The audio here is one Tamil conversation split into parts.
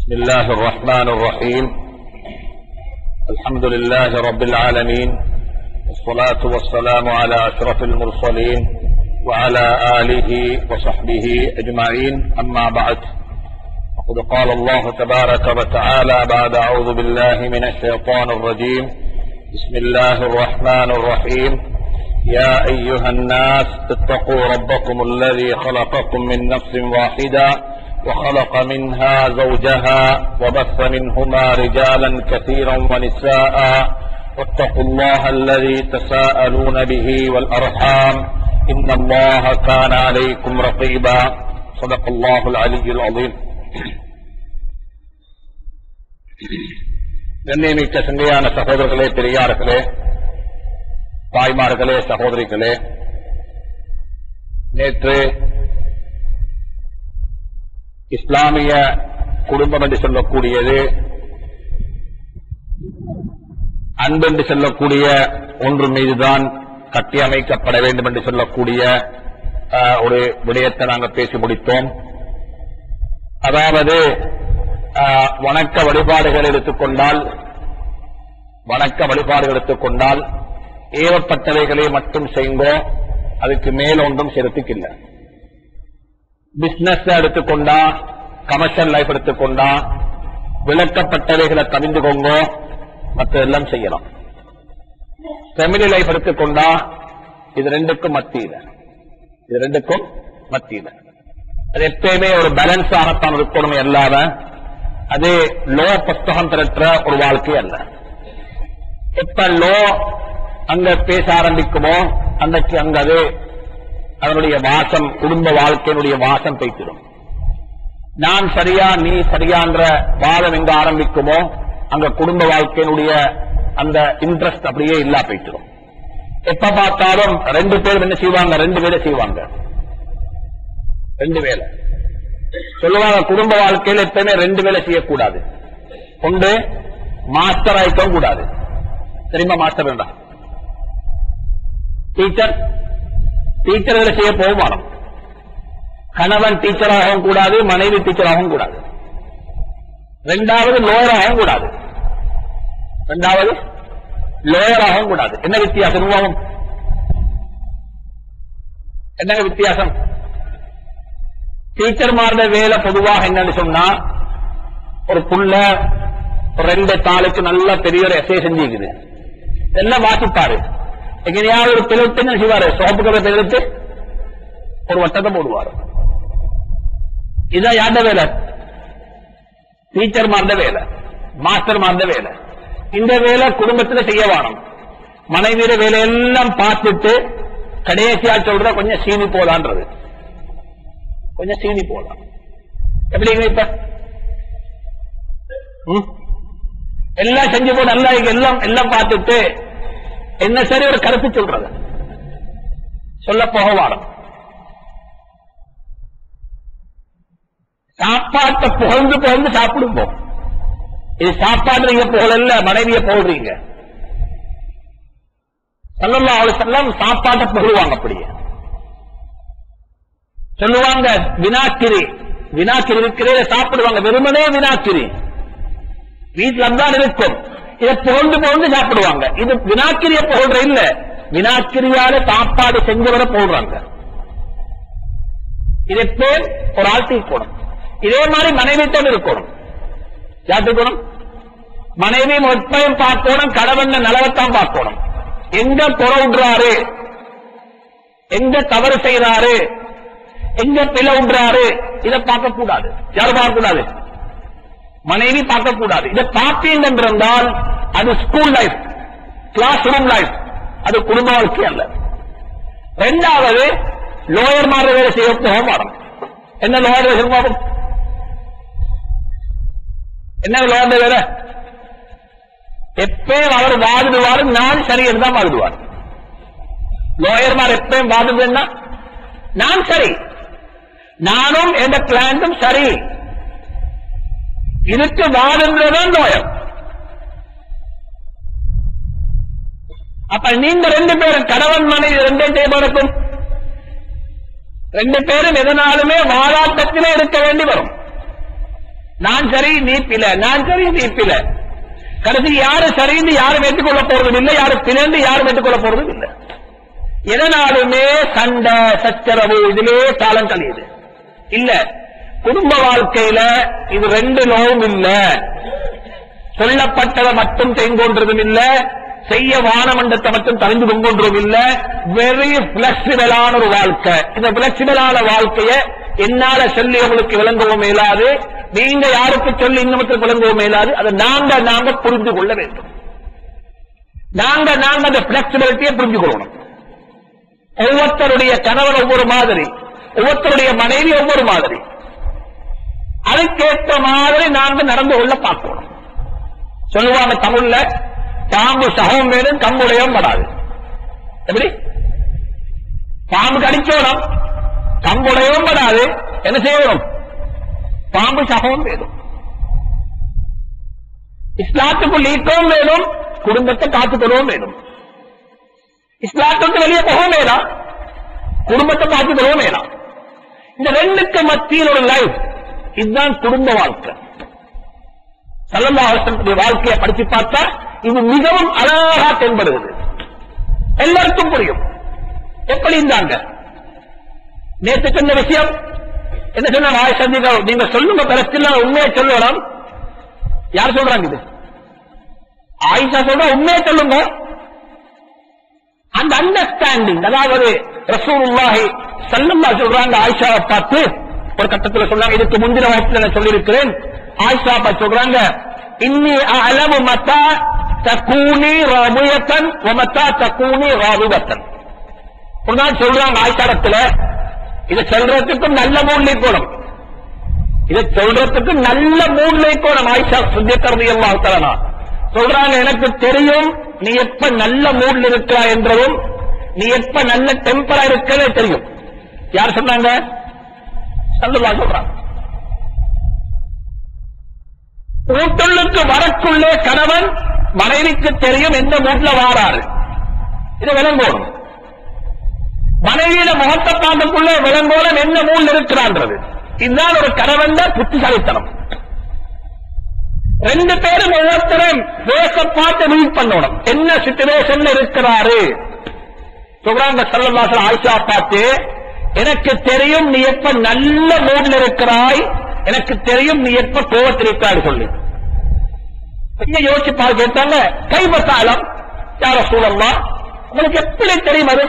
بسم الله الرحمن الرحيم الحمد لله رب العالمين والصلاة والسلام على أشرف المرسلين وعلى آله وصحبه أجمعين أما بعد وقد قال الله تبارك وتعالى بعد أعوذ بالله من الشيطان الرجيم بسم الله الرحمن الرحيم يا أيها الناس اتقوا ربكم الذي خلقكم من نفس واحدة وخلق منها زوجها وبث منهما رجالا كثيرا ونساء واتقوا الله الذي تساءلون به والأرحام إن الله كان عليكم رقيبا صدق الله العلي العظيم கண்ணியமிக்க சங்கையான சகோதரர்களே பெரியார்களே தாய்மார்களே சகோதரிகளே நேற்று இஸ்லாமிய குடும்பம் என்று சொல்லக்கூடியது அன்பென்று சொல்லக்கூடிய ஒன்று மீதுதான் கட்டியமைக்கப்பட வேண்டும் என்று சொல்லக்கூடிய அஹ், ஒரு விடயத்தை நாங்கள் பேசி முடித்தோம் அதாவது அஹ், வணக்க வழிபாடுகள் எடுத்துக்கொண்டால் வணக்க வழிபாடுகள் எடுத்துக்கொண்டால் ஏவப்பட்டவைகளை மட்டும் செய்யுங்கோ அதுக்கு மேல் ஒன்றும் செலுத்திக்கில்லை பிசினஸ் எடுத்துக்கொண்டா கமர்ஷியல் லைஃப் எடுத்துக்கொண்டா விளக்கப்பட்டவைகளை தவிந்துக்கோங்க மற்றதெல்லாம் செய்யலாம் ஃபேமிலி லைஃப் எடுத்துக்கொண்டா இது ரெண்டுக்கும் மத்தியில இது ரெண்டுக்கும் மத்தியில அது எப்பயுமே ஒரு பேலன்ஸ் ஆகத்தான் இருக்கணும் எல்லாம அது லோ புஸ்தகம் திரட்டுற ஒரு வாழ்க்கை அல்ல எப்ப லோ அங்க பேச ஆரம்பிக்குமோ அன்னைக்கு அங்க அது அதனுடைய வாசம் குடும்ப வாழ்க்கையினுடைய வாசம் பேசிடும் நான் சரியா நீ சரியான்ற வாதம் எங்க ஆரம்பிக்குமோ அங்க குடும்ப வாழ்க்கையினுடைய அந்த இன்ட்ரெஸ்ட் அப்படியே இல்லா போயிட்டுரும் எப்ப பார்த்தாலும் ரெண்டு பேரும் என்ன செய்வாங்க ரெண்டு வேலை செய்வாங்க ரெண்டு வேலை சொல்லுவாங்க குடும்ப வாழ்க்கையில எப்பவுமே ரெண்டு வேலை செய்யக்கூடாது ஒன்று மாஸ்டர் ஆயிக்கவும் கூடாது தெரியுமா மாஸ்டர் வேண்டாம் டீச்சர் டீச்சர் வேலை செய்ய போக மாட்டோம் கணவன் டீச்சராகவும் கூடாது மனைவி டீச்சராகவும் கூடாது ரெண்டாவது லோயராகவும் கூடாது ரெண்டாவது லோயராகவும் கூடாது என்ன வித்தியாசம் உருவாகும் என்ன வித்தியாசம் டீச்சர் மாறுற வேலை பொதுவாக என்னன்னு சொன்னா ஒரு புள்ள ஒரு ரெண்டு தாளுக்கு நல்ல பெரிய ஒரு எஸ்ஐ செஞ்சுக்குது எல்லாம் வாசிப்பாரு எங்கேயாவது ஒரு பிளவுட்டு என்ன செய்வாரு சோப்பு கதை பிளவுட்டு ஒரு வட்டத்தை போடுவாரு இதான் யார்ட வேலை டீச்சர் மார்ந்த வேலை மாஸ்டர் மார்ந்த வேலை இந்த வேலை குடும்பத்துல செய்ய வேணும் மனைவியில வேலையெல்லாம் பார்த்துட்டு கடைசியா சொல்ற கொஞ்சம் சீனி போலான்றது கொஞ்சம் சீனி போலாம் எப்படிங்க இப்ப ம்? எல்லாம் செஞ்சு போட்டு நல்லா எல்லாம் எல்லாம் பார்த்துட்டு என்ன சரி ஒரு கருத்து சொல்றது சொல்ல போக வாரம் சாப்பாட்டை புகழ்ந்து புகழ்ந்து சாப்பிடுவோம் இது சாப்பாடு நீங்க புகழல்ல மனைவிய புகழ்றீங்க சல்லல்லாஹு அலைஹி வஸல்லம் சாப்பாட்டை புகழுவாங்க அப்படியே சொல்லுவாங்க வினாக்கிரி வினாக்கிரி இருக்கிறதே சாப்பிடுவாங்க வெறுமனே வினாக்கிரி வீட்டுல தான் இருக்கும் இதை புகழ்ந்து புகழ்ந்து சாப்பிடுவாங்க இது வினாக்கிரிய புகழ்ற இல்ல வினாக்கிரியால சாப்பாடு செஞ்சவரை புகழ்றாங்க இது பேர் ஒரு ஆழ்த்தி இருக்கணும் இதே மாதிரி மனைவிட்டம் இருக்கணும் யாத்துக்கணும் மனைவி மொத்தம் பார்க்கணும் கடவன் நலவத்தான் பார்க்கணும் எங்க குறை விடுறாரு எங்க தவறு செய்யறாரு எங்க பிழை விடுறாரு இதை பார்க்க கூடாது யாரும் பார்க்க கூடாது மனைவி பார்க்க கூடாது இதை பார்த்தீங்க என்றால் அது school life classroom life அது குடும்ப வாழ்க்கை அல்ல ரெண்டாவது லோயர் மாதிரி வேலை செய்ய போக மாட்டோம் என்ன லோயர் வேலை செய்யும் என்ன லோயர் வேலை எப்பயும் அவர் வாதிடுவாரு நான் சரி என்று தான் வாதிடுவார் லோயர்மார் எப்பயும் வாதிடுவேன்னா நான் சரி நானும் எந்த பிளான்டும் சரி இதுக்கு வாதன்றதான் லோயர் அப்ப நீங்க ரெண்டு பேரும் கணவன் மனைவி ரெண்டே செய்யப்படக்கும் ரெண்டு பேரும் எதனாலுமே வாதாட்டத்திலே இருக்க வேண்டி வரும் நான் சரி நீ பில நான் சரி நீ பில கடைசி யாரு சரின்னு யாரும் ஏற்றுக்கொள்ள போறதும் இல்லை யாரு பிளந்து யாரும் ஏற்றுக்கொள்ள போறதும் இல்லை எதனாலுமே சண்டை சச்சரவு இதிலே காலம் கழியுது இல்ல குடும்ப வாழ்க்கையில இது ரெண்டு நோவும் இல்ல சொல்லப்பட்டதை மட்டும் செய்கொன்றதும் இல்ல செய்ய வானமண்டத்தை மட்டும் தறிந்து கொண்டதும் இல்ல வெரி பிளெக்சிபிளான ஒரு வாழ்க்கை இந்த பிளெக்சிபிளான வாழ்க்கைய என்னால சொல்லி உங்களுக்கு விளங்கவும் மேலாது நீங்க யாருக்கு சொல்லி இன்னமுக்கு விளங்கவும் மேலாது அதை நாங்க நாங்க புரிந்து கொள்ள வேண்டும் நாங்க நாங்க அந்த பிளெக்சிபிலிட்டியை புரிஞ்சு கொள்ளணும் ஒவ்வொருத்தருடைய கணவர் ஒவ்வொரு மாதிரி ஒவ்வொருத்தருடைய மனைவி ஒவ்வொரு மாதிரி அதுக்கேற்ற மாதிரி நாங்க நடந்து கொள்ள பார்க்கணும் சொல்லுவாங்க தமிழ்ல பாம்பு சகம் வேணும் கம்புடையும் படாது எப்படி பாம்பு கடிச்சோணும் கம்புடையும் படாது என்ன செய்யணும் பாம்பு சகம் வேணும் இஸ்லாத்துக்குள் ஈட்டவும் வேணும் குடும்பத்தை காத்துக்கொள்ளவும் வேணும் இஸ்லாத்துக்கு வெளியே போகவும் வேணாம் குடும்பத்தை பார்த்துக்கவும் வேணாம் இந்த ரெண்டுக்கு மத்தியில் ஒரு லைஃப் இதுதான் குடும்ப வாழ்க்கை சல்லல்லா அவசரத்துடைய வாழ்க்கையை படிச்சு பார்த்தா இது மிகவும் அழகா தென்படுகிறது எல்லாருக்கும் புரியும் எப்படி இருந்தாங்க நேற்று சொன்ன விஷயம் என்ன சொன்ன ஆயிஷா நீங்க நீங்க சொல்லுங்க பிரச்சனை உண்மையை சொல்லணும் யார் சொல்றாங்க இது ஆயிஷா சொல்ற உண்மையை சொல்லுங்க அந்த அண்டர்ஸ்டாண்டிங் அதாவது ரசூலுல்லாஹி ஸல்லல்லாஹு சொல்றாங்க ஆயிஷாவை பார்த்து ஒரு கட்டத்துல சொல்றாங்க இதுக்கு முந்தின வயசுல நான் சொல்லியிருக்கிறேன் ஆயிஷா பார்த்து சொல்றாங்க இன்னி அலமு மத்தா தக்கூனி ரபியத்தன் மத்தா தக்கூனி ராவிபத்தன் ஒரு நாள் சொல்றாங்க ஆயிஷாரத்துல இதை சொல்றதுக்கும் நல்ல மூட்ல போடும் இதை சொல்றதுக்கு நல்ல மூட்ல போடும் ஆயிஷா சுத்தியக்கரதி எல்லாம் தரனா சொல்றாங்க எனக்கு தெரியும் நீ எப்ப நல்ல மூட்ல இருக்கிறா என்றதும் நீ எப்ப நல்ல டெம்பரா இருக்கவே தெரியும் யார் சொன்னாங்க சல்லுல்லா சொல்றாங்க வீட்டுள்ளுக்கு வரக்குள்ளே கணவன் மனைவிக்கு தெரியும் எந்த மூட்ல வாராரு இது விளங்கோணும் மனைவியில முகத்தை பார்க்கக்குள்ளே விளங்கோலம் என்ன மூல் இருக்கிறான்றது இதுதான் ஒரு கணவன் புத்திசாலித்தனம் ரெண்டு பேரும் ஒவ்வொருத்தரும் பேச பார்த்து ரீட் பண்ணணும் என்ன சிச்சுவேஷன்ல இருக்கிறாரு சொல்றாங்க சல்லல்லாசன் ஆயிஷா பார்த்து எனக்கு தெரியும் நீ எப்ப நல்ல மூட்ல இருக்கிறாய் எனக்கு தெரியும் நீ எப்ப கோவத்தில் இருக்கிறாய் சொல்லி கொஞ்சம் யோசிச்சு பார்த்து கேட்டாங்க கைபத்தாலம் யார சூழல்லா உங்களுக்கு எப்படி தெரியும் அது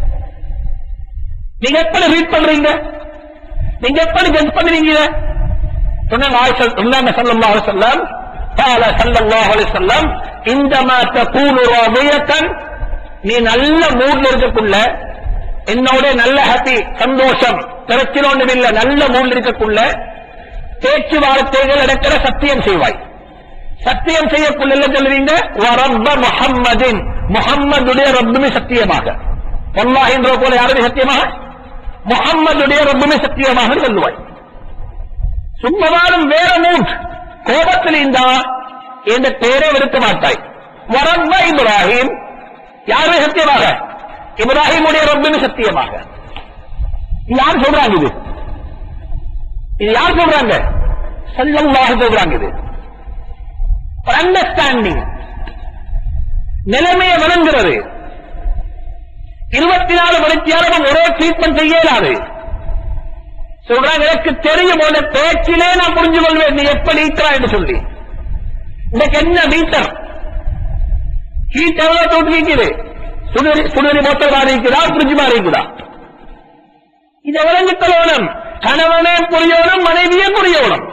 நீங்க எப்படி ரீட் பண்றீங்க நீங்க எப்படி கெஸ் பண்றீங்க சொன்னாங்க ஆயிஷா சொன்னாங்க ஸல்லல்லாஹு அலைஹி வஸல்லம் قال صلى الله عليه وسلم عندما تكون راضية நீ நல்ல மூட்ல இருக்கக்குள்ள என்னோட நல்ல ஹாப்பி சந்தோஷம் பிரச்சனை ஒன்றும் இல்ல நல்ல மூட்ல இருக்கக்குள்ள பேச்சுவார்த்தைகள் நடக்கிற சத்தியம் செய்வாய் சத்தியம் செய்யக்குள்ள என்ன சொல்லுவீங்க வரப்ப முஹம்மதின் முஹம்மதுடைய ரப்புமே சத்தியமாக வல்லாஹ் என்ற போல யாருமே சத்தியமாக முஹம்மதுடைய ரப்புமே சத்தியமாக சொல்லுவாய் சும்மவாரும் வேற மூட் கோபத்தில் இருந்தா என்ற பேரை விடுக்க மாட்டாய் வரப்ப இப்ராஹிம் யாருமே சத்தியமாக இப்ராஹிமுடைய ரப்புமே சத்தியமாக இது யார் சொல்றாங்க இது இது யார் சொல்றாங்க சல்லல்லாஹு சொல்றாங்க இது அண்டர்ஸ்டாண்டிங் நிலைமையை விளங்குறது இருபத்தி நாலு மணித்தியாலும் ஒரே ட்ரீட்மெண்ட் செய்ய இயலாது சொல்றாங்க எனக்கு தெரியும் உன பேச்சிலே நான் புரிஞ்சு கொள்வேன் நீ எப்படி இருக்கிறா என்று சொல்லி இன்னைக்கு என்ன மீட்டர் ஹீட் எவ்வளவு தோட்டு நிற்குது சுடுநீர் சுடுநீர் மொத்தம் மாறி இருக்குதா புரிஞ்சு மாறி இருக்குதா இதை விளங்கிக் கொள்ளணும் கணவனே புரியணும் மனைவியே புரியணும்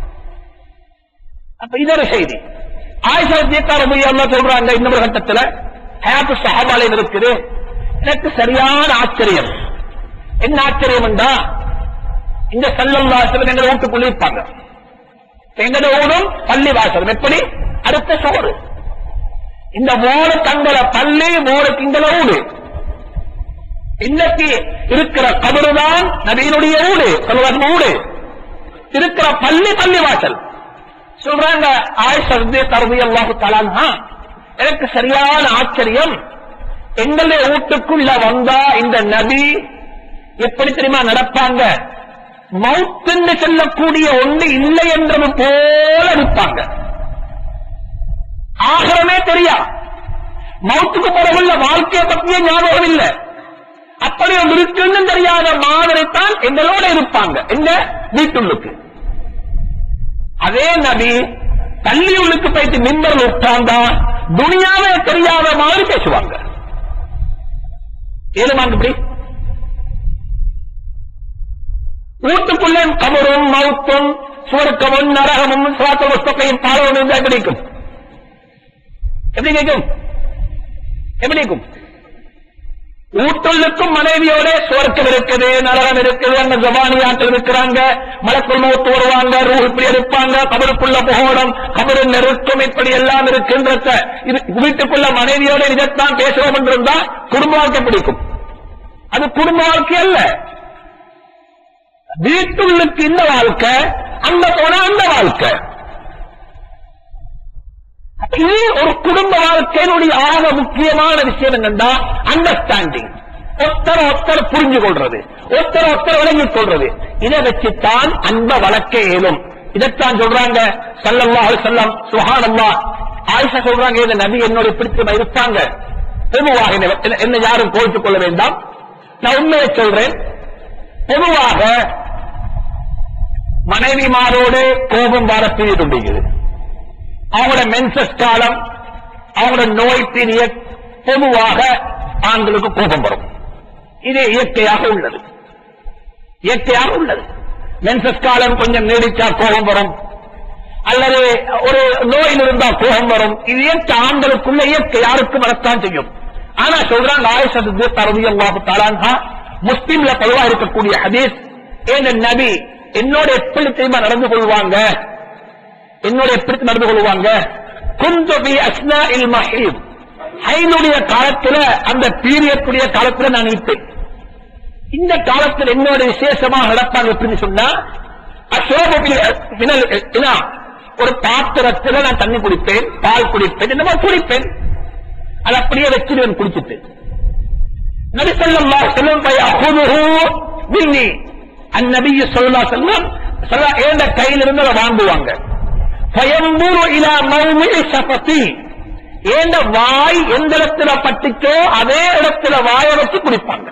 அப்ப இது ஒரு செய்தி ஆயிஷா ஜீக்கார முடியாம சொல்றாங்க இன்னொரு கட்டத்துல ஹயாத்து சஹாபாலையும் இருக்குது எனக்கு சரியான ஆச்சரியம் என்ன ஆச்சரியம் என்றா இந்த செல்லல்லாசலம் எங்க வீட்டுக்குள்ள இருப்பாங்க எங்கட ஊரும் பள்ளி வாசல் எப்படி அடுத்த சோறு இந்த மூணு தங்கள பள்ளி மூணு திங்கள ஊடு இன்னைக்கு இருக்கிற கபருதான் நபியினுடைய ஊடு சொல்வது ஊடு இருக்கிற பள்ளி பள்ளி வாசல் சொல்றாங்க ஆயிஷா தருவி அல்லாஹு தலான்ஹா எனக்கு சரியான ஆச்சரியம் எங்களுடைய வீட்டுக்குள்ள வந்தா இந்த நபி எப்படி தெரியுமா நடப்பாங்க மவுத்துன்னு சொல்லக்கூடிய ஒன்று இல்லை என்றது போல இருப்பாங்க ஆகரமே தெரியா மவுத்துக்கு பிறகுள்ள வாழ்க்கையை பற்றிய ஞாபகம் இல்லை அப்படி ஒரு இருக்குன்னு தெரியாத மாதிரி தான் எங்களோட இருப்பாங்க எங்க வீட்டுள்ளுக்கு அதே நபி தள்ளியுள்ளுக்கு போயிட்டு மின்பர் உட்கார்ந்தா துனியாவே தெரியாத மாதிரி பேசுவாங்க ஏழுமாங்க இப்படி வீட்டுக்குள்ளே கபரும் மவுத்தும் சுவர்க்கமும் நரகமும் சுவாத்த புஸ்தகையும் பாலவும் இருந்தா எப்படி இருக்கும் எப்படி கேட்கும் எப்படி இருக்கும் வீட்டுள்ளுக்கும் மனைவியோட சுவர்க்கம் இருக்குது நரகம் இருக்குது அங்க ஜபானியாக்கள் இருக்கிறாங்க மலக்குள் மூத்து வருவாங்க ரூ இப்படி இருப்பாங்க கபருக்குள்ள புகோடம் கபரு நெருக்கம் இப்படி எல்லாம் இருக்கின்றத இது வீட்டுக்குள்ள மனைவியோட இதைத்தான் பேசுவோம் என்றிருந்தா குடும்ப வாழ்க்கை பிடிக்கும் அது குடும்ப வாழ்க்கை அல்ல வீட்டுள்ளுக்கு இந்த வாழ்க்கை அங்க போனா அந்த வாழ்க்கை இது ஒரு குடும்ப வாழ்க்கையினுடைய ஆக முக்கியமான விஷயம் என்னன்னா அண்டர்ஸ்டாண்டிங் ஒத்தர ஒத்தர புரிஞ்சு கொள்றது ஒத்தர ஒத்தர விளங்கிக் கொள்றது இதை வச்சுத்தான் அன்ப வளர்க்க இயலும் இதைத்தான் சொல்றாங்க சல்லல்லாஹு செல்லம் சுஹானல்லா ஆயிஷா சொல்றாங்க இந்த நபி என்னோட பிடித்து இருப்பாங்க பொதுவாக என்னை- என்னை யாரும் கோவித்துக் கொள்ள வேண்டாம் நான் உண்மையை சொல்றேன் பொதுவாக மனைவிமாரோடு கோபம் வர செய்துண்டிருக்கிறது அவங்களோட மென்சஸ் காலம் அவங்களோட நோய் பீரியட் பொதுவாக ஆண்களுக்கு கோபம் வரும் இது இயற்கையாக உள்ளது இயற்கையாக உள்ளது மென்சஸ் காலம் கொஞ்சம் நீடிச்சா கோபம் வரும் அல்லது ஒரு நோயில் இருந்தா கோபம் வரும் இது இயற்கை ஆண்களுக்குள்ள இயற்கை யாருக்கும் வரத்தான் செய்யும் ஆனா சொல்றாங்க ஆயிஷா ரவி அல்லாஹு தாலான்ஹா முஸ்லிம்ல பொதுவா இருக்கக்கூடிய ஹதீஸ் ஏன் நபி என்னோட எப்படி தெரியுமா நடந்து கொள்வாங்க என்னோட எப்படி நடந்து கொள்வாங்க குந்தபி அஸ்னா இல் மஹீம் ஹைனுடைய காலத்துல அந்த பீரியக்கூடிய காலத்துல நான் இருப்பேன் இந்த காலத்தில் என்னோட விசேஷமாக நடப்பாங்க எப்படின்னு சொன்னா அசோபில் ஒரு பாத்திரத்துல நான் தண்ணி குடிப்பேன் பால் குடிப்பேன் இந்த மாதிரி குடிப்பேன் அது அப்படியே வச்சிருவேன் குடிச்சிட்டு நபிசல்லா செல்லும் பை அஹுதுஹு மின்னி அந்நபிய சொல்லா செல்லம் சொல்ல ஏந்த கையில இருந்து அதை வாங்குவாங்க பயம்பூர் இலா மௌமி சபதி ஏந்த வாய் எந்த இடத்துல பட்டுச்சோ அதே இடத்துல வாய வச்சு குடிப்பாங்க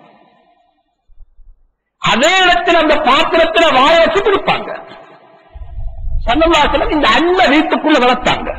அதே இடத்துல அந்த பாத்திரத்துல வாய வச்சு குடிப்பாங்க சன்னவாசலம் இந்த அன்ப வீட்டுக்குள்ள வளர்த்தாங்க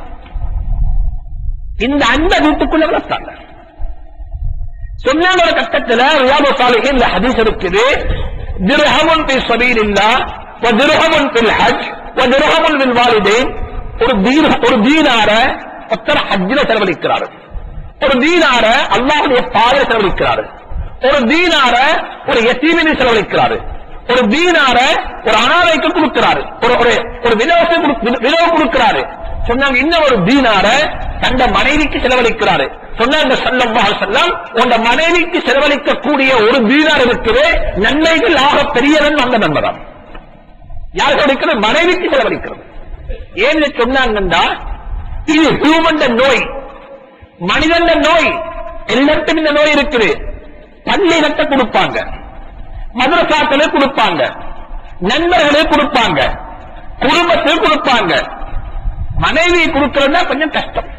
இந்த அன்ப வீட்டுக்குள்ள வளர்த்தாங்க சொன்னாங்க ஒரு கட்டத்துல ரியாபு சாலிஹின் இந்த ஹதீஸ் இருக்குது திர்ஹமுன் பி சபீலில்லா வ திர்ஹமுன் பில் ஹஜ் வ திர்ஹமுன் பில் வாலிதைன் ஒரு தீர் ஒரு தீனார ஒத்தர ஹஜ்ஜில செலவழிக்கிறாரு ஒரு தீனார அல்லாஹ்வுடைய பாதையில செலவழிக்கிறாரு ஒரு தீனார ஒரு எத்தீமினை செலவழிக்கிறாரு ஒரு தீனார ஒரு அனாதைக்கு கொடுக்கிறாரு ஒரு ஒரு ஒரு விதவசை விதவ கொடுக்கிறாரு சொன்னாங்க இன்னும் ஒரு தீனார தந்த மனைவிக்கு செலவழிக்கிறாரு சொன்னாங்க சல்லல்லாஹு செல்லம் உங்க மனைவிக்கு செலவழிக்கக்கூடிய ஒரு தீனார் இருக்குது நன்மைகள் ஆக பெரியவன் அந்த நண்பதான் யார் செலவழிக்கிறது மனைவிக்கு செலவழிக்கிறது ஏன்னு சொன்னாங்கன்னா இது ஹியூமன் நோய் மனிதன் நோய் எல்லாருக்கும் இந்த நோய் இருக்குது பள்ளியினத்தை கொடுப்பாங்க மதரசாக்களே கொடுப்பாங்க நண்பர்களே கொடுப்பாங்க குடும்பத்தில் கொடுப்பாங்க மனைவி கொடுக்கறதுனா கொஞ்சம் கஷ்டம்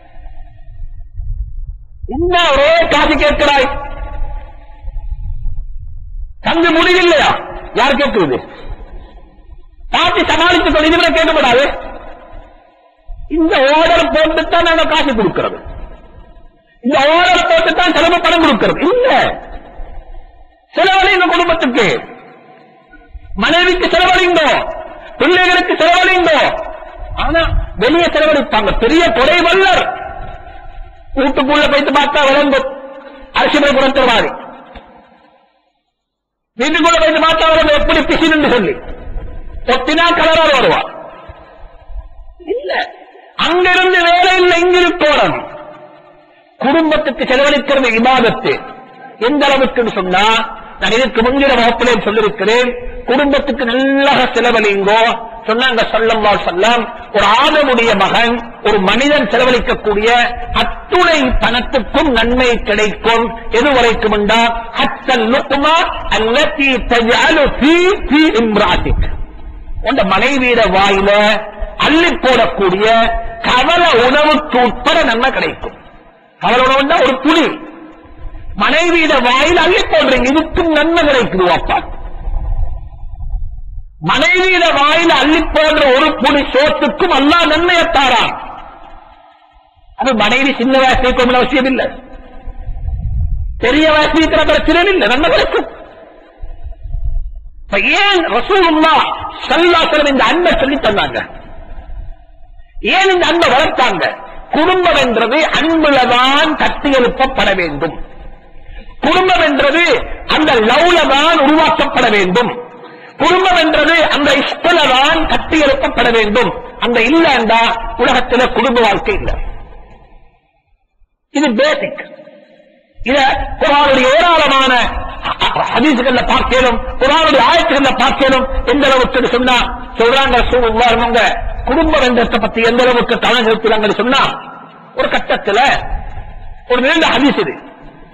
என்ன ஒரே காசு கேட்கிறாய் தந்து முடிவில்லையா யார் கேட்கிறது காசு சமாளித்துக் கொண்டு இதுவரை கேட்கப்படாது இந்த ஆர்டர் போட்டுத்தான் நாங்க காசு கொடுக்கிறது இந்த ஆர்டர் போட்டுத்தான் செலவு பணம் கொடுக்கிறது இல்ல செலவழிங்க குடும்பத்துக்கு மனைவிக்கு செலவழிங்கோ பிள்ளைகளுக்கு செலவழிங்கோ ஆனா வெளியே செலவழிப்பாங்க பெரிய கொடை வல்லர் வீட்டுக்குள்ள போயிட்டு பார்த்தா விளங்கும் அரசியல் குணத்தை மாதிரி வீட்டுக்குள்ள போயிட்டு பார்த்தா விளங்கும் எப்படி பிசின்னு சொல்லி ஒத்தினா கலரால் வருவா இல்ல அங்கிருந்து வேலை இல்லை இங்கிருக்கோடம் குடும்பத்துக்கு செலவழிக்கிறது இபாதத்து எந்த அளவுக்கு சொன்னா நான் இதற்கு முன்கிற வகுப்பிலே சொல்லியிருக்கிறேன் குடும்பத்துக்கு நல்லா செலவழிங்கோ சொன்னாங்க சொல்லம்மா சொல்லம் ஒரு ஆதமுடைய மகன் ஒரு மனிதன் செலவழிக்கக்கூடிய அத்துணை பணத்துக்கும் நன்மை கிடைக்கும் எது வரைக்கும் என்றால் ஹத்தல் லுக்மா அல்லத்தி தஜஅலு ஃபீ ஃபீ இம்ராத்திக் உண்ட மனைவியிட வாயில அள்ளி போடக்கூடிய கவல உணவுக்கு உட்பட நன்மை கிடைக்கும் கவல உணவுன்னா ஒரு புலி மனைவியிட வாயில் அள்ளி போடுறீங்க இதுக்கும் நன்மை கிடைக்குது அப்பா மனைவியிட வாயில் அள்ளி போடுற ஒரு புலி சோத்துக்கும் அல்லா நன்மையை தாரான் அது மனைவி சின்ன வயசுக்கு அவசியம் இல்லை பெரிய வயசுக்கு பிரச்சனை இல்லை நன்மை கிடைக்கும் இப்ப ஏன் ரசூலுல்லா சல்லாசலம் இந்த அன்பை சொல்லி தந்தாங்க ஏன் இந்த அன்பை வளர்த்தாங்க குடும்பம் என்றது அன்புலதான் கட்டி எழுப்பப்பட வேண்டும் குடும்பம் என்றது அந்த லவ்லதான் உருவாக்கப்பட வேண்டும் குடும்பம் என்றது அந்த இஷ்டலதான் கட்டி எழுப்பப்பட வேண்டும் அந்த இல்லண்டா உலகத்துல குடும்ப வாழ்க்கை இல்லை இது பேசிக் இத குரானுடைய ஏராளமான ஹதீசுகள்ல பார்க்கலும் குரானுடைய ஆயத்துகள்ல பார்க்கலும் எந்த அளவுக்கு சொன்னா சொல்றாங்க உதாரணங்க குடும்ப வெந்தத்தை பத்தி எந்த அளவுக்கு கவனம் செலுத்துறாங்கன்னு சொன்னா ஒரு கட்டத்துல ஒரு நீண்ட ஹதீஸ் இது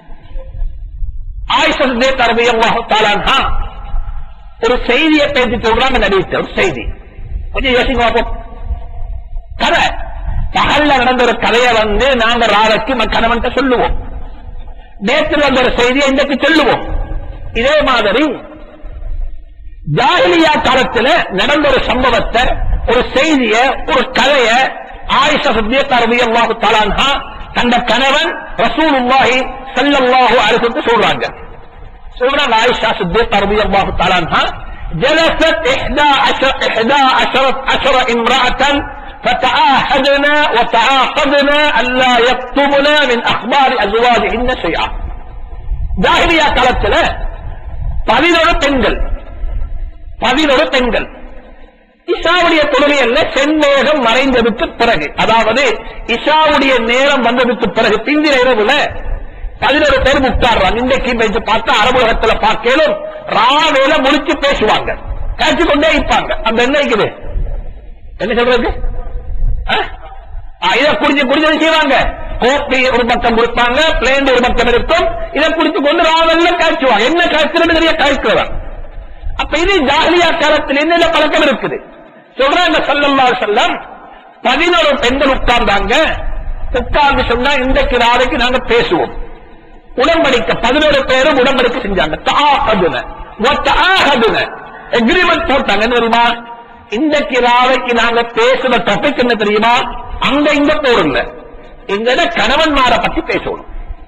ஆயிஷே தரவி அல்லாஹு தாலான்ஹா ஒரு செய்தியை பேசி சொல்றாங்க நடித்த ஒரு செய்தி கொஞ்சம் யோசிங்க பார்ப்போம் கதை பகல்ல நடந்த ஒரு கதையை வந்து நாங்க ராவைக்கு கணவன்கிட்ட சொல்லுவோம் நேற்று வந்த ஒரு செய்தியை இன்றைக்கு சொல்லுவோம் இதே மாதிரி ஜாகிலியா காலத்துல நடந்த ஒரு சம்பவத்தை ஒரு செய்திய ஒரு கதைய ஆயிஷா சத்தியத்தா ரவி அல்லாஹு தாலான்ஹா தந்த கணவன் ரசூலுல்லாஹி ஸல்லல்லாஹு அலைஹி வஸல்லம் சொல்றாங்க சொல்றாங்க ஆயிஷா சித்திகா ரவி அல்லாஹு தாலான்ஹா جلست إحدى عشر إحدى عشرة عشر امرأة فتعاهدنا وتعاقدنا ألا يكتبنا من أخبار أزواجهن شيئا ஜாகிலியா காலத்துல பதினொரு பெண்கள் பதினொரு பெண்கள் இஷாவுடைய தொழுகையல்ல செந்நேகம் மறைந்ததுக்கு பிறகு அதாவது இஷாவுடைய நேரம் வந்ததுக்கு பிறகு பிந்திர இரவுல பதினொரு பேர் முட்டாடுறாங்க இன்றைக்கு வைத்து பார்த்தா அரபுலகத்துல பார்க்கலும் ராவேல முடிச்சு பேசுவாங்க காய்ச்சி கொண்டே இருப்பாங்க அந்த என்ன இருக்குது என்ன சொல்றது ஆ? ஆ, இதை குடிச்சு குடிச்சு என்ன செய்வாங்க கோப்பி ஒரு பக்கம் கொடுப்பாங்க பிளேண்ட் ஒரு பக்கம் இருக்கும் இதை குடிச்சு கொண்டு ராவெல்லாம் காய்ச்சுவாங்க என்ன காய்ச்சல் நிறைய காய்க்கிறவன் அப்ப இது ஜாகிலியா காலத்தில் என்னென்ன பழக்கம் இருக்குது சொல்றாங்க சல்லல்லா செல்லம் பதினோரு பெண்கள் உட்கார்ந்தாங்க உட்கார்ந்து சொன்னா இன்றைக்கு நாளைக்கு நாங்க பேசுவோம் உடன்படிக்கை பதினோரு பேரும் உடன்படிக்கை செஞ்சாங்க தாஹதுன தாஹதுன எக்ரிமெண்ட் போட்டாங்க என்ன தெரியுமா இன்றைக்கு நாளைக்கு நாங்க பேசுற டாபிக் என்ன தெரியுமா அங்க இங்க போறல எங்கட கணவன்மார பத்தி பேசணும்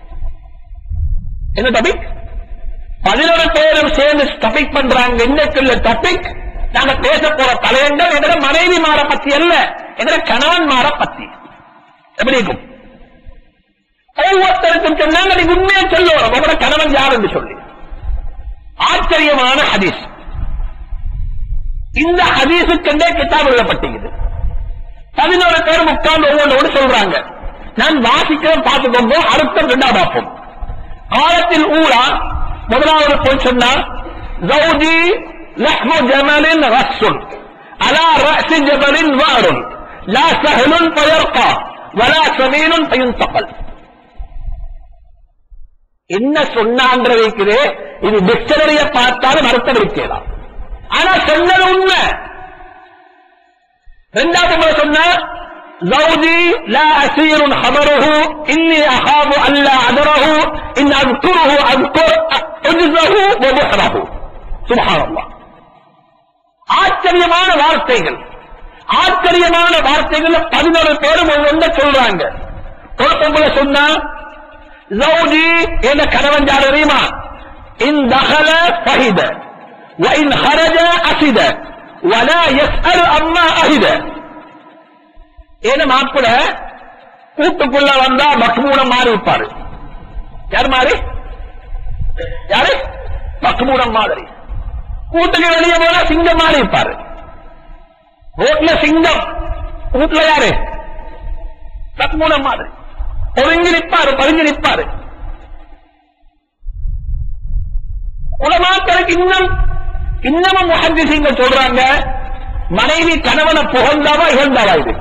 என்ன டாபிக் பதினோரு பேரும் சேர்ந்து டாபிக் பண்றாங்க இன்னைக்குள்ள டாபிக் நாங்க பேச போற தலையங்கள் எங்கட மனைவி மாற பத்தி அல்ல எங்கட கணவன் மாற பத்தி எப்படி இருக்கும் ஒவ்வொருத்தருக்கும் சொன்னாங்க நீங்க உண்மையா சொல்லணும் உங்களோட கணவன் யார் என்று சொல்லி ஆச்சரியமான ஹதீஸ் இந்த ஹதீஸுக்கென்றே கிதாப் எழுதப்பட்டிருக்குது பதினோரு பேர் உட்கார்ந்து ஒவ்வொன்றோடு சொல்றாங்க நான் வாசிக்கிறேன் பார்த்துக்கோங்க அர்த்தம் ரெண்டா பார்ப்போம் ஆழத்தில் ஊரா முதலாவது போய் சொன்னா ஜவுஜி லஹ்ம ஜமலின் ரஸ்ஸுன் அலா ரஅஸி ஜபலின் வாருன் லா சஹலுன் ஃபயர்கா வலா சமீனுன் ஃபயுன்தகல் என்ன சொன்னான்ற வைக்குது இது டிக்ஷனரிய பார்த்தாலும் அர்த்தம் இருக்கலாம் ஆனா சொன்னது உண்மை ரெண்டாவது முறை சொன்ன زوجي لا أسير خبره إني أخاف أن لا أدره إن أذكره أذكر أجزه وبحره سبحان الله ஆச்சரியமான வார்த்தைகள் ஆச்சரியமான வார்த்தைகள் பதினோரு பேரும் ஒவ்வொன்ற சொல்றாங்க ஒரு பொம்பளை சொன்னா ஜவுஜி என்ற கணவன் யார் தெரியுமா இன் தகல ஃபஹித وإن خرج أفد ولا يسأل أما أهد ஏன மாப்பிள கூட்டுக்குள்ள வந்தா மக்மூடம் மாறி இருப்பாரு யார் மாறி யாரு மக்மூடம் மாதிரி கூட்டுக்கு வெளியே போனா சிங்கம் மாறி இருப்பாரு ரோட்ல சிங்கம் வீட்டுல யாரு மக்மூடம் மாதிரி ஒருங்கி நிற்பாரு பதுங்கி நிற்பாரு உலமாக்களுக்கு இன்னும் இன்னமும் முஹத்திசீங்க சொல்றாங்க மனைவி கணவனை புகழ்ந்தாவா இகழ்ந்தாவா இது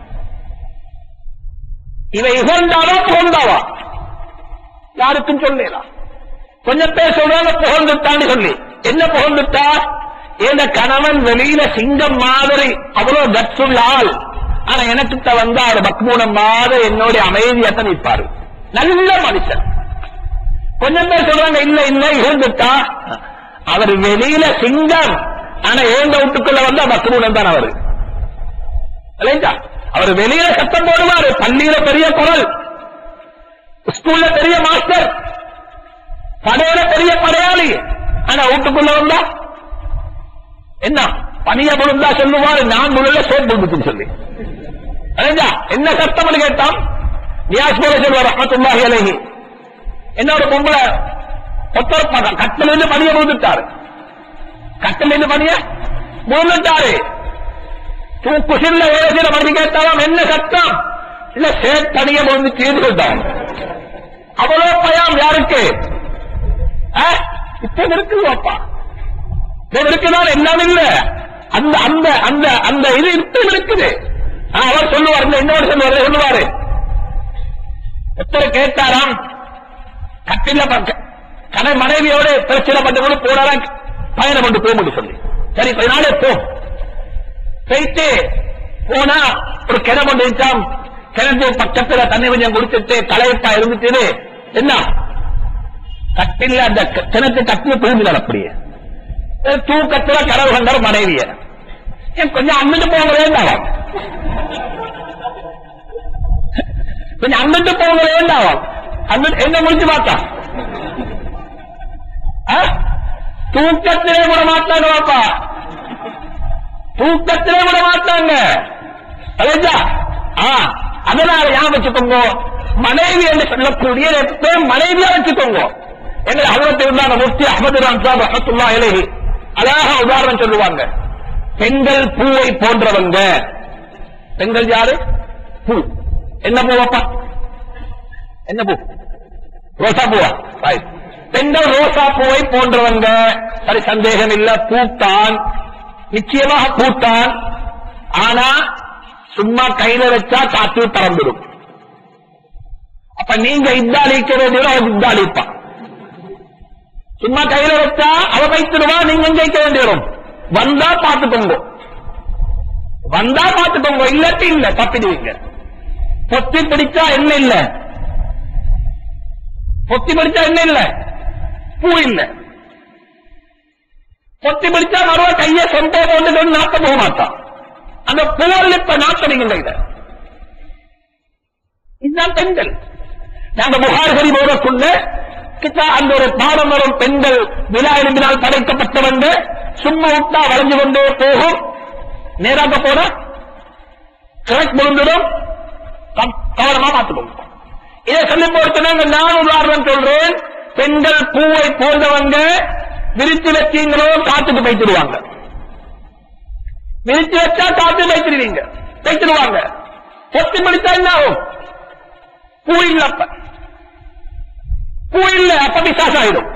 இவ இகழ்ந்தாவா புகழ்ந்தாவா யாருக்கும் சொல்லலாம் கொஞ்சம் பேர் சொல்றாங்க புகழ்ந்துட்டான்னு சொல்லி என்ன புகழ்ந்துட்டா என் கணவன் வெளியில சிங்கம் மாதிரி அவ்வளவு கட்சுள்ள ஆள் ஆனா எனக்கிட்ட வந்தா அவர் மக்மூனம் மாதிரி என்னோட அமைதியத்தான் நிற்பாரு நல்ல மனுஷன் கொஞ்சம் பேர் சொல்றாங்க இல்ல இல்ல இருந்துட்டா அவர் வெளியில சிங்கம் ஆனா ஏந்த வீட்டுக்குள்ள வந்தா மக்மூனம் தான் அவரு இல்லைங்களா அவர் வெளியில சத்தம் போடுவாரு பள்ளியில பெரிய குரல் ஸ்கூல்ல பெரிய மாஸ்டர் படையில பெரிய படையாளி ஆனா வீட்டுக்குள்ள வந்தா என்ன பணிய முழுந்தா சொல்லுவாரு நான் முழுல சோப் முழுந்துச்சுன்னு சொல்லி அலைஞ்சா என்ன சத்தம்னு கேட்டான் நியாஸ் போல சொல்வார் ரஹமத்துல்லாஹி அலைஹி என்ன ஒரு பொம்பளை ஒத்தர் படம் கட்டில இருந்து பணிய முழுந்துட்டாரு கட்டில இருந்து பணிய முழுந்துட்டாரு தூக்கு சில்ல ஏசில மணி கேட்டாலும் என்ன சத்தம் இல்ல சேட் பணிய முழுந்து செய்து சொல்லிட்டான் அவ்வளவு பயம் யாருக்கு ஆ? இப்ப இருக்குதுப்பா இருக்குதான் எல்லாம் இல்ல அந்த அந்த அந்த அந்த இது இப்ப இருக்குது ஆ, அவர் சொல்லுவார் இந்த இன்னொரு சொல்லுவார் சொல்லுவாரு ஒருத்தர் கேட்டாராம் கட்டில பக்க- கண மனைவியோட பிரச்சனை பண்ண கூட போனாராம் பயணம் கொண்டு போக சொல்லி சரி கொஞ்ச நாளே போ போயிட்டு போனா ஒரு கிணறு கொண்டு வச்சாம் கிணத்து பக்கத்துல தண்ணி கொஞ்சம் குடிச்சிட்டு களைப்பா இருந்துட்டு என்ன கட்டில அந்த க- கிணத்து கட்டில தூங்கினார் அப்படியே அஹ் தூக்கத்துல கனவு கண்டார் மனைவிய ஏன் கொஞ்சம் அங்கிட்டு போக வேண்டாம் கொஞ்சம் அங்கிட்டு போக வேண்டாம் அங்கிட்டு எங்க முடிச்சு பார்த்தா ஆ? தூக்கத்திலே விட மாட்டாங்க பாப்பா தூக்கத்திலே விட மாட்டாங்க அலைஞ்சா ஆ அதனால ஞாபகம் வச்சுக்கோங்க மனைவி என்று சொல்லக்கூடிய எப்பவும் மனைவியா வச்சுக்கோங்க எங்களை அகவத்து இருந்தாங்க முஃப்தி அஹமது ராம்சாப் ரஹத்துல்லா இலகி அழகா உதாரணம் சொல்லுவாங்க பெண்கள் பூவை போன்றவங்க பெண்கள் யாரு பூ என்ன பூவப்பா என்ன பூ ரோசா பூவா Right. பெண்கள் ரோசா பூவை போன்றவங்க சரி சந்தேகம் இல்ல பூத்தான் நிச்சயமாக பூத்தான் ஆனா சும்மா கையில வச்சா காத்து பறந்துடும் அப்ப நீங்க இத்தாலிக்க வேண்டியவன் அவன் இத்தாலிப்பான் சும்மா கையில வச்சா அவ வைத்துடுவா நீங்க ஜெயிக்க வேண்டியவரும் வந்தா பார்த்துக்கோங்க வந்தா பார்த்துக்கோங்க இல்லாட்டி இல்ல தப்பிடுவீங்க பொத்தி பிடிச்சா என்ன இல்ல பொத்தி பிடிச்சா என்ன இல்ல பூ இல்ல பொத்தி பிடிச்சா மறுவா கைய சொந்த கொண்டு நாட்ட போக மாட்டான் அந்த பூவல் இப்ப நாட்டடிங்க இத இதுதான் பெண்கள் நாங்க புகார்கரி போறக்குள்ள கிட்டா அந்த ஒரு பாடம் வரும் பெண்கள் விழா எலும்பினால் படைக்கப்பட்டவங்க சும்மா விட்டா வளைஞ்சு கொண்டே போகும் நேராக போனா கரெக்ட் முடிந்துடும் கம்- கவனமா பார்த்துக்கோங்க இதை சொல்லி போட்டுனாங்க நான் உதாரணம் சொல்றேன் பெண்கள் பூவை போன்றவங்க விரித்து வச்சீங்களோ காத்துக்கு வைத்துடுவாங்க விரித்து வச்சா காத்து வைத்திருவீங்க வைத்திருவாங்க பொத்தி பிடிச்சா என்ன ஆகும் பூ இல்ல அப்ப பூ இல்ல அப்ப விசாசம் ஆயிடும்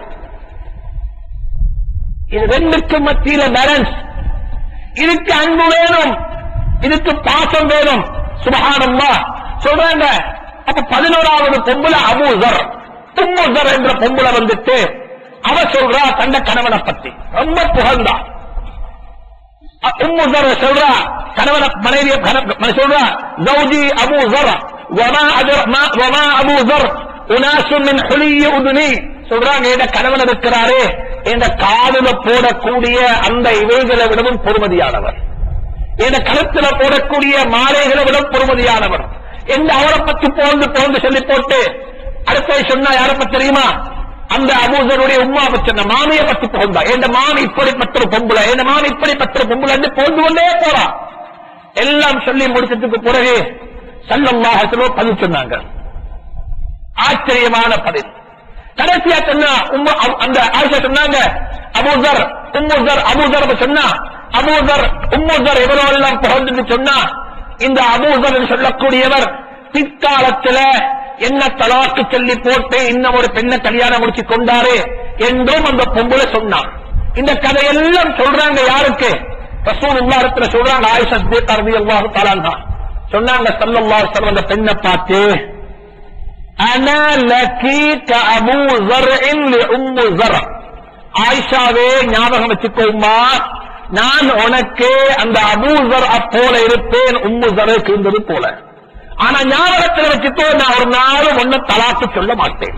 இது ரெண்டுக்கு மத்தியில பேலன்ஸ் இதுக்கு அன்பு வேணும் இதுக்கு பாசம் வேணும் சுபகானம்மா சொல்றாங்க அப்ப பதினோராவது பொம்புல அபூசர் தும்முசர் என்ற பொம்புல வந்துட்டு அவ சொல்றா தந்த கணவனை பத்தி ரொம்ப புகழ்ந்தா உம்மு ஜர் சொல்றா கணவன மனைவிய கண- சொல்றா ஜௌஜி அபு ஜர் வமா அஜர் மா- வமா அபு ஜர் உனாசு மின் ஹுலிய உதுனி சொல்றாங்க இந்த கணவன் இருக்கிறாரே இந்த காதுல போடக்கூடிய அந்த இவைகளை விடவும் பொறுமதியானவர் இந்த கழுத்துல போடக்கூடிய மாலைகளை விட பொறுமதியானவர் என்று அவரை பத்தி போந்து போந்து சொல்லி போட்டு அடுத்த சொன்னா யாரை பத்தி தெரியுமா அந்த அபூசருடைய உம்மா சொன்ன மாமியை பத்தி போந்தா எந்த மாமி இப்படிப்பட்ட ஒரு பொம்பளை எந்த மாமி இப்படிப்பட்ட ஒரு பொம்பளை என்று போந்து கொண்டே போறா எல்லாம் சொல்லி முடிச்சதுக்கு பிறகு சல்லல்லாஹு பதில் சொன்னாங்க ஆச்சரியமான பதில் கடைசியா சொன்னா உம்மு அ- அந்த ஆயிஷா சொன்னாங்க அபூதர் உம்முதர் அபூதர் சொன்னா அபூதர் உம்முதர் எவ்வளவு எல்லாம் புகழ்ந்து சொன்னா இந்த அபூதர் என்று சொல்லக்கூடியவர் பிற்காலத்துல என்ன தலாக்கு சொல்லி போட்டு இன்னும் ஒரு பெண்ணை கல்யாணம் முடிச்சு கொண்டாரு என்றும் அந்த பொம்பளை சொன்னான் இந்த கதையெல்லாம் சொல்றாங்க யாருக்கு ரசூலுல்லாஹ்விடத்துல சொல்றாங்க ஆயிஷா சித்திகா ரலியல்லாஹு தஆலா சொன்னாங்க ஸல்லல்லாஹு அலைஹி வஸல்லம் அந்த பெண்ணை பார்த்து அனா லகி கஅபூ ஸர்இன் லிஉம்மு ஸர் ஆயிஷாவே ஞாபகம் வச்சுக்கோமா நான் உனக்கு அந்த அபூசர் போல இருப்பேன் உம்மு ஜருக்கு இருந்தது போல ஆனா ஞாபகத்தில் வச்சுக்கோ நான் ஒரு நாளும் ஒன்ன தலாக்கு சொல்ல மாட்டேன்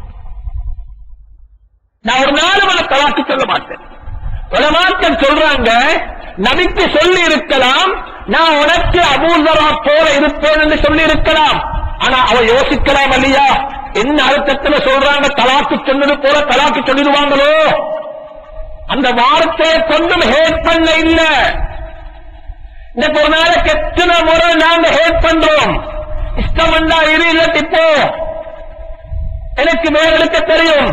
நான் ஒரு நாளும் உன்னை தலாக்கு சொல்ல மாட்டேன் உலமாக்கள் சொல்றாங்க நபிக்கு சொல்லி இருக்கலாம் நான் உனக்கு அபூசரா போல இருப்பேன் என்று சொல்லி இருக்கலாம் ஆனா அவ யோசிக்கலாம் இல்லையா என்ன அழுத்தத்துல சொல்றாங்க தலாக்கு சொன்னது போல தலாக்கு சொல்லிடுவாங்களோ அந்த வார்த்தையை கொண்டும் ஹேட் பண்ண இல்ல இந்த ஒரு நாளைக்கு எத்தனை முறை நாங்க ஹேட் பண்றோம் இஷ்டம் வந்தா இரு இல்லாட்டி போ எனக்கு மேல் எடுக்க தெரியும்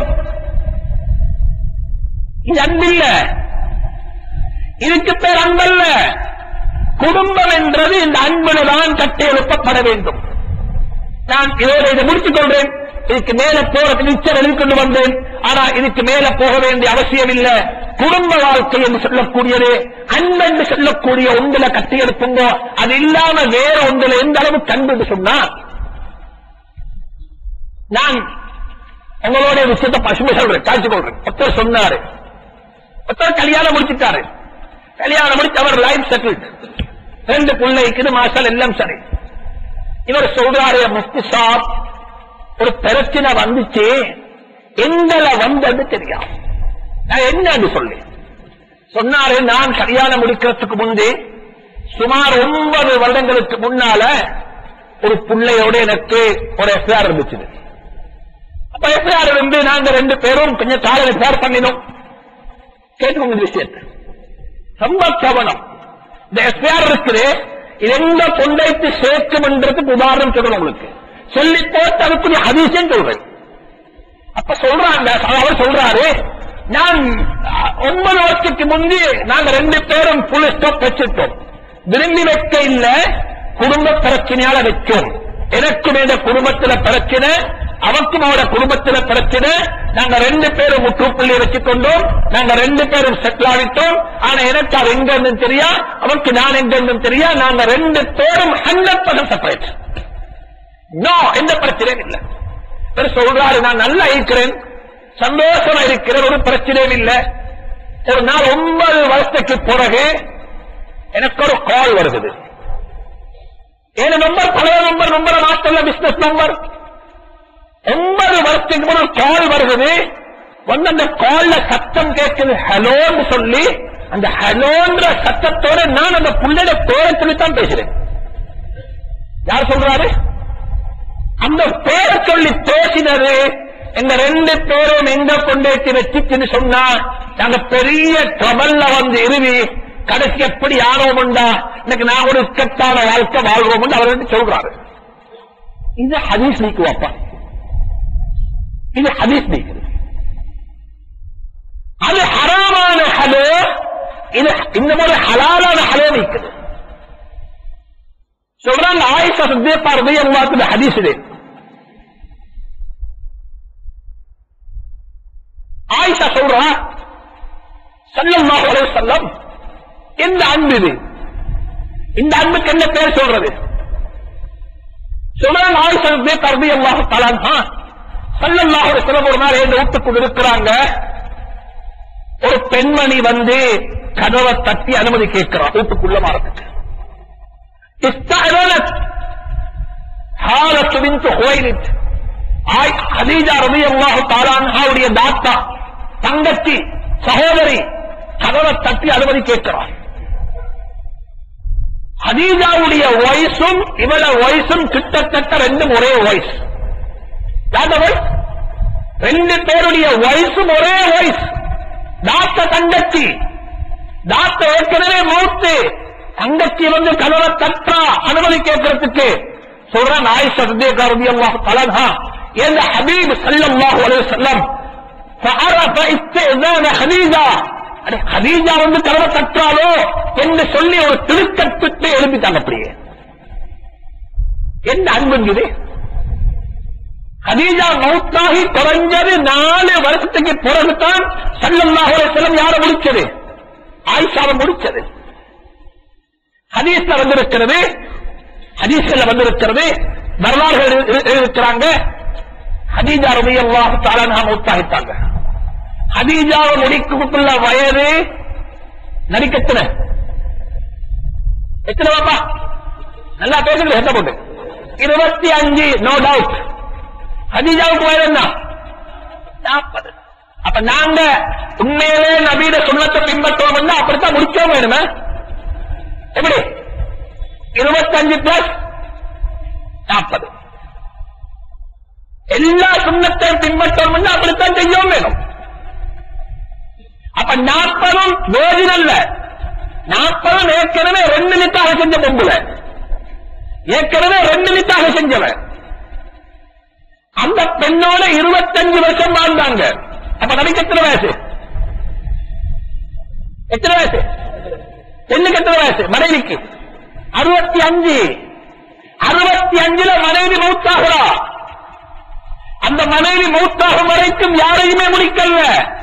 இது அன்பில்ல இதுக்கு பேர் அன்பல்ல குடும்பம் என்றது இந்த அன்புல தான் கட்டி எழுப்பப்பட வேண்டும் நான் இதோட இதை முடித்துக் கொள்றேன் இதுக்கு மேல போறது நிச்சயம் எழுதி கொண்டு வந்தேன் ஆனா இதுக்கு மேல போக வேண்டிய அவசியம் இல்ல குடும்ப வாழ்க்கை என்று சொல்லக்கூடியது அன்பு என்று சொல்லக்கூடிய ஒன்றுல கட்டி எடுப்புங்க அது இல்லாம வேற ஒன்றுல எந்த அளவு கண்டு என்று சொன்னா நான் உங்களோட விஷயத்தை பசுமை சொல்றேன் காட்சி கொள்றேன் ஒருத்தர் சொன்னாரு ஒருத்தர் கல்யாணம் முடிச்சிட்டாரு கல்யாணம் முடிச்சு அவர் லைஃப் செட்டில்ட் ரெண்டு பிள்ளைக்குது மாசல் எல்லாம் சரி இவர் சொல்றாரு முஃப்தி சாப் ஒரு பிரச்சனை வந்துச்சு எங்களை வந்தது தெரியாது நான் என்னன்னு சொல்லி சொன்னாரு நான் கல்யாணம் முடிக்கிறதுக்கு முன்பே சுமார் ஒன்பது வருடங்களுக்கு முன்னால ஒரு பிள்ளையோட எனக்கு ஒரு எஃப்ஐஆர் இருந்துச்சு அப்ப எஃப்ஐஆர் இருந்து நாங்க ரெண்டு பேரும் கொஞ்சம் காலம் எஃப்ஐஆர் பண்ணினோம் கேட்டுக்கோங்க இந்த விஷயத்தை ரொம்ப கவனம் இந்த எஃப்ஐஆர் இருக்குது இது எங்க கொண்டைத்து சேர்க்கும்ன்றதுக்கு உதாரணம் சொல்லணும் உங்களுக்கு சொல்லி போட்டு அதுக்குரிய ஹதீசன் சொல்றேன் அப்ப சொல்றாங்க அவர் சொல்றாரு நான் அஹ், ஒன்பது வருஷத்துக்கு முந்தி நாங்க ரெண்டு பேரும் புல் ஸ்டாப் வச்சிட்டோம் விரும்பி வைக்க இல்ல குடும்ப பிரச்சனையால வச்சோம் எனக்கும் இந்த குடும்பத்துல பிரச்சனை அவருக்கும் அவரோட குடும்பத்துல பிரச்சனை நாங்க ரெண்டு பேரும் முற்றுப்புள்ளி வச்சுக்கொண்டோம் நாங்க ரெண்டு பேரும் செட்டில் ஆகிட்டோம் ஆனா எனக்கு அது எங்க இருந்தும் தெரியா அவருக்கு நான் எங்க இருந்தும் தெரியா நாங்க ரெண்டு பேரும் ஹண்ட்ரட் பர்சன்ட் செப்பரேட் நோ எந்த பிரச்சனையும் இல்லை இவர் சொல்றாரு நான் நல்லா இருக்கிறேன் சந்தோஷமா இருக்கிறேன் ஒரு பிரச்சனையும் இல்லை ஒரு நாள் ஒன்பது வருஷத்துக்கு பிறகு எனக்கு ஒரு கால் வருது ஏழு நம்பர் பழைய நம்பர் நம்பரை மாத்தல பிசினஸ் நம்பர் ஒன்பது வருஷத்துக்கு முன்னாடி கால் வருது வந்து அந்த கால்ல சத்தம் கேட்குது ஹலோன்னு சொல்லி அந்த ஹலோன்ற சத்தத்தோட நான் அந்த புள்ளைய பேரை சொல்லித்தான் பேசுறேன் யார் சொல்றாரு அந்த பேரை சொல்லி பேசினது எங்க ரெண்டு பேரும் எங்க கொண்டேத்தி வச்சுச்சுன்னு சொன்னா நாங்க பெரிய ட்ரபல்ல வந்து இருவி கடைசி எப்படி ஆனோம்டா இன்னைக்கு நான் ஒரு இக்கட்டான வாழ்க்கை வாழ்றோம் அவர் வந்து சொல்றாரு இது ஹதீஸ் நீக்குவாப்பா இது ஹதீஸ் நீக்குது அது ஹராமான ஹலோ இது இந்த மாதிரி ஹலாலான ஹலோ நீக்குது சொல்றாங்க ஆயிஷா சித்தியப்பா ரலியல்லாஹு ஹதீஸ் இது ஆயிஷா சொல்றா ஸல்லல்லாஹு அலைஹி வஸல்லம் இந்த அன்பு இது இந்த அன்புக்கு என்ன பேர் சொல்றது சொல்றாங்க ஆயிஷா சித்தியப்பா ரலியல்லாஹு தஆலா ஸல்லல்லாஹு அலைஹி வஸல்லம் ஒரு நாள் எங்க வீட்டுக்குள்ள இருக்கிறாங்க ஒரு பெண்மணி வந்து கதவை தட்டி அனுமதி கேட்கிறான் வீட்டுக்குள்ள மாறத்துக்கு استأذنت حالة بنت خويلد ஆய் ஹதீஜா ரலியல்லாஹு தஆலா அன்ஹாவுடைய தாத்தா தங்கச்சி சகோதரி கதவை தட்டி அனுமதி கேட்கிறார் ஹதீஜாவுடைய வயசும் இவள வயசும் கிட்டத்தட்ட ரெண்டும் ஒரே வயசு யார்ட வயசு ரெண்டு பேருடைய வயசும் ஒரே வயசு தாத்த தங்கச்சி தாத்த ஏற்கனவே மூத்து தங்கச்சி வந்து கதவை தட்டா அனுமதி கேட்கறதுக்கு சொல்றான் ஆயிஷா ரதியல்லா ரதியல்லாஹு தஆலா எந்த ஹபீப் ஸல்லல்லாஹு அலைஹி வஸல்லம் فعرف استئذان خديجة அடே ஹதீஜா வந்து கதவை தட்டாலோ என்று சொல்லி ஒரு திருக்கட்டுட்டு எழுப்பிட்டாங்க அப்படியே என்ன அன்புங்குது ஹதீஜா மௌத்தாகி குறைஞ்சது நாலு வருஷத்துக்கு பிறகுதான் சல்லல்லாஹு அலைஹி வஸல்லம் யாரை முடிச்சது ஆயிஷாவை முடிச்சது ஹதீஸ்ல வந்திருக்கிறது ஹதீஸ்ல வந்திருக்கிறது வரலாறுகள் எழு- எழு- எழுதியிருக்கிறாங்க ஹதீஜா ரலியல்லாஹு தஆலா அன்ஹா மௌத்தாகிட்டாங்க ஹதீஜாவை முடிக்குள்ள வயது நடிக்கத்தின எத்தனை பாப்பா நல்லா பேசுறது எத்த போட்டு இருபத்தி அஞ்சு நோ டவுட் ஹதீஜாவுக்கு வயது என்ன நாற்பது அப்ப நாங்க உண்மையிலே நபீட சுண்ணத்தை பின்பற்றுவோம் அப்படித்தான் முடிச்சோம் வேணுமே எப்படி இருபத்தஞ்சு பிளஸ் நாற்பது எல்லா சுண்ணத்தையும் பின்பற்றோம் அப்படித்தான் செய்யவும் வேணும் அப்ப நாற்பதும் வேர்ஜின் அல்ல நாற்பதும் ஏற்கனவே ரெண்டு நித்தாக செஞ்ச பொம்புல ஏற்கனவே ரெண்டு நித்தாக செஞ்சவன் அந்த பெண்ணோட இருபத்தஞ்சு வருஷம் வாழ்ந்தாங்க அப்ப நபிக்கு எத்தனை வயசு எத்தனை வயசு பெண்ணுக்கு எத்தனை வயசு மனைவிக்கு அறுபத்தி அஞ்சு அறுபத்தி அஞ்சுல மனைவி மௌத்தாகிறா அந்த மனைவி மௌத்தாகும் வரைக்கும் யாரையுமே முடிக்கல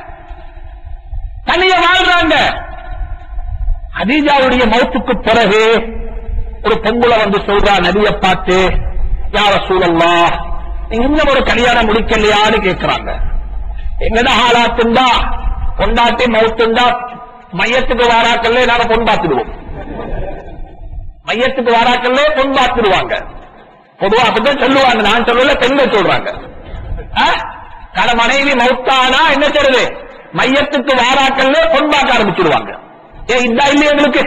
தனிய வாழ்றாங்க ஹதீஜாவுடைய மௌத்துக்கு பிறகு ஒரு பொங்குல வந்து சொல்றா நபிய பார்த்து யார சூழல்லா நீங்க இன்னும் ஒரு கல்யாணம் முடிக்கலையான்னு கேட்கிறாங்க என்னடா ஆளாத்துண்டா கொண்டாட்டி மவுத்துண்டா மையத்துக்கு வாராக்கல்ல நாங்க பொன் பார்த்துடுவோம் மையத்துக்கு வாராக்கல்ல பொன் பார்த்துடுவாங்க பொதுவா அப்படிதான் சொல்லுவாங்க நான் சொல்லல பெண்கள் சொல்றாங்க ஆ? கட மனைவி மௌத்தானா என்ன செய்யறது மையத்துக்கு வாராக்கல்ல பொன் பார்க்க ஆரம்பிச்சிடுவாங்க ஏ இதா இல்லையா எங்களுக்கு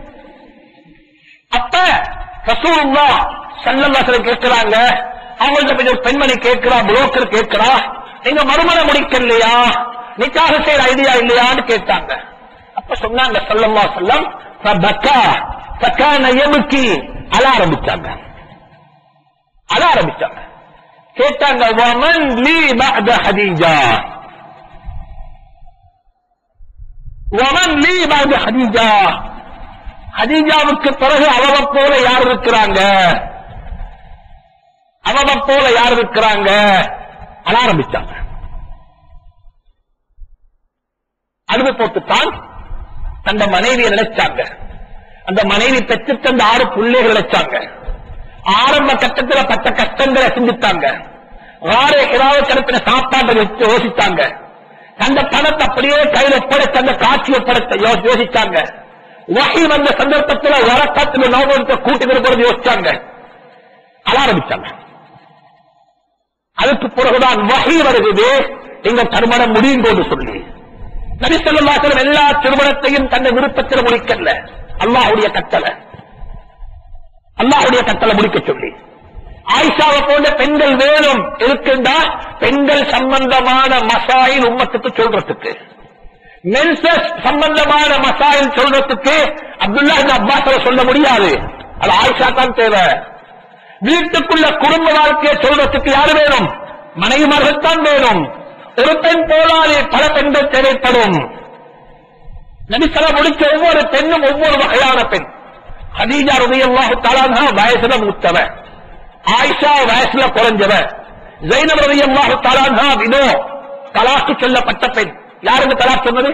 அப்ப ரசூலுல்லா சல்லல்லாஹு கேட்கிறாங்க அவங்கள்ட்ட போய் ஒரு பெண்மணி கேட்கிறா புரோக்கர் கேட்கிறா நீங்க மறுமண முடிக்கலையா நிக்காக செய்யற ஐடியா இல்லையான்னு கேட்டாங்க அப்ப சொன்னாங்க சல்லல்லாஹு செல்லம் ஃபபக்கா ஃபகான யப்கி அழ ஆரம்பிச்சாங்க அழ ஆரம்பிச்சாங்க கேட்டாங்க வமன் லீ பஅத ஹதீஜா வமன் லீ பஅத ஹதீஜா ஹதீஜாவுக்கு பிறகு அவவை போல யார் இருக்கிறாங்க அவவை போல யார் இருக்கிறாங்க அழ ஆரம்பிச்சாங்க அழுது போட்டுத்தான் தந்த மனைவியை நினைச்சாங்க அந்த மனைவி பெற்று தந்த ஆறு பிள்ளைகள் நினைச்சாங்க ஆரம்ப கட்டத்துல பட்ட கஷ்டங்களை சிந்தித்தாங்க வார ஏதாவது கிடப்பின சாப்பாட்டை வச்சு யோசித்தாங்க அந்த பணத்தை அப்படியே கையில ஒப்படைச்சு அந்த காட்சியை படத்தை யோசிச்சாங்க வகை வந்த சந்தர்ப்பத்துல வரக்கத்துல நோபத்தை கூட்டி போறது யோசிச்சாங்க அழ ஆரம்பிச்சாங்க அதுக்கு பிறகுதான் வகை வருகிறது எங்க திருமணம் முடியும் கொண்டு சொல்லி நபிசல்லாசலம் எல்லா திருமணத்தையும் தன்னை விருப்பத்தில் முடிக்கல அல்லாஹுடைய கட்டளை அல்லாஹுடைய கட்டளை முடிக்க சொல்லி ஆயிஷாவை போன்ற பெண்கள் வேணும் இருக்கின்றா பெண்கள் சம்பந்தமான மசாயில் உம்மத்துக்கு சொல்றதுக்கு மென்சஸ் சம்பந்தமான மசாயில் சொல்றதுக்கு அப்துல்லா அப்பாஸ் சொல்ல முடியாது அது ஆயிஷா தான் தேவை வீட்டுக்குள்ள குடும்ப வாழ்க்கையை சொல்றதுக்கு யாரு வேணும் மனைவிமார்கள் தான் வேணும் ஒரு பெண் போலாது பல பெண்கள் தேவைப்படும் நபிசலா முடிச்ச ஒவ்வொரு பெண்ணும் ஒவ்வொரு வகையான பெண் ஹதீஜா ரலியல்லாஹு தஆலா வயசுல மூத்தவ ஆயிஷா வயசுல குறைஞ்சவ ஜைனப் ரலியல்லாஹு தஆலா வினோ தலாக்கு சொல்லப்பட்ட பெண் யாருக்கு தலாக் சொன்னது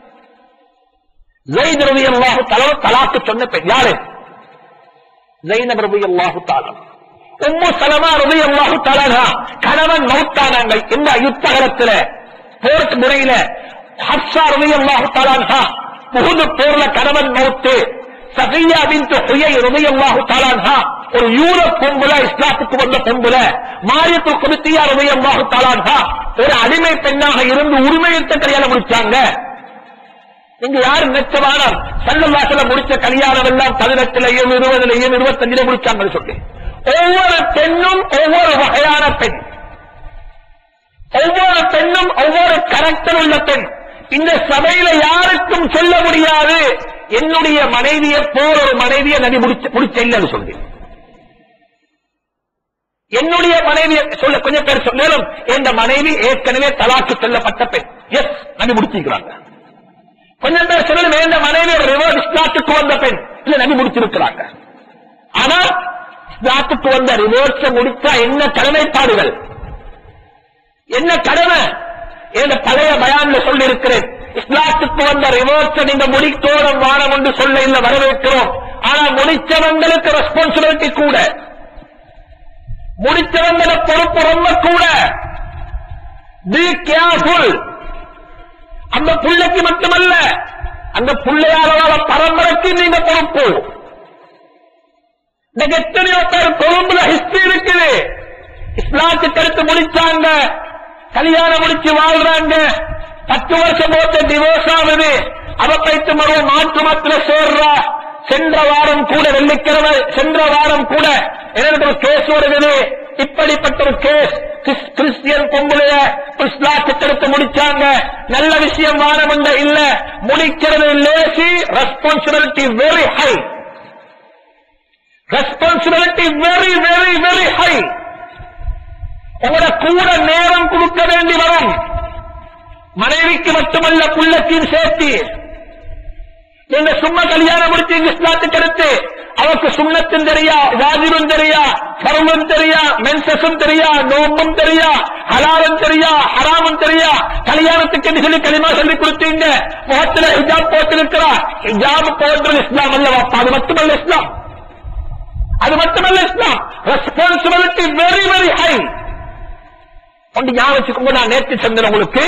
ஜெயித் ரலியல்லாஹு தஆலா தலாக்கு சொன்ன பெண் யாரு ஜைனப் ரலியல்லாஹு தஆலா உம்மு சலமா ரலியல்லாஹு தஆலா கணவன் மௌத்தானாங்க இந்த யுத்தகலத்துல போருக்கு முறையில ஹப்ஸா ரலியல்லாஹு தஆலா உஹுது போர்ல கணவன் மௌத்து சஃபியா பின்த் ஹுயை ரலியல்லாஹு தஆலா ஒரு யூத பொம்புல இஸ்லாத்துக்கு வந்த பொம்புல மாரியத்து குபித்தியா ரலியல்லாஹு தஆலா ஒரு அடிமை பெண்ணாக இருந்து உரிமையத்தை கல்யாணம் முடிச்சாங்க இங்க யாரு நிச்சயமானால் சல்லல்லாசல முடிச்ச கல்யாணம் எல்லாம் பதினெட்டுலயும் இருபதுலயும் இருபத்தஞ்சுல முடிச்சாங்க சொல்லி ஒவ்வொரு பெண்ணும் ஒவ்வொரு வகையான பெண் ஒவ்வொரு பெண்ணும் ஒவ்வொரு கரெக்டர் உள்ள பெண் இந்த சபையில யாருக்கும் சொல்ல முடியாது என்னுடைய மனைவியை போல ஒரு மனைவியை நடி முடிச்ச முடிச்ச இல்லைன்னு சொல்லி என்னுடைய மனைவியை சொல்ல கொஞ்சம் பேர் சொன்னாலும் இந்த மனைவி ஏற்கனவே தலாக்கு சொல்லப்பட்ட பெண் எஸ் நடி முடிச்சிருக்கிறாங்க கொஞ்சம் பேர் சொல்லணும் இந்த மனைவி ரிவர்ஸ் இஸ்லாத்துக்கு வந்த பெண் இல்ல நபி முடிச்சிருக்கிறாங்க ஆனா இஸ்லாத்துக்கு வந்த ரிவர்ஸ் முடிச்சா என்ன கடமைப்பாடுகள் என்ன கடமை என்ற பழைய பயான்ல சொல்லி இருக்கிறேன் இஸ்லாத்துக்கு வந்த ரிவர்ஸ் நீங்க முடித்தோறும் வானம் என்று சொல்ல இல்ல வரவேற்கிறோம் ஆனா முடிச்சவங்களுக்கு ரெஸ்பான்சிபிலிட்டி கூட முடிச்சவங்கள பொறுப்பு ரொம்ப கூட பி கேர்ஃபுல் அந்த புள்ளைக்கு மட்டுமல்ல அந்த பிள்ளையாளர்கள பரம்பரைக்கு நீங்க பொறுப்பு இன்னைக்கு எத்தனையோ பேர் கொழும்புல ஹிஸ்டரி இருக்குது இஸ்லாத்துக்கு அடுத்து முடிச்சாங்க கல்யாணம் முடிச்சு வாழ்றாங்க பத்து வருஷம் போட்டு டிவோர்ஸ் ஆகுது அவ பைத்து மறுவ மாற்று மாத்திர சேர்றா சென்ற வாரம் கூட வெள்ளிக்கிழமை சென்ற வாரம் கூட எனக்கு ஒரு கேஸ் வருகிறது இப்படிப்பட்ட ஒரு கேஸ் கிறிஸ்- கிறிஸ்டியன் பொம்பளைய இஸ்லாத்துக்கு எடுத்து முடிச்சாங்க நல்ல விஷயம் வாரம் இல்ல முடிக்கிறது lazy responsibility very high responsibility very very very high உங்களோட கூட நேரம் கொடுக்க வேண்டி வரும் மனைவிக்கு மட்டுமல்ல புள்ளத்தையும் சேர்த்து நீங்க சும்மா கல்யாணம் முடிச்சீங்க இஸ்லாத்துக்கு அடுத்து அவருக்கு சுண்ணத்தும் தெரியா வாஜிபும் தெரியா பருவம் தெரியா மென்சஸும் தெரியா நோம்பும் தெரியா ஹலாலும் தெரியா ஹராமும் தெரியா கல்யாணத்துக்கு என்று சொல்லி களிமா சொல்லி கொடுத்தீங்க முகத்துல ஹிஜாப் போட்டிருக்கிறா ஹிஜாப் போன்றது இஸ்லாம் அல்லவா அது மட்டுமல்ல இஸ்லாம் அது மட்டுமல்ல Islam responsibility very very high ஒன்று ஞாபகம் வச்சுக்கோங்க நான் நேற்று சொன்னேன் உங்களுக்கு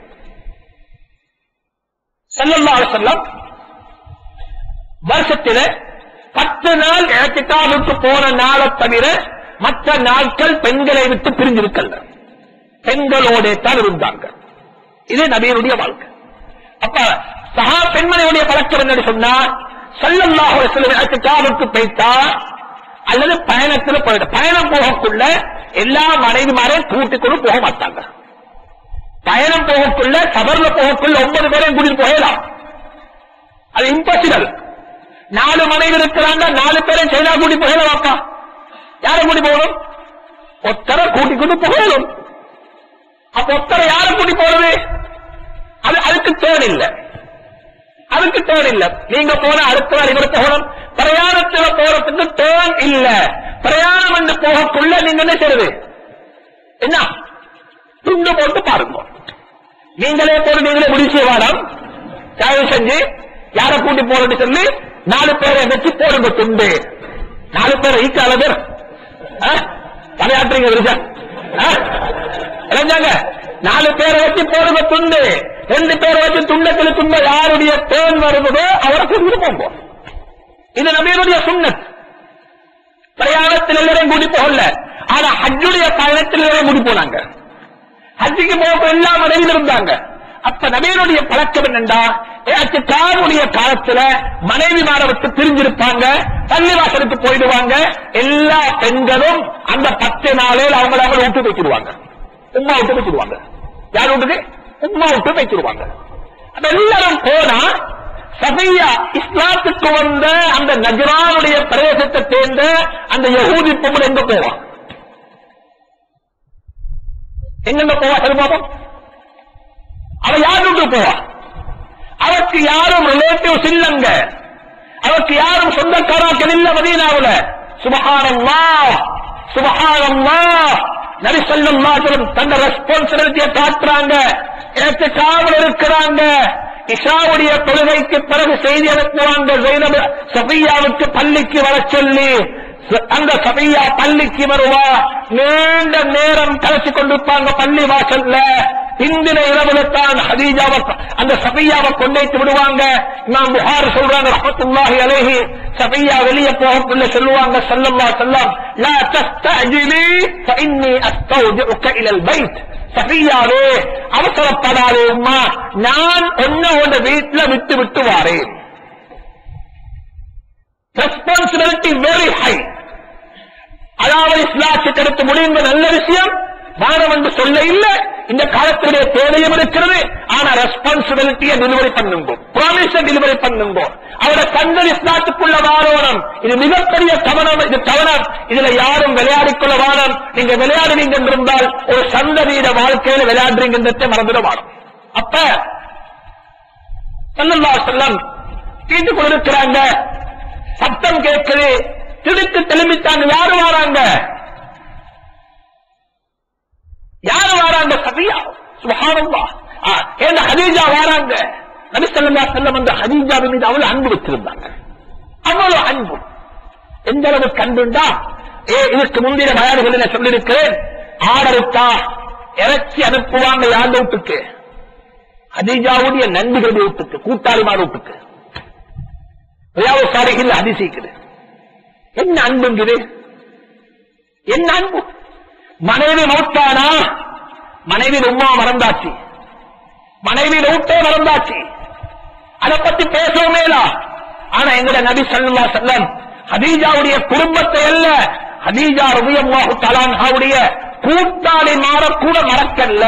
ஸல்லல்லாஹு அலைஹி வஸல்லம் வருஷத்தில பத்து நாள் ஏத்திக்காவுக்கு போன நாளை தவிர மற்ற நாட்கள் பெண்களை விட்டு பிரிஞ்சிருக்கல பெண்களோட தான் இருந்தாங்க இது நபியனுடைய வாழ்க்கை அப்ப சகா பெண்மணியுடைய பழக்கம் என்னன்னு சொன்னா சல்லல்லாஹு அலைஹி வஸல்லம் ஏத்திக்காவுக்கு போய்த்தா அல்லது பயணத்துல போயிட்ட பயணம் போகக்குள்ள எல்லா மனைவிமாரையும் கூட்டிக்கொண்டு போக மாட்டாங்க பயணம் போகக்குள்ள சபர்ல போகக்குள்ள ஒன்பது பேரையும் கூட்டிட்டு போகலாம் அது இம்பாசிபிள் நாலு மனைவி இருக்கிறாங்க நாலு பேரை சைனா கூட்டி போகலாம் அப்பா யாரை கூட்டி போகணும் ஒத்தரை கூட்டி கொண்டு போகணும் அப்ப ஒத்தரை யாரை கூட்டி போறது அது அதுக்கு தேவை இல்லை அதுக்கு தேவை இல்ல நீங்க போன அடுத்த நாள் இவர் போகணும் பிரயாணத்துல போறதுக்கு டேர்ன் இல்ல பிரயாணம் என்று போகக்குள்ள நீங்க என்ன செய்யறது என்ன துண்டு போட்டு பாருங்க நீங்களே போட்டு நீங்களே முடிச்சு வாடம் தயவு செஞ்சு யாரை கூட்டி போறேன்னு சொல்லி நாலு பேரை வச்சு போடுங்க துண்டு நாலு பேரை ஈக்கால பேர் தலையாட்டுறீங்க விரிஜா இளைஞாங்க நாலு பேரை வச்சு போடுங்க துண்டு ரெண்டு பேரை வச்சு துண்டத்தில் துண்ட யாருடைய தேன் வருவதோ அவரை கொண்டு போங்க இது நபியனுடைய சுண்ணத் பிரயாணத்தில் எல்லாரையும் கூட்டி போகல ஆனா ஹஜ்ஜுடைய பயணத்தில் எல்லாரையும் கூட்டி போனாங்க ஹஜ்ஜுக்கு போக எல்லா மனைவியில் இருந்தாங்க அப்ப நபியனுடைய பழக்கம் என்னண்டா காருடைய காலத்துல மனைவி விட்டு பிரிஞ்சிருப்பாங்க பள்ளிவாசலுக்கு போயிடுவாங்க எல்லா பெண்களும் அந்த பத்து நாளில் அவங்கள அவங்க விட்டு வச்சிருவாங்க உமா விட்டு வச்சிருவாங்க யார் வீட்டுக்கு உமா விட்டு வச்சிருவாங்க அப்ப எல்லாரும் போனா சபையா இஸ்லாத்துக்கு வந்த அந்த நஜரானுடைய பிரதேசத்தை சேர்ந்த அந்த யகூதி பொம்பளை எங்க போவான் எங்கெங்க போவா சொல்லுவோம் அவ யார் வீட்டுக்கு போவா அவருக்கு யாரும் ரிலேட்டிவ்ஸ் இல்லங்க அவருக்கு யாரும் சொந்தக்காராக்கள் இல்ல மதீனாவுல சுபஹானல்லா சுபஹானல்லா நபி ஸல்லல்லாஹு அலைஹி தந்த ரெஸ்பான்சிபிலிட்டியை காட்டுறாங்க ஏற்று காவல் இருக்கிறாங்க இஷாவுடைய தொழுகைக்கு பிறகு செய்தி அனுப்புவாங்க ஜெயினப் சஃபியாவுக்கு பள்ளிக்கு வர சொல்லி ச- அந்த சபையா பள்ளிக்கு வருவா நீண்ட நேரம் கலைச்சு கொண்டிருப்பாங்க பள்ளி வாசல்ல இந்தின இரவுல தான் ஹதீஜாவை அந்த சபையாவை கொண்டைத்து விடுவாங்க இமாம் புகார் சொல்றாங்க ரஹமத்துல்லாஹி அலைஹி சபையா வெளியே போகக்குள்ள சொல்லுவாங்க ஸல்லல்லாஹு அலைஹி வஸல்லம் லா தஸ்தஅஜிலி ஃபஇன்னி அஸ்தௌஜிஉக இலல் பைத் சஃபியாவே அவசரப்படாதே உம்மா நான் உன்னோட வீட்டுல விட்டு விட்டு வாரேன் ரெஸ்பான்சிபிலிட்டி வெரி ஹை அதாவது இஸ்லாத்துக்கு எடுத்து முடிந்த நல்ல விஷயம் வாரம் என்று சொல்ல இல்ல இந்த காலத்துடைய தேவையும் இருக்கிறது ஆனா ரெஸ்பான்சிபிலிட்டியை டெலிவரி பண்ணுங்க ப்ராமிஸ டெலிவரி பண்ணுங்க அவரோட கண்கள் இஸ்லாத்துக்குள்ள வாரோணம் இது மிகப்பெரிய கவனம் இது கவனம் இதுல யாரும் விளையாடிக் கொள்ள வாரம் நீங்க விளையாடுவீங்க என்றிருந்தால் ஒரு சந்ததியிட வாழ்க்கையில விளையாடுறீங்கன்றதை மறந்துட வாரம் அப்ப சல்லல்லா செல்லம் கேட்டுக் கொண்டிருக்கிறாங்க சத்தம் கேட்குது திடுக்கு தெளிவித்தாங்க யாரு வராங்க யாரு வராங்க ரபியா சுபஹானல்லாஹ் ஆ, ஏன்னா ஹதீஜா வராங்க நபி ஸல்லல்லாஹு அலைஹி வஸல்லம் அந்த ஹதீஜாவின் மீது அவ்வளவு அன்பு வச்சிருந்தாங்க அவ்வளவு அன்பு எந்த அளவுக்கு அன்புண்டா ஏ இதுக்கு முந்தைய பயான்கள் நான் சொல்லியிருக்கிறேன் ஆடருக்கா இறைச்சி அனுப்புவாங்க யார் வீட்டுக்கு ஹதீஜாவுடைய நண்பர்களுடைய வீட்டுக்கு கூட்டாளிமார் வீட்டுக்கு ரியாவு சாரிகள் அதிசயிக்குது என்ன அன்புங்குது என்ன அன்பு மனைவி மௌத்தானா மனைவி உம்மா மறந்தாச்சு மனைவி ஊட்டே மறந்தாச்சு அதை பத்தி பேசவுமேலா ஆனா எங்கட நபி சல்லா செல்லம் ஹதீஜாவுடைய குடும்பத்தை அல்ல ஹதீஜா ரபியம்மாஹு தலான்ஹாவுடைய கூட்டாளி மாற கூட மறக்கல்ல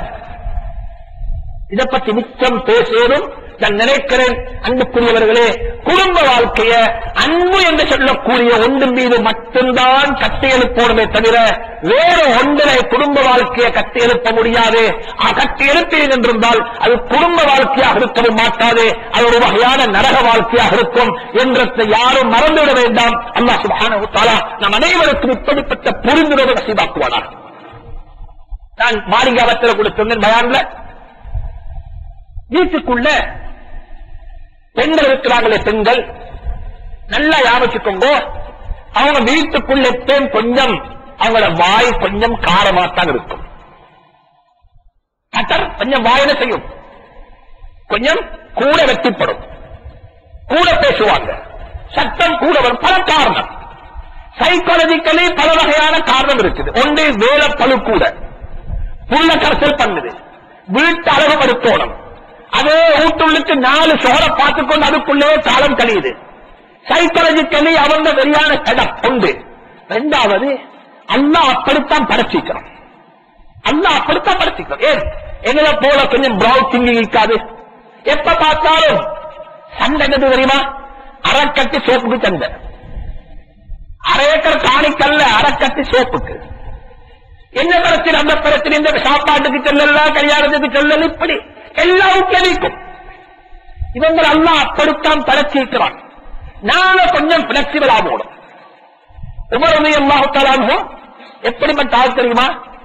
இதை பத்தி மிச்சம் பேசுவதும் நான் நினைக்கிறேன் அன்புக்குரியவர்களே குடும்ப வாழ்க்கைய அன்பு என்று சொல்லக்கூடிய ஒன்றின் மீது மட்டும்தான் கட்டியெழுப்போடுமே தவிர வேறு ஒன்றினை குடும்ப வாழ்க்கையை கட்டியெழுப்ப முடியாது ஆ, கட்டியெழுப்பேன் என்றிருந்தால் அது குடும்ப வாழ்க்கையாக இருக்கவும் மாட்டாது அது ஒரு வகையான நரக வாழ்க்கையாக இருக்கும் என்றதை யாரும் மறந்துவிட வேண்டாம் அல்லாஹ் சுப்ஹானஹு வ தஆலா நம் அனைவருக்கும் இப்படிப்பட்ட புரிந்துணர்வு நசீபாக்குவானாக நான் மாளிகாவத்தில் கூட சொன்னேன் பயான்ல வீட்டுக்குள்ள பெண்கள் இருக்கிறாங்களே பெண்கள் நல்லா யாபச்சுக்கோங்க அவங்க வீட்டுக்குள்ள எப்பயும் கொஞ்சம் அவங்களோட வாய் கொஞ்சம் காரமாத்தான் இருக்கும் கட்டர் கொஞ்சம் வாயில செய்யும் கொஞ்சம் கூட வெட்டிப்படும் கூட பேசுவாங்க சட்டம் கூட வரும் பல காரணம் சைக்காலஜிக்கலி பல வகையான காரணம் இருக்குது ஒன்று வேலை பழு கூட புள்ள கரசல் பண்ணுது வீட்டு அழகுபடுத்தோணும் அதே வீட்டுள்ளுக்கு நாலு சோரை பார்த்துக்கொண்டு அதுக்குள்ளே காலம் கழியுது சைக்காலஜிக்கலி அவங்க வெளியான கடம் உண்டு ரெண்டாவது அண்ணா அப்படித்தான் படைச்சிக்கிறோம் அண்ணா அப்படித்தான் படைச்சிக்கிறோம் ஏன் எங்களை போல கொஞ்சம் ப்ரௌட் திங்கிங் இருக்காது எப்ப பார்த்தாலும் சண்டை என்னது தெரியுமா அரைக்கட்டி சோப்புக்கு சண்டை அரை ஏக்கர் காணிக்கல்ல அரைக்கட்டி சோப்புக்கு என்ன பிரச்சனை அந்த பிரச்சனை இந்த சாப்பாட்டுக்கு செல்லல கல்யாணத்துக்கு செல்லல இப்படி எல்லாம் கிடைக்கும் இவங்க எல்லாம் அப்படித்தான் படைச்சிருக்கிறான் நாங்க கொஞ்சம் பிளெக்சிபிள் ஆகணும் உமரது அல்லாஹாலும் எப்படிப்பட்ட ஆள் தெரியுமா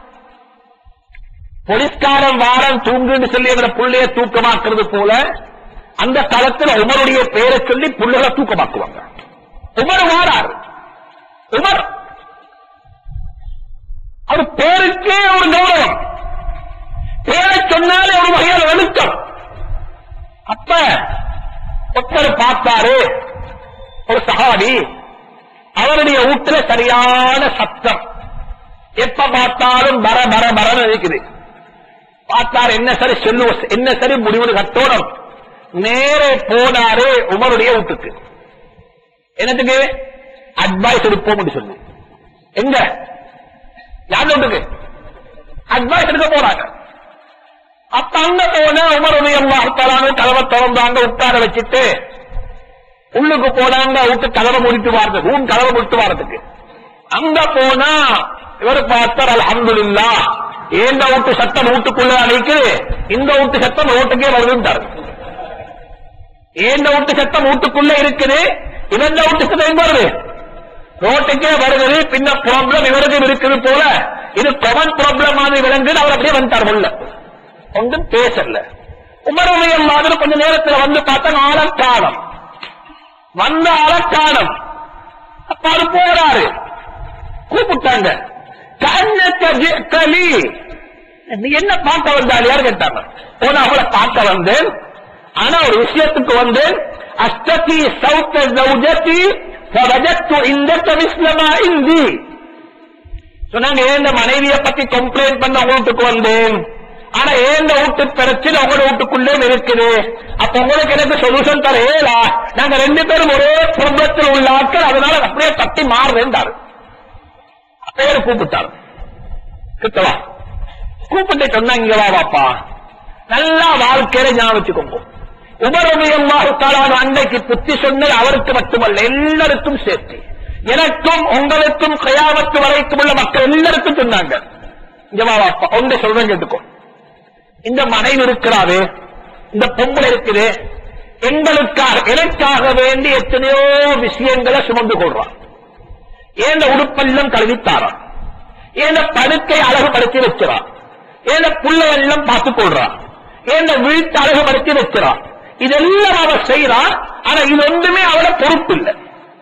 போலீஸ்காரன் வாரம் தூங்குன்னு சொல்லி அவரை புள்ளைய தூக்கமாக்குறது போல அந்த காலத்துல உமருடைய பெயரை சொல்லி புள்ளைகளை தூக்கமாக்குவாங்க உமர் வாரார் உமர் அவர் பேருக்கே ஒரு கௌரவம் பேரை சொன்னாலே ஒரு வகையான வெளுக்கம் அப்ப ஒருத்தர் பார்த்தாரு ஒரு சகாடி அவருடைய வீட்டுல சரியான சத்தம் எப்ப பார்த்தாலும் பர பர பரன்னு இருக்குது பார்த்தார் என்ன சரி சொல்லு என்ன சரி முடிவு கட்டோடும் நேரே போனாரு உமருடைய வீட்டுக்கு என்னத்துக்கு அட்வைஸ் எடுப்போம் சொல்லி எங்க யார் வீட்டுக்கு அட்வைஸ் எடுக்க போறாங்க அப்ப அங்க போன உமருடைய அல்லாஹாலான கதவை திறந்தாங்க உட்கார வச்சுட்டு உள்ளுக்கு போனாங்க விட்டு கதவை முடித்து வாரது ரூம் கதவை முடித்து வாரதுக்கு அங்க போனா இவர் பார்த்தார் அல்ஹம்துலில்லா இந்த வீட்டு சத்தம் வீட்டுக்குள்ள அணைக்குது இந்த வீட்டு சத்தம் ரோட்டுக்கே வருதுன்றார் இந்த வீட்டு சத்தம் வீட்டுக்குள்ள இருக்குது இவன் வீட்டு சத்தம் எங்க வருது ரோட்டுக்கே வருகிறது பின்ன ப்ராப்ளம் இவருக்கு இருக்குது போல இது கொமன் ப்ராப்ளம் மாதிரி விளங்குது அவர் அப்படியே வந்துட்டார் உள்ள ஒன்றும் பேசல உமருடைய மாதிரி கொஞ்ச நேரத்துல வந்து பார்த்தா ஆழக்காலம் வந்த ஆழக்காலம் அப்ப அவர் போறாரு கூப்பிட்டாங்க கண்ணக்க ஜிக்கலி நீ என்ன பார்க்க வந்தால் யார் கேட்டாங்க போன அவளை பார்க்க வந்தேன் ஆனா ஒரு விஷயத்துக்கு வந்தேன் அஷ்டதி சௌத்த ஜௌஜதி ஃபவஜத்து இந்தக்க மிஸ்லமா இந்தி சொன்னாங்க ஏந்த மனைவியை பத்தி கம்ப்ளைண்ட் பண்ண வீட்டுக்கு வந்தேன் ஆனா ஏந்த வீட்டு பிரச்சனை உங்களோட வீட்டுக்குள்ளே இருக்குது அப்ப உங்களுக்கு எனக்கு சொல்யூஷன் தர ஏலா நாங்க ரெண்டு பேரும் ஒரே குடும்பத்தில் உள்ள ஆட்கள் அதனால அப்படியே தட்டி மாறுறேன்டாரு பேர் கூப்பிட்டாரு கிட்டவா கூப்பிட்டு சொன்னா இங்க வா வாப்பா நல்லா வாழ்க்கையில ஞாபகம் வச்சுக்கோங்க உபரமியமாக அன்றைக்கு புத்தி சொன்னது அவருக்கு மட்டுமல்ல எல்லாருக்கும் சேர்த்து எனக்கும் உங்களுக்கும் கயாமத்து வரைக்கும் உள்ள மக்கள் எல்லாருக்கும் சொன்னாங்க இங்க வா வாப்பா ஒன்று சொல்றேன் கேட்டுக்கோ இந்த மனைவி இருக்கிறாரு இந்த பொம்பளை இருக்குது எங்களுக்காக எனக்காக வேண்டி எத்தனையோ விஷயங்களை சுமந்து கொள்றான் ஏந்த உடுப்பெல்லாம் கழுவித்தாரான் ஏந்த படுக்கை அழகுபடுத்தி வச்சிறான் ஏன புள்ளைகள் எல்லாம் பார்த்துக் கொள்றான் ஏன வீட்டு அழகுபடுத்தி வைக்கிறான் இதெல்லாம் அவ செய்யறான் ஆனா இது ஒன்றுமே அவள பொறுப்பு இல்லை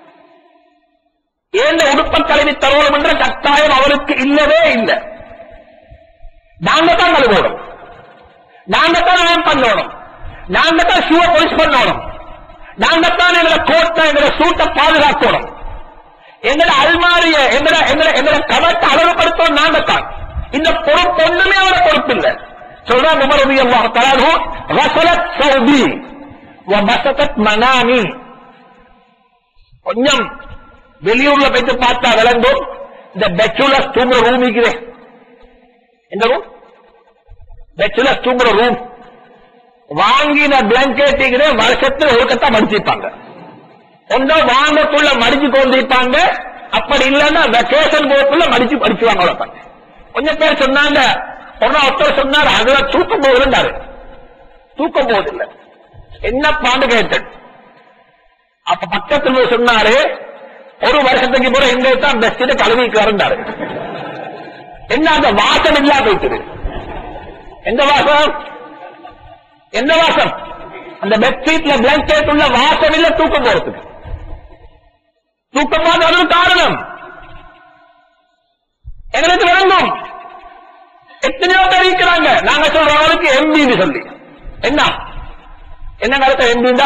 ஏந்த உடுப்ப கல்வி தருவோம் என்ற கட்டாயம் அவருக்கு இல்லவே இல்லை நாங்க தான் கழுவோடும் நாங்க தான் ஏன் பண்ணணும் நாங்க தான் ஷூவை பொலிஸ் பண்ணணும் நாங்க தான் எங்களை கோட்டை எங்களை சூட்டை பாதுகாக்கணும் எங்களை அல்மாரிய எங்களை எங்களை எங்களை கவத்தை அழகுபடுத்தணும் நாங்க தான் இந்த பொறுப்பு ஒண்ணுமே அவர பொறுப்பு இல்லை சொல்றாங்க உமர் ரவி அல்லாஹ் தலானு வசலத் சௌபி வசகத் மனாமி கொஞ்சம் வெளியூர்ல போயிட்டு பார்த்தா விளங்கும் இந்த பெச்சுலஸ் தூங்குற ரூம் இருக்குதே இந்த ரூம் பெச்சுலஸ் தூங்குற ரூம் வாங்கின பிளாங்கெட் இருக்குது வருஷத்துல ஒரு கட்டா மடிச்சிருப்பாங்க ஒன்றோ வாங்கக்குள்ள மடிச்சு கொண்டிருப்பாங்க அப்படி இல்லைன்னா வெக்கேஷன் போக்குள்ள மடிச்சு படிச்சுவாங்க அவ்வளவுதான் கொஞ்சம் பேர் சொன்னாங்க ஒரு நாள் ஒருத்தர் சொன்னார் அதுல தூக்கம் போகுதுன்றாரு தூக்கம் போவதில்லை என்ன பாண்டு கேட்டேன் அப்ப பக்கத்துல போய் சொன்னாரு ஒரு வருஷத்துக்கு பிறகு எங்க தான் பெஸ்ட் கழுவிக்கு வரண்டாரு என்ன அந்த வாசம் இல்லாம போயிட்டு எந்த வாசம் எந்த வாசம் அந்த பெட்ஷீட்ல பிளாங்கெட் உள்ள வாசம் இல்ல தூக்கம் போறதுக்கு தூக்கம் போறது காரணம் எங்களுக்கு விளங்கும் எத்தனையோ பேர் இருக்கிறாங்க நாங்க சொல்றவங்களுக்கு எம்பின்னு சொல்லி என்ன என்ன காலத்தை எம்பிண்டா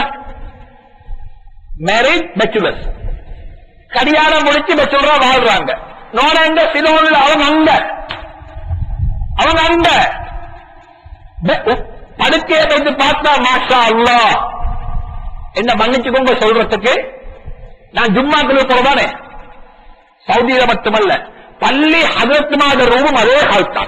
மேரேஜ் பேச்சுலர்ஸ் கல்யாணம் முடிச்சு பேச்சுலரா வாழ்றாங்க நோன எங்க சிலோன்ல அவங்க அங்க அவங்க அங்க ப- படுக்கையை வைத்து பார்த்தா மாஷா அல்லா என்ன மன்னிச்சுக்கோங்க சொல்றதுக்கு நான் ஜும்மாக்குள்ள போறதானே சவுதியில மட்டுமல்ல பள்ளி ஹதரத் மாத ரூமும் அதே ஹால் தான்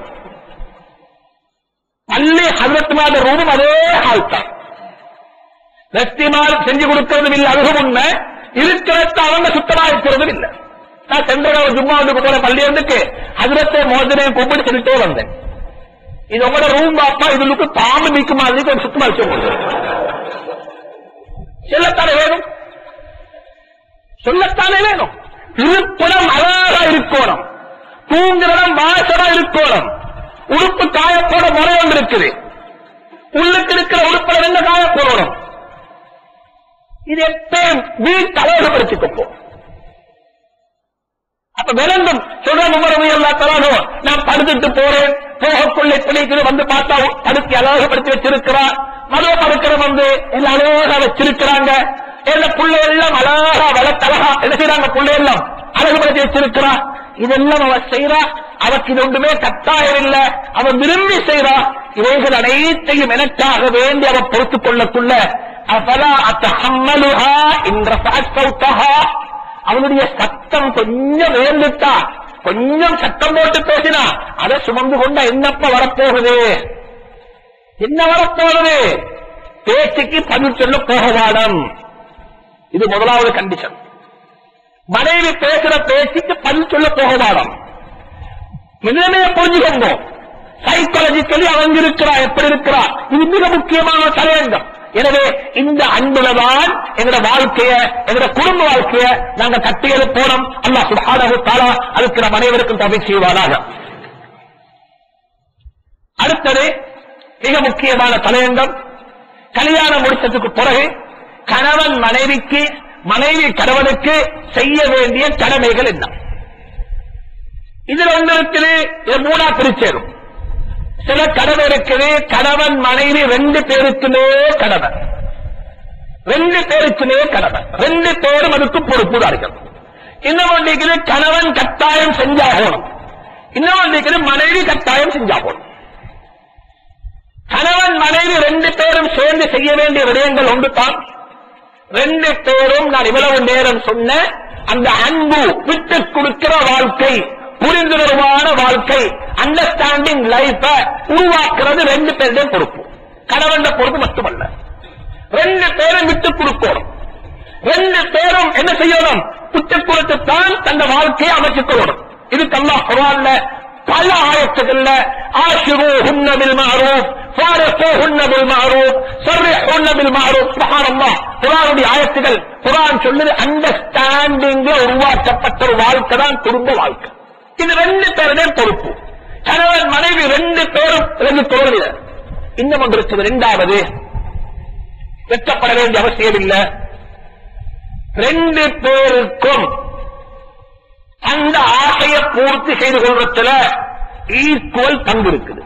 பள்ளி ஹதரத் மாத ரூமும் அதே ஹால் தான் வெஸ்டிமால் செஞ்சு கொடுக்கறதும் இல்லை அதுவும் உண்மை இருக்கிறத அவங்க சுத்தமா இருக்கிறதும் இல்லை நான் சென்ற ஜும்மாவுக்கு போற பள்ளி வந்துக்கு ஹதரத்தை மோதனை கூப்பிட்டு சொல்லிட்டே வந்தேன் இது உங்களோட ரூம் பாப்பா இதுக்கு பாம்பு நிற்க மாதிரி கொஞ்சம் சுத்தமா வச்சு சொல்லத்தானே வேணும் சொல்லத்தானே வேணும் இருப்பிடம் அழகா இருக்கணும் தூங்குறதம் வாசமா இருக்கணும் உடுப்பு காயப்போட முறை ஒன்று இருக்குது உள்ளுக்கு இருக்கிற உடுப்பில் என்ன காய போடணும் இது எப்பயும் வீட்டு அழகுபடுத்திக்கோ அப்ப விளங்கும் சொல்ற முமரவி எல்லா தரானோ நான் படுத்துட்டு போறேன் போகக்குள்ள பிள்ளைக்கு வந்து பார்த்தா படுத்தி அழகுபடுத்தி வச்சிருக்கிறா மதுவ படுக்கிற வந்து எல்லாம் அழகா வச்சிருக்கிறாங்க எல்லா புள்ளை எல்லாம் அழகா வளர்த்தழகா என்ன செய்யறாங்க புள்ளை எல்லாம் அழகுபடுத்தி வச்சிருக்கிறா இதெல்லாம் அவ செய்யறா அவருக்கு இது ஒன்றுமே கட்டாயம் இல்ல அவன் விரும்பி செய்றா இவைகள் அனைத்தையும் எனக்காக வேண்டி அவ பொறுத்துக் கொள்ளக்குள்ள அபலா அத்தஹம்மலுஹா என்ற சௌத்தஹா அவனுடைய சத்தம் கொஞ்சம் உயர்ந்துட்டா கொஞ்சம் சத்தம் போட்டு பேசினா அதை சுமந்து கொண்ட என்னப்ப வரப்போகுது என்ன வரப்போகுது பேச்சுக்கு பதில் சொல்ல போகவாடம் இது முதலாவது கண்டிஷன் மனைவி பேசுற பேச்சுக்கு பதில் சொல்ல போகவாடம் நிலைமையை புரிஞ்சுக்கோங்க சைக்காலஜிக்கலி அவங்க இருக்கிறா எப்படி இருக்கிறா இது மிக முக்கியமான தலையங்கம் எனவே இந்த அன்புலதான் எங்களோட வாழ்க்கைய எங்களோட குடும்ப வாழ்க்கைய நாங்க கட்டியது போனோம் அல்லாஹ் சுப்ஹானஹு தஆலா அதுக்கு நம் அனைவருக்கும் தவிர்த்து செய்வாராக அடுத்தது மிக முக்கியமான தலையங்கம் கல்யாணம் முடிச்சதுக்கு பிறகு கணவன் மனைவிக்கு மனைவி கணவனுக்கு செய்ய வேண்டிய கடமைகள் என்ன இதுல ஒன்று இருக்குது இது மூணா பிரிச்சேரும் சில கடமை இருக்குது கணவன் மனைவி ரெண்டு பேருக்குமே கடமை ரெண்டு பேருக்குமே கடமை ரெண்டு பேரும் அதுக்கு பொறுப்புதார்கள் இன்னும் ஒன்று இருக்குது கணவன் கட்டாயம் செஞ்சாகணும் இன்னும் ஒன்று இருக்குது மனைவி கட்டாயம் செஞ்சாகணும் கணவன் மனைவி ரெண்டு பேரும் சேர்ந்து செய்ய வேண்டிய விடயங்கள் ஒன்று தான் ரெண்டு பேரும் நான் இவ்வளவு நேரம் சொன்ன அந்த அன்பு விட்டு கொடுக்கிற வாழ்க்கை புரிந்துணர்வான வாழ்க்கை அண்டர்ஸ்டாண்டிங் லைஃப உருவாக்குறது ரெண்டு பேருடைய பொறுப்பு கணவன் பொறுப்பு மட்டுமல்ல ரெண்டு பேரும் விட்டு கொடுக்கணும் ரெண்டு பேரும் என்ன செய்யணும் விட்டு கொடுத்துத்தான் தந்த வாழ்க்கையை அமைச்சுக் கொள்ளணும் இதுக்கு அல்லாஹ் குரான்ல பல ஆயத்துகள்ல ஆஷிரு ஹுன்ன பில் மஅரூஃப் ஃபாரிகு ஹுன்ன பில் மஅரூஃப் சர்ரிஹுன்ன பில் மஅரூஃப் சுப்ஹானல்லாஹ் குர்ஆனுடைய ஆயத்துகள் குர்ஆன் சொல்லுது அண்டர்ஸ்டாண்டிங்ல உருவாக்கப்பட்ட ஒரு வாழ்க்கை தான் குடும்ப வாழ்க்கை இது ரெண்டு பேருடைய பொறுப்பு கணவன் மனைவி ரெண்டு பேரும் ரெண்டு தோல்வியில இன்னும் ஒன்று இருக்குது இரண்டாவது வெட்டப்பட வேண்டிய அவசியம் இல்லை ரெண்டு பேருக்கும் அந்த ஆசையை பூர்த்தி செய்து கொள்வதில் ஈக்குவல் பங்கு இருக்குது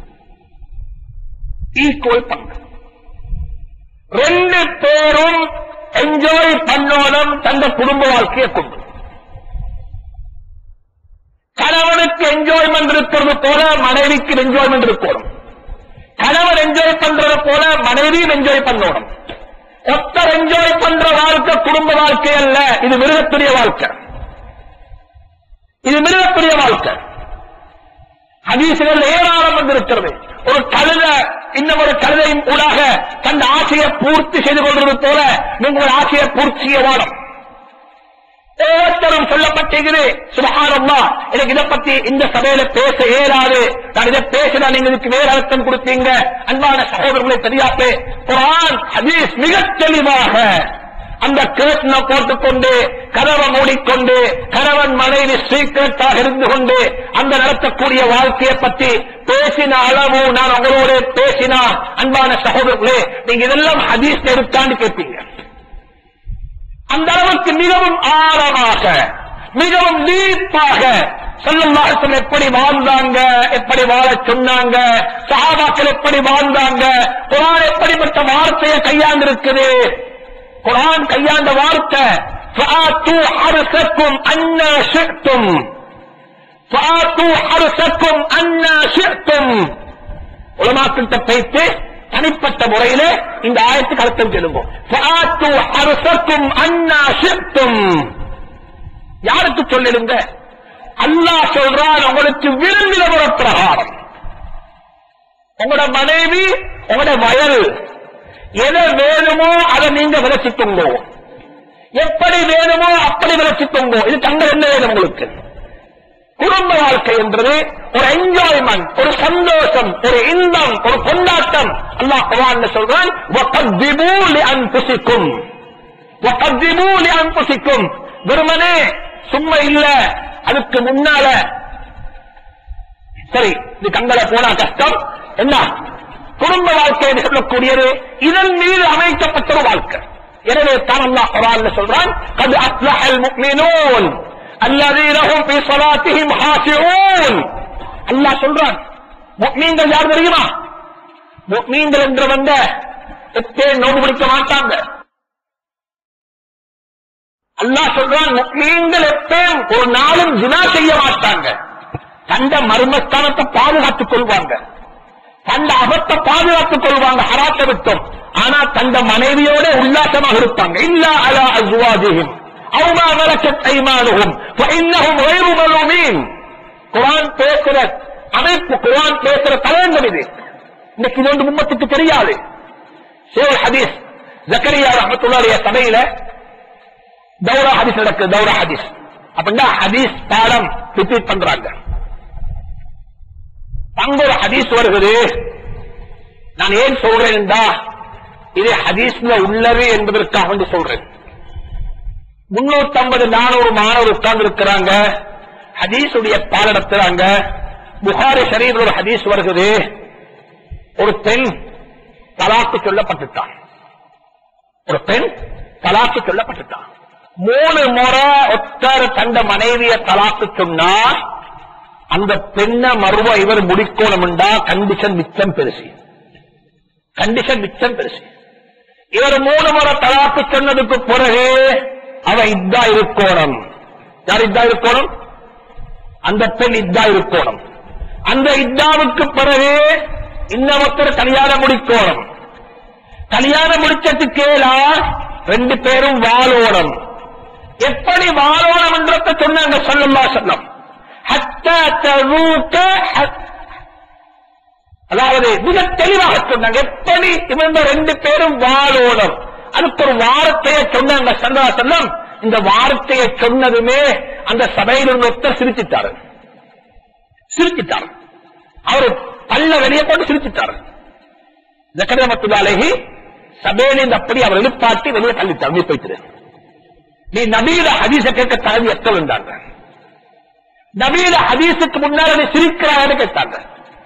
ஈக்குவல் பங்கு ரெண்டு பேரும் என்ஜாய் பண்ணோனும் தந்த குடும்ப வாழ்க்கையை கொண்டு கணவனுக்கு என்ஜாய்மெண்ட் இருக்கிறது போல மனைவிக்கு என்ஜாய்மெண்ட் இருக்கணும் கணவன் என்ஜாய் பண்றது போல மனைவியும் என்ஜாய் பண்ணணும் ஒத்தர் என்ஜாய் பண்ற வாழ்க்கை குடும்ப வாழ்க்கை அல்ல இது மிருகத்துடைய வாழ்க்கை இது மிருகத்துடைய வாழ்க்கை ஹதீசுகள் ஏராளம் வந்திருக்கிறது ஒரு கழுத இன்னும் ஒரு கழுதையும் ஊடாக தன் ஆசையை பூர்த்தி செய்து கொள்வது போல நீங்கள் ஒரு ஆசையை பூர்த்தி செய்ய வாழும் ஒவ்வொருத்தரும் சொல்லப்பட்டிருக்குது சுபகாரம்மா எனக்கு இதை பத்தி இந்த சபையில பேச இயலாது நான் இதை பேசினா நீங்க இதுக்கு வேற அர்த்தம் கொடுப்பீங்க அன்பான சகோதரர்களை தெரியாது குரான் ஹதீஸ் மிகத் தெளிவாக அந்த கேட்ன போட்டுக்கொண்டு கதவை மூடிக்கொண்டு கணவன் மனைவி சீக்கிரட்டாக இருந்து கொண்டு அந்த நடத்தக்கூடிய வாழ்க்கையை பற்றி பேசின அளவு நான் உங்களோட பேசினா அன்பான சகோதரர்களே நீங்க இதெல்லாம் ஹதீஸ் எடுத்தான்னு கேட்பீங்க அந்த அளவுக்கு மிகவும் ஆழமாக மிகவும் டீப்பாக செல்லும் எப்படி வாழ்ந்தாங்க எப்படி வாழ சொன்னாங்க சஹாபாக்கள் எப்படி வாழ்ந்தாங்க குரான் எப்படிப்பட்ட வார்த்தையை கையாண்டு இருக்குது குரான் கையாண்ட வார்த்தை فآتوا حرثكم أنا شئتم فآتوا حرثكم أنا شئتم உலமாக்கிட்ட பேச்சு தனிப்பட்ட முறையில இந்த ஆயத்துக்கு அர்த்தம் சொல்லுவோம் فآتوا حرثكم أنا شئتم யாருக்கு சொல்லிடுங்க அல்லாஹ் சொல்றான் உங்களுக்கு விரும்பின ஒரு பிரகாரம் உங்களோட மனைவி உங்களோட வயல் எதை வேணுமோ அதை நீங்க விளைச்சிக்கோங்க எப்படி வேணுமோ அப்படி விளைச்சிக்கோங்க இது தங்கள் என்ன வேணும் உங்களுக்கு குடும்ப வாழ்க்கை என்பது ஒரு என்ஜாய்மெண்ட் ஒரு சந்தோஷம் ஒரு இன்பம் ஒரு கொண்டாட்டம் அல்லாஹ் குர்ஆன்ல சொல்றான் வகத்திபூ லிஅன்ஃபுசிக்கும் வகத்திபூ லிஅன்ஃபுசிக்கும் வெறுமனே சும்மா இல்ல அதுக்கு முன்னால சரி இது கண்களை போனா கஷ்டம் என்ன குடும்ப வாழ்க்கை என்று சொல்லக்கூடியது இதன் மீது அமைக்கப்பட்ட ஒரு வாழ்க்கை எனவே தான் அல்லாஹ் குர்ஆன்ல சொல்றான் قد أفلح المؤمنون الذين هم في صلاتهم خاشعون அல்லாஹ் சொல்றான் முஃமின்கள் யார் தெரியுமா முஃமின்கள் என்றவங்க எப்பயும் நோம்பு பிடிக்க மாட்டாங்க அல்லாஹ் சொல்றான் முஃமின்கள் எப்பயும் ஒரு நாளும் ஜினா செய்ய மாட்டாங்க தந்த மர்மஸ்தானத்தை பாதுகாத்துக் கொள்வாங்க தந்த அபத்தை பாதுகாத்துக் கொள்வாங்க ஹராத்தை விட்டும் ஆனா தந்த மனைவியோட உல்லாசமாக இருப்பாங்க இல்ல அலா அஸ்வாஜிஹிம் அவுமா மலக்கத் ஐமானுஹும் ஃபஇன்னஹும் غير மலூமீன் குர்ஆன் பேசுற அமைப்பு குர்ஆன் பேசுற தலையங்கம் இது இன்னைக்கு இது வந்து உம்மத்துக்கு தெரியாது சேவல் ஹதீஸ் ஜக்கரியா ரஹ்மத்துல்லாஹி சபையில தௌரா ஹதீஸ் நடக்குது தௌரா ஹதீஸ் அப்படின்னா ஹதீஸ் பாடம் ரிப்பீட் பண்றாங்க அங்க ஒரு ஹதீஸ் வருகிறது நான் ஏன் சொல்றேன் என்றா இது ஹதீஸ்ல உள்ளது என்பதற்காக வேண்டி சொல்றேன் முன்னூத்தி ஐம்பது நானூறு மாணவர் உட்கார்ந்து இருக்கிறாங்க ஹதீஸுடைய பால் நடத்துறாங்க புகாரி ஷரீஃப்ல ஒரு ஹதீஸ் வருகிறது ஒரு பெண் தலாக்கு சொல்லப்பட்டுட்டான் ஒரு பெண் தலாக்கு சொல்லப்பட்டுட்டான் மூணு முறை ஒத்தர் தந்த மனைவிய தலாக்கு சொன்னா அந்த பெண்ண மறுவ இவர் முடிக்கணும்டா கண்டிஷன் மிச்சம் பெருசு கண்டிஷன் மிச்சம் பெருசு இவர் மூணு முறை தலாக்கு சொன்னதுக்கு பிறகு அவ இதா இருக்கணும் யார் இதா இருக்கணும் அந்த பெண் இதா இருக்கணும் அந்த இத்தாவுக்கு பிறகு இன்னொருத்தர் கல்யாணம் முடிக்கணும் கல்யாணம் முடிச்சதுக்கேலா ரெண்டு பேரும் வாழோணும் எப்படி வாழோணும் என்றத சொன்னாங்க சொல்லல்லா சொல்லம் ஹத்தா தரூக்க ஹத்- அதாவது மிக தெளிவாக சொன்னாங்க எப்படி இவங்க ரெண்டு பேரும் வாழோணும் அதுக்கு ஒரு வார்த்தையை சொன்னாங்க சல்லா செல்லம் இந்த வார்த்தையை சொன்னதுமே அந்த சபையில் இருந்த ஒருத்தர் சிரிச்சிட்டாரு சிரிச்சிட்டாரு அவரு பல்ல வெளியே போட்டு சிரிச்சிட்டாரு ஜக்கரே மத்துலாலேஹி சபையிலிருந்து அப்படி அவர் எழுப்பாட்டி வெளியே தள்ளிட்டார் நீ போயிட்டு நீ நபீல ஹதீஸ கேட்க தகுதி எத்த வந்தாங்க நபீல ஹதீஸுக்கு முன்னாடி சிரிக்கிறான்னு கேட்டாங்க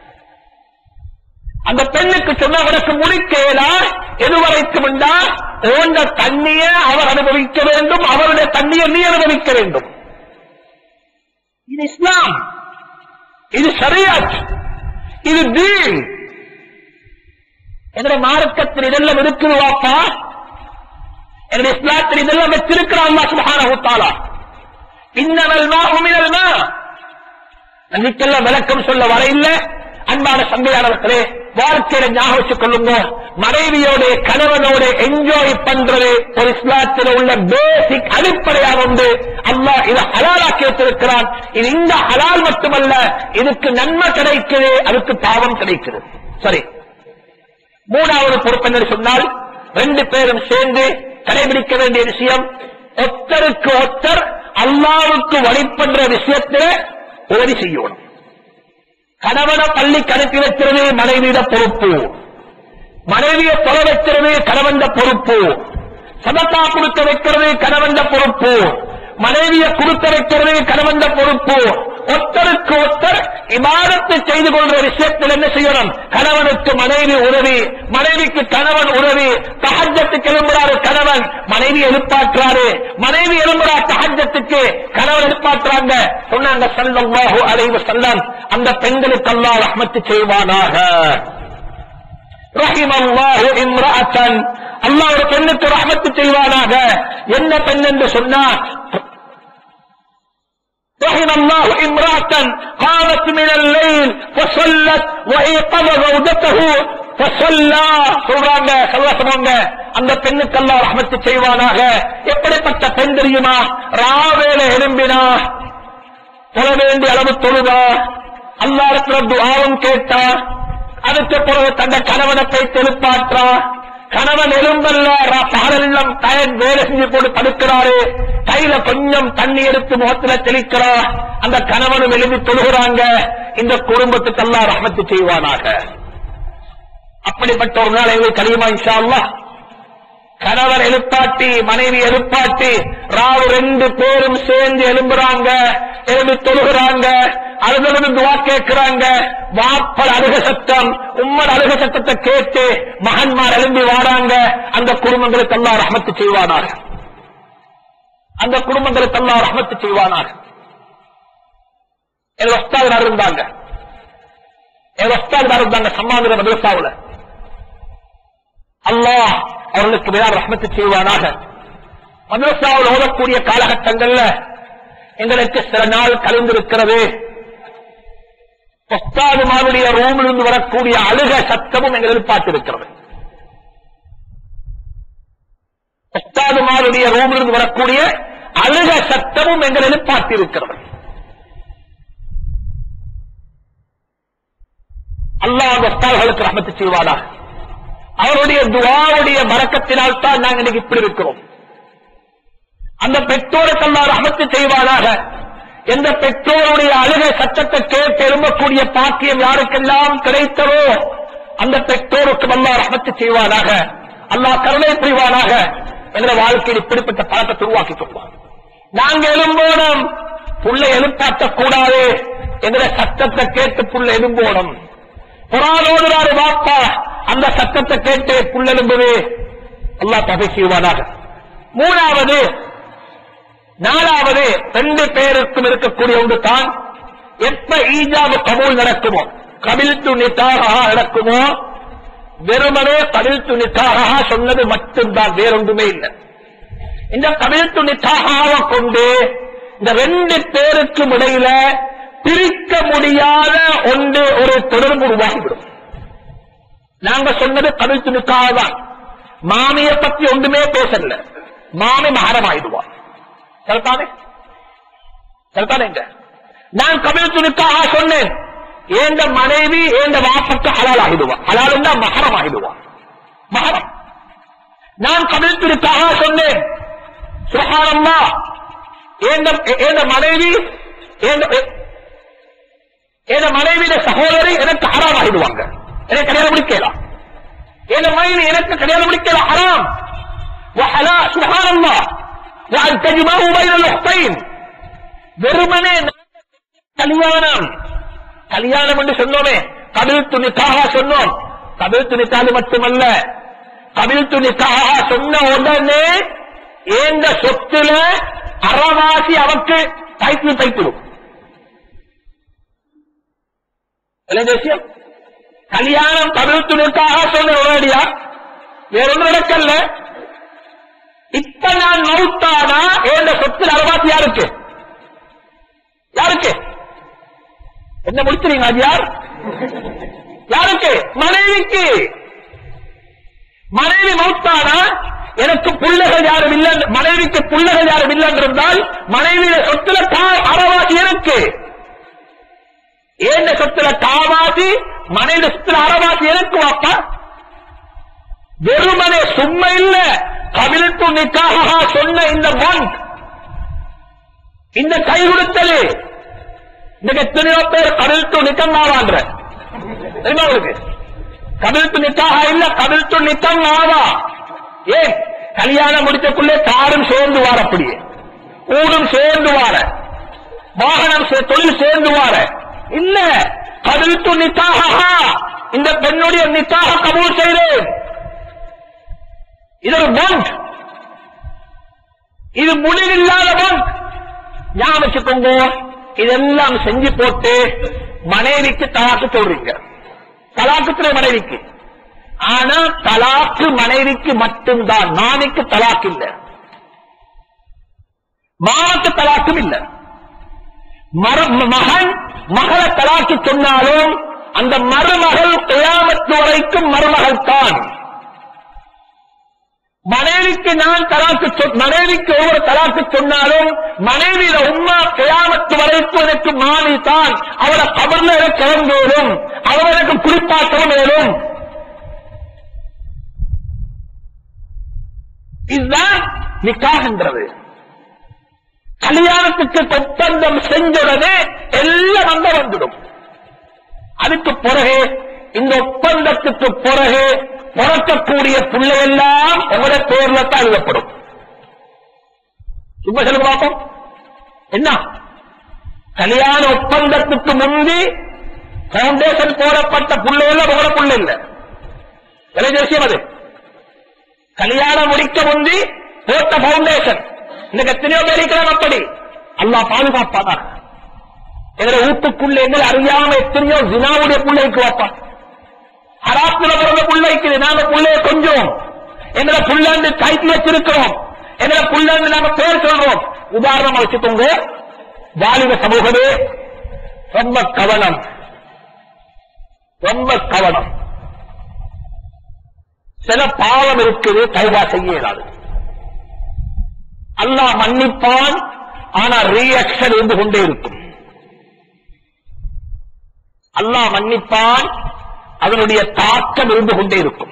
அந்த பெண்ணுக்கு சொன்ன உனக்கு முடிக்கலா எதுவரைக்கும் என்றால் ஓண்ட தண்ணிய அவர் அனுபவிக்க வேண்டும் அவருடைய தண்ணியை நீ அனுபவிக்க வேண்டும் இது இஸ்லாம் இது ஷரியத் இது தீன் என்னுடைய மார்க்கத்தில் இதெல்லாம் இருக்குது வாப்பா என்னுடைய இஸ்லாத்தில் இதெல்லாம் வச்சிருக்கிறான் அல்லாஹ் சுப்ஹானஹு வ தஆலா இன்னமல் மாஉ மினல் மா அதுக்கெல்லாம் விளக்கம் சொல்ல வர இல்ல அன்பான சந்தையாளர்களே வாழ்க்கையில ஞாபகம் வச்சுக் கொள்ளுங்க மனைவியோட கணவனோட என்ஜாய் பண்றது ஒரு இஸ்லாத்தில் உள்ள பேசிக் அடிப்படையாக உண்டு அல்லாஹ் இதை ஹலாலாக்கி வைத்திருக்கிறான் இது இந்த ஹலால் மட்டுமல்ல இதுக்கு நன்மை கிடைக்குது அதுக்கு பாவம் கிடைக்குது சரி மூணாவது பொறுப்பு என்று சொன்னால் ரெண்டு பேரும் சேர்ந்து கடைபிடிக்க வேண்டிய விஷயம் ஒத்தருக்கு ஒத்தர் அல்லாவுக்கு வழிபடுற விஷயத்துல உதவி செய்யணும் கணவனை பள்ளி கணக்கு வைக்கிறது மனைவியிட பொறுப்பு மனைவியை தொலை வைக்கிறது கணவன் பொறுப்பு சதத்தா கொடுக்க வைக்கிறது கணவன் பொறுப்பு மனைவியை கொடுக்க வைக்கிறது கணவன் பொறுப்பு ஒத்தருக்கு ஒத்தர் இமாதத்தை செய்து கொள்ற விஷயத்தில் என்ன செய்யணும் கணவனுக்கு மனைவி உதவி மனைவிக்கு கணவன் உதவி தஹஜத்துக்கு எழும்புறாரு கணவன் மனைவி எழுப்பாற்றாரு மனைவி எழும்புறா தஹஜத்துக்கு கணவன் எழுப்பாற்றாங்க சொன்னாங்க சல்லல்லாஹு அலைஹி வஸல்லம் அந்த பெண்களுக்கு அல்லாஹ் ரஹ்மத்து செய்வானாக ரஹிம் அல்லாஹு இம்ராஅத்தன் அல்லாஹ் ஒரு பெண்ணுக்கு ரஹ்மத்து செய்வானாக என்ன பெண் என்று சொன்னா رحم الله امرأة قامت من الليل فصلت وإيقظ زوجته فصلى சொல்றாங்க சொல்லுவாங்க அந்த பெண்ணுக்கு அல்லாஹ் ரஹ்மத்து செய்வானாக எப்படிப்பட்ட பெண் தெரியுமா ராவேல எழும்பினா தொழ வேண்டிய அளவு தொழுதா அல்லாஹ் துஆவும் கேட்டா அதுக்கு பிறகு தந்த கணவனை போய் தெளிப்பாற்றா கணவன் எலும்பல்ல பகலெல்லாம் டயர் வேலை செஞ்சு போட்டு படுக்கிறாரு கையில கொஞ்சம் தண்ணி எடுத்து முகத்துல தெளிக்கிறா அந்த கணவனும் எழுதி தொழுகிறாங்க இந்த குடும்பத்துக்கு எல்லாம் ரஹமத்து செய்வானாக அப்படிப்பட்ட ஒரு நாள் எங்களுக்கு கழியுமா இன்ஷா அல்லாஹ் கணவர் எழுப்பாட்டி மனைவி எழுப்பாட்டி ராவு ரெண்டு பேரும் சேர்ந்து எழும்புறாங்க எழுந்து தொழுகிறாங்க அழுதழுது துவா கேட்கிறாங்க வாப்பல் அழுக சத்தம் உம்மர் அழுக சத்தத்தை கேட்டு மகன்மார் எழும்பி வாடாங்க அந்த குடும்பங்களுக்கு எல்லாம் ரஹமத்து செய்வானாக அந்த குடும்பங்களுக்கு எல்லாம் ரஹமத்து செய்வானாக எங்க ஒஸ்தாது இருந்தாங்க எங்க ஒஸ்தாது இருந்தாங்க சம்மாந்திர மதரசாவுல அல்லாஹ் அவர்களுக்கு மேலால் ரஹ்மத்து செய்வானாக மதரசாவில் ஓதக்கூடிய காலகட்டங்கள்ல எங்களுக்கு சில நாள் கலந்திருக்கிறது ஒஸ்தாதுமாருடைய ரூமிலிருந்து வரக்கூடிய அழுக சத்தமும் எங்கள் எதிர்பார்த்திருக்கிறது ஒஸ்தாதுமாருடைய ரூமிலிருந்து வரக்கூடிய அழுக சத்தமும் எங்கள் எதிர்பார்த்திருக்கிறது அல்லாஹ் அந்த ஒஸ்தாதுகளுக்கு ரஹ்மத்து செய்வானாக அவருடைய துவாவுடைய மறக்கத்தினால் தான் நாங்கள் இன்னைக்கு இப்படி இருக்கிறோம் அந்த பெற்றோருக்கெல்லாம் ரஹமத்து செய்வானாக எந்த பெற்றோருடைய அழுகை சத்தத்தை கேட்டு எழும்பக்கூடிய பாக்கியம் யாருக்கெல்லாம் கிடைத்ததோ அந்த பெற்றோருக்கு அல்லாஹ் ரஹமத்து செய்வானாக அல்லாஹ் கருணை புரிவானாக என்ற வாழ்க்கையில் இப்படிப்பட்ட பழக்கத்தை உருவாக்கி கொள்வோம் நாங்க எழும்போனம் புள்ள எழுப்பாட்டக் கூடாது என்ற சத்தத்தை கேட்டு புள்ள எழும்போனம் புறானோடுறாரு வாப்பா அந்த சத்தத்தை கேட்டு புல்லெலும்புது அல்லாஹ் தொகை செய்வானாக மூணாவது நாலாவது ரெண்டு பேருக்கும் இருக்கக்கூடிய ஒன்று தான் எப்ப ஈஜாபு கபூல் நடக்குமோ கபில் து நிக்காக நடக்குமோ வெறுமனே கபில் து நிக்காக சொன்னது மட்டும்தான் வேறொன்றுமே இல்லை இந்த கபில் து நிக்காக கொண்டு இந்த ரெண்டு பேருக்கும் இடையில பிரிக்க முடியாத ஒன்று ஒரு தொடர்பு உருவாகிவிடும் நாங்க சொன்னது கபில் து நிக்காக தான் மாமியை பத்தி ஒன்றுமே பேசல மாமி மகரமாயிடுவான் சரிதானே சரிதானேங்க நான் கபிலத்துனுக்காக சொன்னேன் ஏந்த மனைவி ஏந்த வாப்பக்கு ஹலால் ஆகிடுவான் ஹலால் தான் மகரம் ஆகிடுவான் மகரம் நான் கபிலத்திற்காக சொன்னேன் சுகானம்மா ஏந்த ஏந்த மனைவி ஏந்த ஏந்த மனைவியில சகோதரி எனக்கு ஹராம் ஆகிடுவாங்க எனக்கு கல்யாணம் முடிக்கலாம் ஏந்த மனைவி எனக்கு கல்யாணம் முடிக்கலாம் ஹராம் وحلا سبحان الله وأن تجمعوا بين الأختين வெறுமனே கல்யாணம் கல்யாணம் என்று சொன்னோமே கபில் துணிக்காக சொன்னோம் கபில் துணிக்காது மட்டுமல்ல கபில் துணிக்காக சொன்ன உடனே ஏந்த சொத்துல அறவாசி அவக்கு தைத்து தைத்திடும் என்ன தேசியம் கல்யாணம் கபில் துணிக்காக சொன்ன உடனடியா வேற ஒன்றும் நடக்கல இப்ப நான் மவுத்தானா ஏந்த சொத்துல அறவாசி யாருக்கு யாருக்கு என்ன முடிச்சிருங்க அது யார் யாருக்கு மனைவிக்கு மனைவி மௌத்தானா எனக்கு புள்ளகள் யாரும் இல்லை மனைவிக்கு புள்ளகள் யாரும் இல்லை என்றிருந்தால் மனைவிய சொத்துல கா அறவாசி எனக்கு ஏண்ட சொத்துல காவாசி மனைவி சொத்துல அறவாசி எனக்கு வாப்பா வெறுமனே சும்மா இல்ல கவிழ்த்து நிக்காக சொன்ன இந்த மந்த் இந்த கை கொடுத்தது இன்னைக்கு எத்தனையோ பேர் கவிழ்த்து நிக்கம் ஆவான்ற தெரியுமா உங்களுக்கு கவிழ்த்து நிக்காக இல்ல கவிழ்த்து நிக்கம் ஆவா ஏன் கல்யாணம் முடிச்சக்குள்ளே காரும் சேர்ந்து வார அப்படியே ஊடும் சேர்ந்து வார வாகனம் சே- தொழில் சேர்ந்து வார இல்ல கவிழ்த்து நிக்காக இந்த பெண்ணுடைய நிக்காக கபூல் செய்தேன் இது ஒரு பண்ட் இது முடிவில்லாத பண்ட் ஞாபகம் வச்சுக்கோங்க இதெல்லாம் செஞ்சு போட்டு மனைவிக்கு தலாக்கு சொல்றீங்க தலாக்குத்துறை மனைவிக்கு ஆனா தலாக்கு மனைவிக்கு மட்டும்தான் மாமிக்கு தலாக்கு இல்ல மானுக்கு தலாக்கும் இல்ல மர- மகன் மகளை தலாக்கு சொன்னாலும் அந்த மருமகள் கியாமத்து வரைக்கும் மருமகள் தான் மனைவிக்கு நான் தலாக்கு சொ- மனைவிக்கு ஒவ்வொரு தலாக்கு சொன்னாலும் மனைவியில உம்மா கியாமத்து வரைக்கும் எனக்கு மாமி தான் அவளை கபர்ல எனக்கு கிளம்பேடும் அவள் எனக்கு குறிப்பாற்றவும் வேணும் இதுதான் நிக்காகின்றது கல்யாணத்துக்கு ஒப்பந்தம் செஞ்சுடனே எல்லாம் அங்க வந்துடும் அதுக்கு பிறகு இந்த ஒப்பந்தத்துக்கு பிறகு பிறக்கக்கூடிய பிள்ளையெல்லாம் உங்களோட பேர்ல தான் எழுதப்படும் சும்மா சொல்லுங்க பார்ப்போம் என்ன கல்யாண ஒப்பந்தத்துக்கு முந்தி பவுண்டேஷன் போடப்பட்ட பிள்ளையெல்லாம் உங்களோட பிள்ளை இல்ல விலை தேசியம் அது கல்யாணம் முடிக்க முந்தி போட்ட பவுண்டேஷன் இன்னைக்கு எத்தனையோ பேர் இருக்கிறாங்க அப்படி அல்லாஹ் பாதுகாப்பாதான் எங்களை வீட்டுக்குள்ள எங்களை அறியாம எத்தனையோ ஜினாவுடைய பிள்ளைக்கு வைப்பான் ஹராத்துல பிறந்த பிள்ளைக்கு நாங்க பிள்ளைய கொஞ்சம் எங்களை புள்ளாண்டு கைக்கு வச்சிருக்கிறோம் எங்களை புள்ளாண்டு நாங்க பேர் சொல்றோம் உதாரணமா வச்சுக்கோங்க வாலிப சமூகமே ரொம்ப கவனம் ரொம்ப கவனம் சில பாவம் இருக்குது கைவா செய்ய இயலாது அல்லாஹ் மன்னிப்பான் ஆனா ரியாக்ஷன் இருந்து கொண்டே இருக்கும் அல்லாஹ் மன்னிப்பான் அதனுடைய தாக்கம் இருந்து கொண்டே இருக்கும்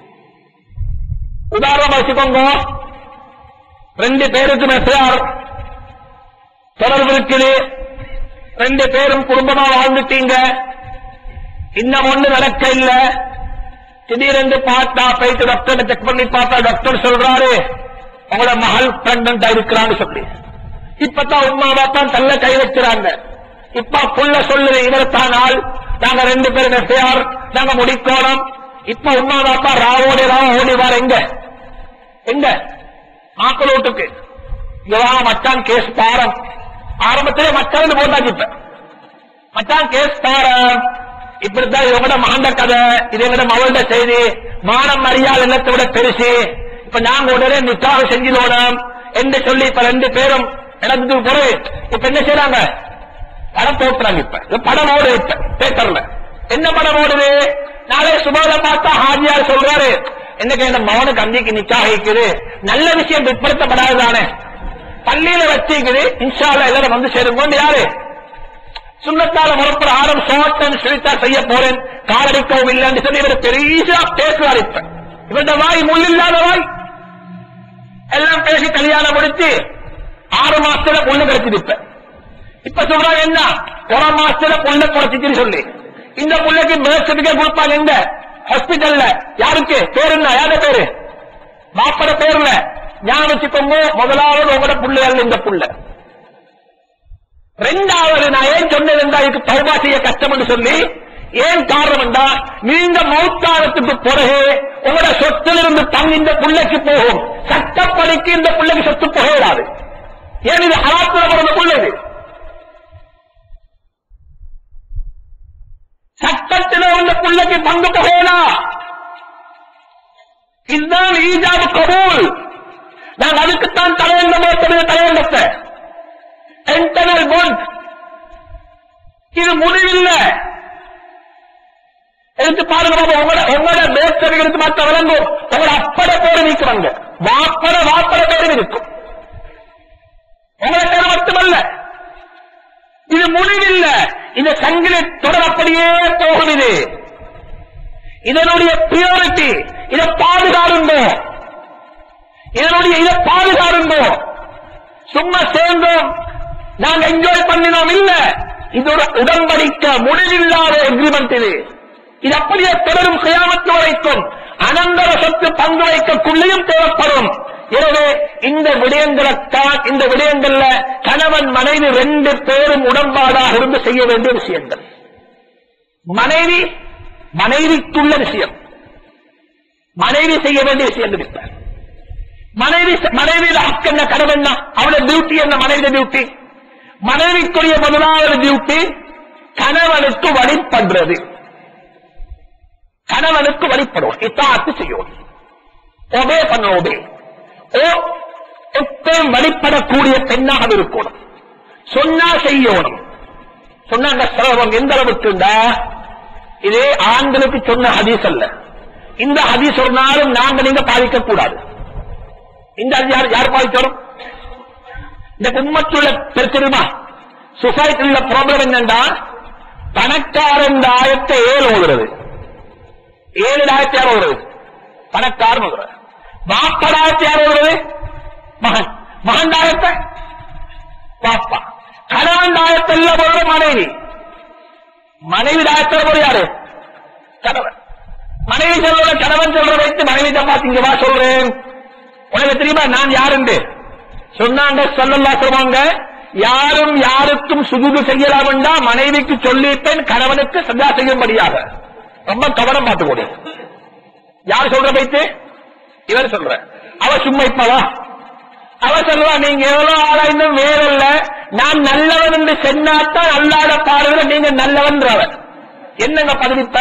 உதாரணமா வச்சுக்கோங்க ரெண்டு பேருக்கு மெசேஜ் தொடர்பு இருக்குது ரெண்டு பேரும் குடும்பமா வாழ்ந்துட்டீங்க இன்னும் ஒண்ணு நடக்க இல்ல திடீரென்று பார்த்தா போயிட்டு டாக்டர் செக் பண்ணி பார்த்தா டாக்டர் சொல்றாரு உங்களோட மகள் பிரெக்னண்டா இருக்கிறான்னு சொல்லி இப்பதான் உமா தான் தள்ள கை வைக்கிறாங்க இப்ப புள்ள சொல்லுது இவர் தான் ஆள் நாங்க ரெண்டு பேரும் எஃப்ஐஆர் நாங்க முடிக்கணும் இப்ப உமா பாப்பா ராவோடி ராவ ஓடி வார எங்க எங்க மாக்கள் வீட்டுக்கு இங்க வா மச்சான் கேஸ் பாரம் ஆரம்பத்திலே மச்சான் போட்டாச்சு இப்ப மச்சான் கேஸ் பாரம் இப்படித்தான் இவங்களோட மகண்ட கதை இது எங்கட மகளோட செய்தி மானம் மரியாதை எண்ணத்தை விட பெருசு இப்ப நாங்க உடனே நிக்காக செஞ்சிடணும் என்று சொல்லி இப்ப ரெண்டு பேரும் இடத்துக்கு போறது இப்ப என்ன செய்யறாங்க படம் போட்டுறாங்க இப்ப இது படம் ஓடு இப்ப பேப்பர்ல என்ன படம் ஓடுது நாளை சுபாத பார்த்தா ஹாஜியார் சொல்றாரு என்னக்கு இந்த மகனுக்கு அந்திக்கு நிக்காக இருக்குது நல்ல விஷயம் பிற்படுத்தப்படாதுதானே பள்ளியில வச்சிருக்குது இன்ஷால்ல எல்லாரும் வந்து சேருங்க யாரு சுண்ணத்தால முறப்பிரகாரம் ஷார்ட் அண்ட் ஸ்வீட்டா செய்ய போறேன் காலடிக்கவும் இல்லைன்னு சொல்லி இவர் பெரிய பேசுவார் இப்ப இவருடைய வாய் முள்ளில்லாத வாய் எல்லாம் பேசி கல்யாணம் முடிச்சு ஆறு மாசத்துல பொண்ணு கிடைச்சது இப்ப இப்ப சொல்றாங்க என்ன ஒரு மாசத்துல பொண்ணை குறைச்சிச்சுன்னு சொல்லி இந்த புள்ளைக்கு பேர்த் சர்டிபிகேட் கொடுப்பாங்க எங்க ஹாஸ்பிட்டல்ல யாருக்கு பேரு என்ன யார பேரு மாப்பட பேர்ல ஞாபகம் வச்சுக்கோங்க முதலாவது உங்களோட புள்ளைகள் இந்த புள்ள ரெண்டாவது நான் ஏன் சொன்னேன் என்றா இதுக்கு தௌபா செய்ய கஷ்டம் என்று சொல்லி ஏன் காரணம் என்றா நீங்க மௌத்தானத்துக்கு பிறகு உங்களோட சொத்திலிருந்து பங்கு இந்த பிள்ளைக்கு போகும் சட்டப்படிக்கு இந்த பிள்ளைக்கு சொத்து போகாது ஏன் இது ஹராத்துல பிறந்த பிள்ளை இது சட்டத்தில் உள்ள பிள்ளைக்கு பங்கு போகலாம் இதுதான் ஈஜாபு கபூல் நான் அதுக்குத்தான் தலையங்கமோ தலையங்கத்தை இன்டர்னல் பாண்ட் இது முடிவில்லை எடுத்து பாருங்க பாப்போம். உங்களோட உங்களோட மேற்கவி எடுத்து பார்த்த விளங்கும் உங்களோட அப்பட பேரு நீக்குவாங்க வாப்பட வாப்பட பேரு இருக்கும் உங்களை பேர் மட்டுமல்ல இது முடிவில்லை இந்த சங்கிலி தொடர் அப்படியே போகும் இது இதனுடைய பியூரிட்டி இதை பாதுகாருங்கோ இதனுடைய இதை பாதுகாருங்கோ சும்மா சேர்ந்தோம் நாங்க என்ஜாய் பண்ணினோம் இல்ல இது ஒரு உடன்படிக்க முடிவில்லாத எக்ரிமெண்ட் இது இது அப்படியே தொடரும் கியாமத்து வரைக்கும் அனந்தர சொத்து பங்கு வைக்கக்குள்ளேயும் தேவைப்படும் எனவே இந்த விடயங்களுக்கான் இந்த விடயங்கள்ல கணவன் மனைவி ரெண்டு பேரும் உடன்பாடாக இருந்து செய்ய வேண்டிய விஷயங்கள் மனைவி மனைவிக்குள்ள விஷயம் மனைவி செய்ய வேண்டிய விஷயங்கள் இப்ப மனைவி மனைவியில ஹக்கு என்ன கனவு என்ன அவளோட டியூட்டி என்ன மனைவி டியூட்டி மனைவிக்குரிய முதலாவது டியூட்டி கணவனுக்கு வழிபடுறது கணவனுக்கு வழிபடும் இத்தாத்து செய்யும் ஒபே பண்ண ஒபே ஓ எப்பயும் வழிபடக்கூடிய பெண்ணாக இருக்கணும் சொன்னா செய்யணும் சொன்ன அந்த சிரமம் எந்த அளவுக்குண்டா இதே ஆண்களுக்கு சொன்ன ஹதீஸ் அல்ல இந்த ஹதீஸ் சொன்னாலும் நாங்க நீங்க பாதிக்க கூடாது இந்த ஹதீஸ் யார் யார் பாதிக்கணும் இந்த உண்மத்துள்ள பிரச்சனைமா சொசைட்டில ப்ராப்ளம் என்னண்டா பணக்காரன் ஆயத்தை ஏழு ஓடுறது ஏழு ஆயிரத்தி யார் ஓடுறது பணக்காரன் ஓடுறது வாப்படாயிரத்தி யார் ஓடுறது மகன் மகன் ஆயத்தை பாப்பா கணவன் ஆயத்தில் ஒரு மனைவி மனைவி ஆயத்தில் ஒரு யாரு கணவன் மனைவி சொல்ற கணவன் சொல்ற வைத்து மனைவி பாத்தீங்க வா சொல்றேன் உனக்கு தெரியுமா நான் யாருண்டு சொன்னாங்க சொல்லல்லா சொல்லுவாங்க யாரும் யாருக்கும் சுஜுது செய்யலாம் என்றா மனைவிக்கு சொல்லிட்டேன் கணவனுக்கு சதா செய்யும்படியாக ரொம்ப கவனம் பார்த்துக்கோடு யார் சொல்ற வைத்து இவர் சொல்ற அவ சும்மா இப்பவா அவ சொல்லுவா நீங்க எவ்வளவு ஆளா இன்னும் வேறல்ல நான் நல்லவன் என்று சொன்னாத்தான் அல்லாத பாருங்க நீங்க நல்லவன்றவன் என்னங்க பதிவிப்ப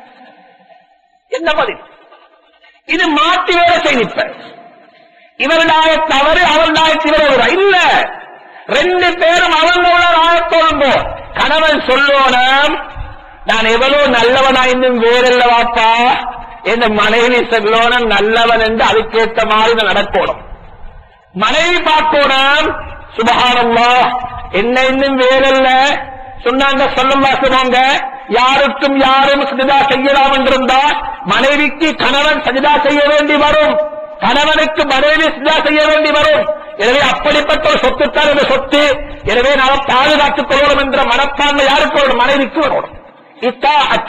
என்ன பதில் இது மாற்றி வேற செய்திப்ப இவருடைய தவறு அவருடைய இவர் இல்ல ரெண்டு பேரும் அவங்களோட ஆயத்தோழும்போ கணவன் சொல்லோனம் நான் எவ்வளவு நல்லவனா இன்னும் வேறல்லவாப்பா என் மனைவி சொல்லோனம் நல்லவன் என்று அதுக்கேற்ற மாதிரி நான் நடக்கணும் மனைவி பார்க்கணும் சுபகானம்மா என்ன இன்னும் வேறல்ல சொன்னாங்க சொல்லம்மா சொன்னாங்க யாருக்கும் யாரும் சஜிதா செய்யலாம் என்றிருந்தா மனைவிக்கு கணவன் சஜிதா செய்ய வேண்டி வரும் கணவனுக்கு மனைவி சஜிதா செய்ய வேண்டி வரும் எனவே அப்படிப்பட்ட ஒரு சொத்துத்தான் இந்த சொத்து எனவே நாம் பாதுகாத்துக் கொள்ளணும் என்ற மனப்பான்மை யாருக்கு ஒரு மனைவிக்கு வரணும் இத்தா அச்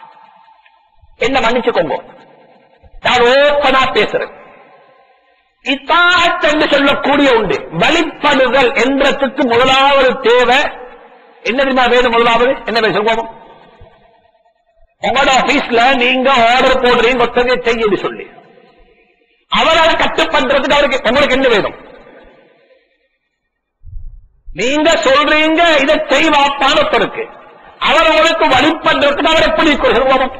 என்ன மன்னிச்சுக்கோங்க நான் ஓப்பனா பேசுறேன் இத்தாத் என்று சொல்லக்கூடிய உண்டு வழிபடுதல் என்றதுக்கு முதலாவது தேவை என்ன தெரியுமா வேணும் முதலாவது என்ன வேணும் சொல்லுவோம் உங்களோட ஆபீஸ்ல நீங்க ஆர்டர் போடுறீங்க ஒருத்தங்க செய்யுது சொல்லி அவரால் கட்டுப்படுறதுக்கு அவருக்கு உங்களுக்கு என்ன வேணும் நீங்க சொல்றீங்க இதை செய்வாப்பான ஒருத்தருக்கு அவர் அவருக்கு வழிபடுறதுக்கு அவர் எப்படி சொல்லுவோம்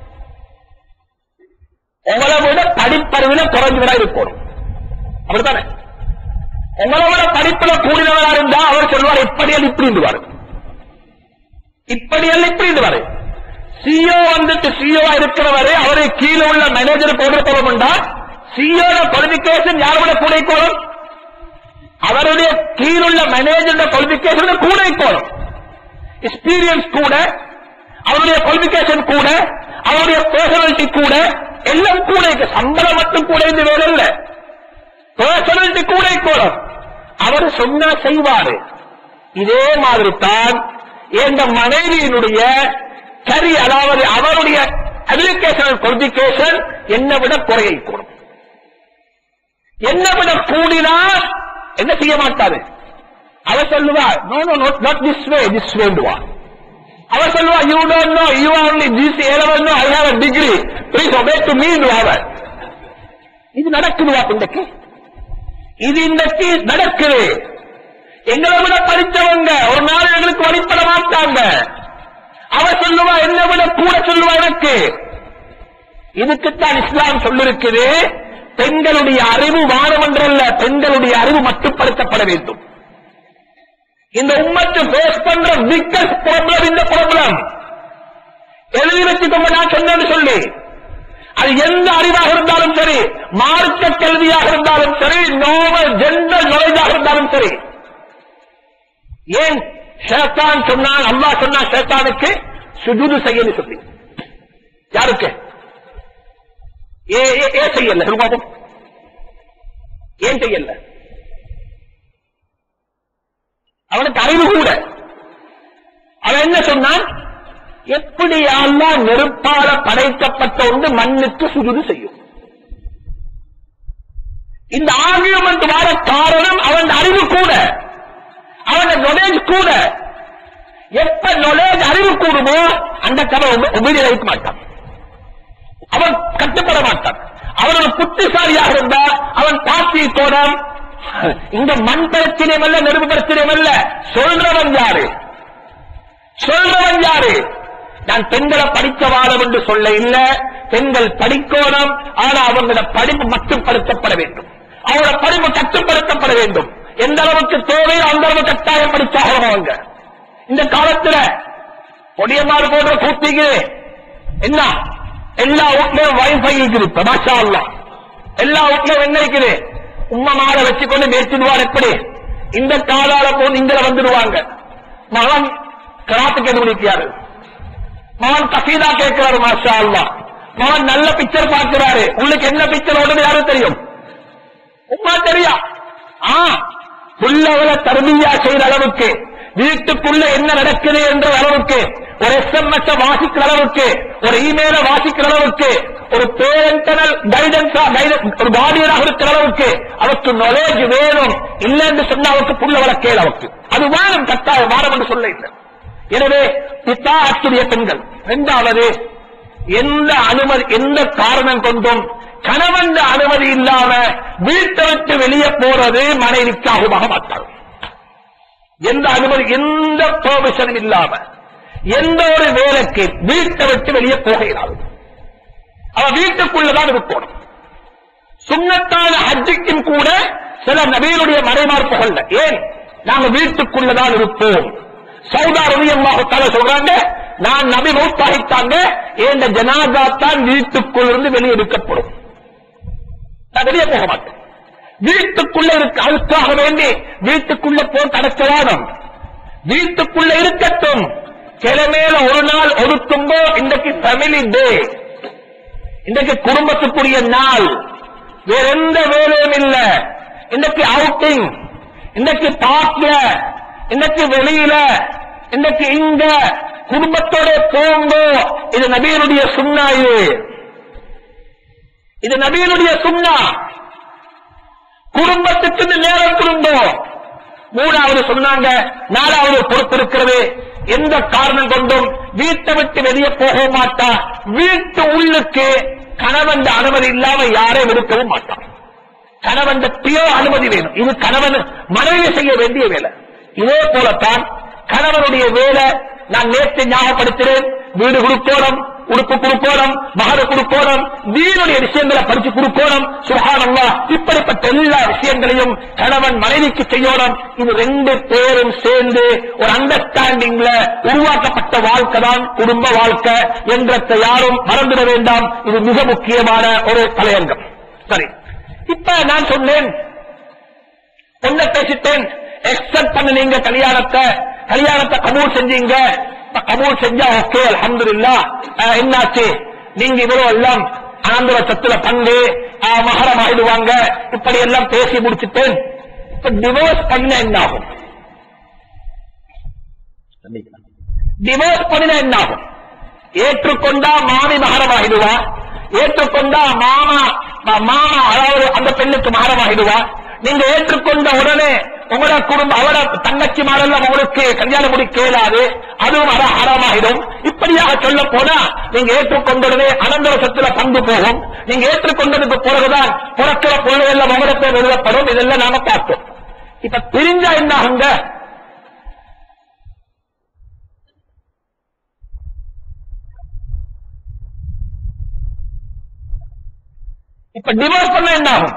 உங்களை விட படிப்பறிவில குறைஞ்சவரா இருக்கணும் அப்படித்தானே உங்களை விட படிப்புல கூடினவரா இருந்தா அவர் சொல்லுவார் இப்படியல் இப்படி இருந்துவாரு இப்படியல் இப்படி இருந்துவாரு சிஓ வந்துட்டு சிஓ இருக்கிறவரு அவரை கீழே உள்ள மேனேஜர் போடுற போல சிஓ குவாலிபிகேஷன் யாரோட கூட கோலம் அவருடைய கீழுள்ள மேனேஜர் குவாலிபிகேஷன் கூட கோலம் எக்ஸ்பீரியன்ஸ் கூட அவருடைய குவாலிபிகேஷன் கூட அவருடைய பர்சனாலிட்டி கூட எல்லாம் கூட இருக்கு சம்பளம் மட்டும் கூட இந்த வேலை இல்ல பர்சனாலிட்டி கூட கோலம் அவர் சொன்னா செய்வாரு இதே மாதிரி தான் எந்த மனைவியினுடைய சரி அதாவது அவருடைய அப்ளிகேஷன் குவாலிபிகேஷன் என்னை விட குறையை கூடும் என்னை விட கூடினால் என்ன செய்ய மாட்டாரு அவ சொல்லுவா no no note not this way this வேண்டுவா அவ சொல்லுவா you don't know you only this ஏலவன் no I have a degree please obey to me அவ இது நடக்குதுவா இன்றைக்கு இது இன்றைக்கு நடக்குது எங்களை விட படித்தவங்க ஒரு நாள் எங்களுக்கு வழிபட மாட்டாங்க அவ சொல்லுவா என்னை விட கூட சொல்லுவா எனக்கு இதுக்குத்தான் இஸ்லாம் சொல்லிருக்குது பெண்களுடைய அறிவு வானமன்றல்ல பெண்களுடைய அறிவு மட்டுப்படுத்தப்பட வேண்டும் இந்த உம்மத்து பேஸ் பண்ற பிக்கஸ்ட் ப்ராப்ளம் இந்த ப்ராப்ளம் எழுதி வச்சுக்கோங்க நான் சொன்னேன்னு சொல்லி அது எந்த அறிவாக இருந்தாலும் சரி மார்க்க கல்வியாக இருந்தாலும் சரி நோவல் ஜென்ரல் நாலேஜாக இருந்தாலும் சரி ஏன் ஷேத்தான் சொன்னான் அல்லாஹ் சொன்னா ஷேத்தானுக்கு சுஜூது செய்யன்னு சொல்லி யாருக்கு ஏ ஏ- ஏன் செய்யல சொல்லுங்க பாப்போம். ஏன் செய்யல அவனுக்கு அறிவு கூட அவன் என்ன சொன்னான் எப்படி அல்லாஹ் நெருப்பால படைக்கப்பட்ட ஒன்று மண்ணுக்கு சுஜுது செய்யும் இந்த ஆர்கியூமெண்ட் வர காரணம் அவன் அறிவு கூட அவன் knowledge கூட எப்ப knowledge அறிவு கூடுமோ அந்த கதை உபயோக வைக்க மாட்டான் அவன் கட்டுப்பட மாட்டான் அவன் ஒரு புத்திசாலியாக இருந்தா அவன் பாத்தி கோடம் இந்த மண் பிரச்சனையும் அல்ல நெருப்பு பிரச்சனையும் அல்ல சொல்றவன் யாரு சொல்றவன் யாரு நான் பெண்களை படிக்க வாழம் என்று சொல்ல இல்ல பெண்கள் படிக்கோணும் ஆனா அவங்களோட படிப்பு மட்டுப்படுத்தப்பட வேண்டும் அவங்களோட படிப்பு கட்டுப்படுத்தப்பட வேண்டும் எந்த அளவுக்கு தேவையோ அந்த அளவு கட்டாயம் படிச்சாகணும் அவங்க இந்த காலத்துல பொடியமாறு போன்ற கூட்டிக்கு என்ன எல்லா வீட்லயும் வைஃபை இருக்குது இப்ப, மாஷா அல்லாஹ். எல்லா வீட்லயும் என்ன இருக்குது உம்மா மாட வச்சுக்கொண்டு மேய்ச்சிடுவார் எப்படி இந்த காலால போது இங்க வந்துடுவாங்க மகன் கராத்து கண்டுபிடிக்கிறாரு மகன் கசீதா கேட்கிறாரு மாஷா அல்லாஹ். மகன் நல்ல பிக்சர் பார்க்கிறாரு உங்களுக்கு என்ன பிக்சர் ஓடுது யாரும் தெரியும் உமா தெரியா ஆ புள்ளவள தர்மியா செய்யற அளவுக்கு வீட்டுக்குள்ள என்ன நடக்குது என்ற அளவுக்கு ஒரு எஸ்எம்எஸ் வாசிக்கிற அளவுக்கு ஒரு இமெயில வாசிக்கிற அளவுக்கு ஒரு பேரண்டனல் கைடன்ஸா ஒரு கார்டியனாக இருக்கிற அளவுக்கு அவருக்கு knowledge வேணும் இல்லை என்று சொன்னா அவருக்கு புள்ள வளர்க்கேல் அவருக்கு அது வேணும் கட்டாயம் வாரம் என்று சொல்ல இல்லை எனவே பித்தா ஆச்சரிய பெண்கள் இரண்டாவது எந்த அனுமதி எந்த காரணம் கொண்டும் கணவன் அனுமதி இல்லாம வீட்டை விட்டு வெளியே போறது மனைவிக்காகமாக மாட்டார் எந்த அனுமதி எந்த பெர்மிஷனும் இல்லாம எந்த ஒரு வேலைக்கு வீட்டை விட்டு வெளியே போக இயலாது அவ வீட்டுக்குள்ளதான் இருக்கணும் சுண்ணத்தான ஹஜ்ஜுக்கும் கூட சில நபீனுடைய மறைமார்ப்புகள் ஏன் நாங்க வீட்டுக்குள்ளதான் இருப்போம் சௌதா ரவியம்மாவத்தால சொல்றாங்க நான் நபி மௌத்தாகித்தாங்க என் ஜனாதா தான் வீட்டுக்குள்ள இருந்து வெளியே எடுக்கப்படும் நான் வெளியே போக மாட்டேன் வீட்டுக்குள்ள இருக்க அதுக்காக வேண்டி வீட்டுக்குள்ள போட்டு அடக்கலாம் வீட்டுக்குள்ள இருக்கட்டும் கிழமையில ஒரு நாள் ஒதுக்கும்போ இன்றைக்கு ஃபேமிலி டே இன்றைக்கு குடும்பத்துக்குரிய நாள் வேற எந்த வேலையும் இல்ல இன்றைக்கு அவுட்டிங் இன்றைக்கு பார்க்ல இன்றைக்கு வெளியில இன்றைக்கு இங்க குடும்பத்தோட போங்கோ இது நபியனுடைய சுண்ணா இது இது நபியனுடைய சுண்ணா குடும்பத்துக்கு இந்த நேரம் குடும்பம் மூணாவது சொன்னாங்க நாலாவது பொறுப்பு இருக்கிறது எந்த காரணம் கொண்டும் வீட்டை விட்டு வெளியே போக மாட்டா வீட்டு உள்ளுக்கு கணவன் அனுமதி இல்லாம யாரையும் எடுக்கவும் மாட்டான் கணவன் பியோ அனுமதி வேணும் இது கணவன் மனைவி செய்ய வேண்டிய வேலை இதே போலத்தான் கணவனுடைய வேலை நான் நேற்று ஞாபகப்படுத்துறேன் வீடு கொடுக்கணும் உடுப்பு கொடுக்கணும் மகர கொடுக்கணும் வீணுடைய விஷயங்களை படிச்சு கொடுக்கணும் சுகானம்மா இப்படிப்பட்ட எல்லா விஷயங்களையும் கணவன் மனைவிக்கு செய்யணும் இது ரெண்டு பேரும் சேர்ந்து ஒரு அண்டர்ஸ்டாண்டிங்ல உருவாக்கப்பட்ட வாழ்க்கை தான் குடும்ப வாழ்க்கை என்றத்தை யாரும் மறந்துட வேண்டாம் இது மிக முக்கியமான ஒரு தலையங்கம் சரி இப்ப நான் சொன்னேன் என்ன பேசிட்டேன் எக்ஸப்ட் பண்ணுனீங்க கல்யாணத்தை கல்யாணத்தை கபூல் செஞ்சீங்க இப்ப கபூல் செஞ்சா ஓகே அல்ஹம்துலில்லா அஹ், என்னாச்சு நீங்க இவ்வளவு எல்லாம் ஆந்திர சத்துல பங்கு அஹ், மகரம் ஆயிடுவாங்க இப்படி எல்லாம் பேசி முடிச்சுட்டேன் இப்ப டிவோர்ஸ் பண்ண என்ன ஆகும் டிவோர்ஸ் பண்ணினா என்ன ஆகும் ஏற்றுக்கொண்டா மாமி மகரமாகிடுவா ஏற்றுக்கொண்டா மாமா மா- மாமா அதாவது அந்த பெண்ணுக்கு மகரமாகிடுவா நீங்க ஏற்றுக்கொண்ட உடனே உங்களோட குடும்பம் அவட தங்கச்சி மாரெல்லாம் உங்களுக்கு கல்யாணம் முடிக்க இயலாது அதுவும் அற அறமாயிடும் இப்படியாக சொல்ல போனா நீங்க ஏற்றுக்கொண்டது அனந்தர சொத்துல பங்கு போகும் நீங்க ஏற்றுக்கொண்டதுக்கு பிறகுதான் பிறக்கிற பிள்ளைகள் உங்களுக்கு எழுதப்படும் இதெல்லாம் நாம பார்த்தோம் இப்ப பிரிஞ்சா என்ன ஆகுங்க இப்ப டிவோர்ஸ் பண்ண என்ன ஆகும்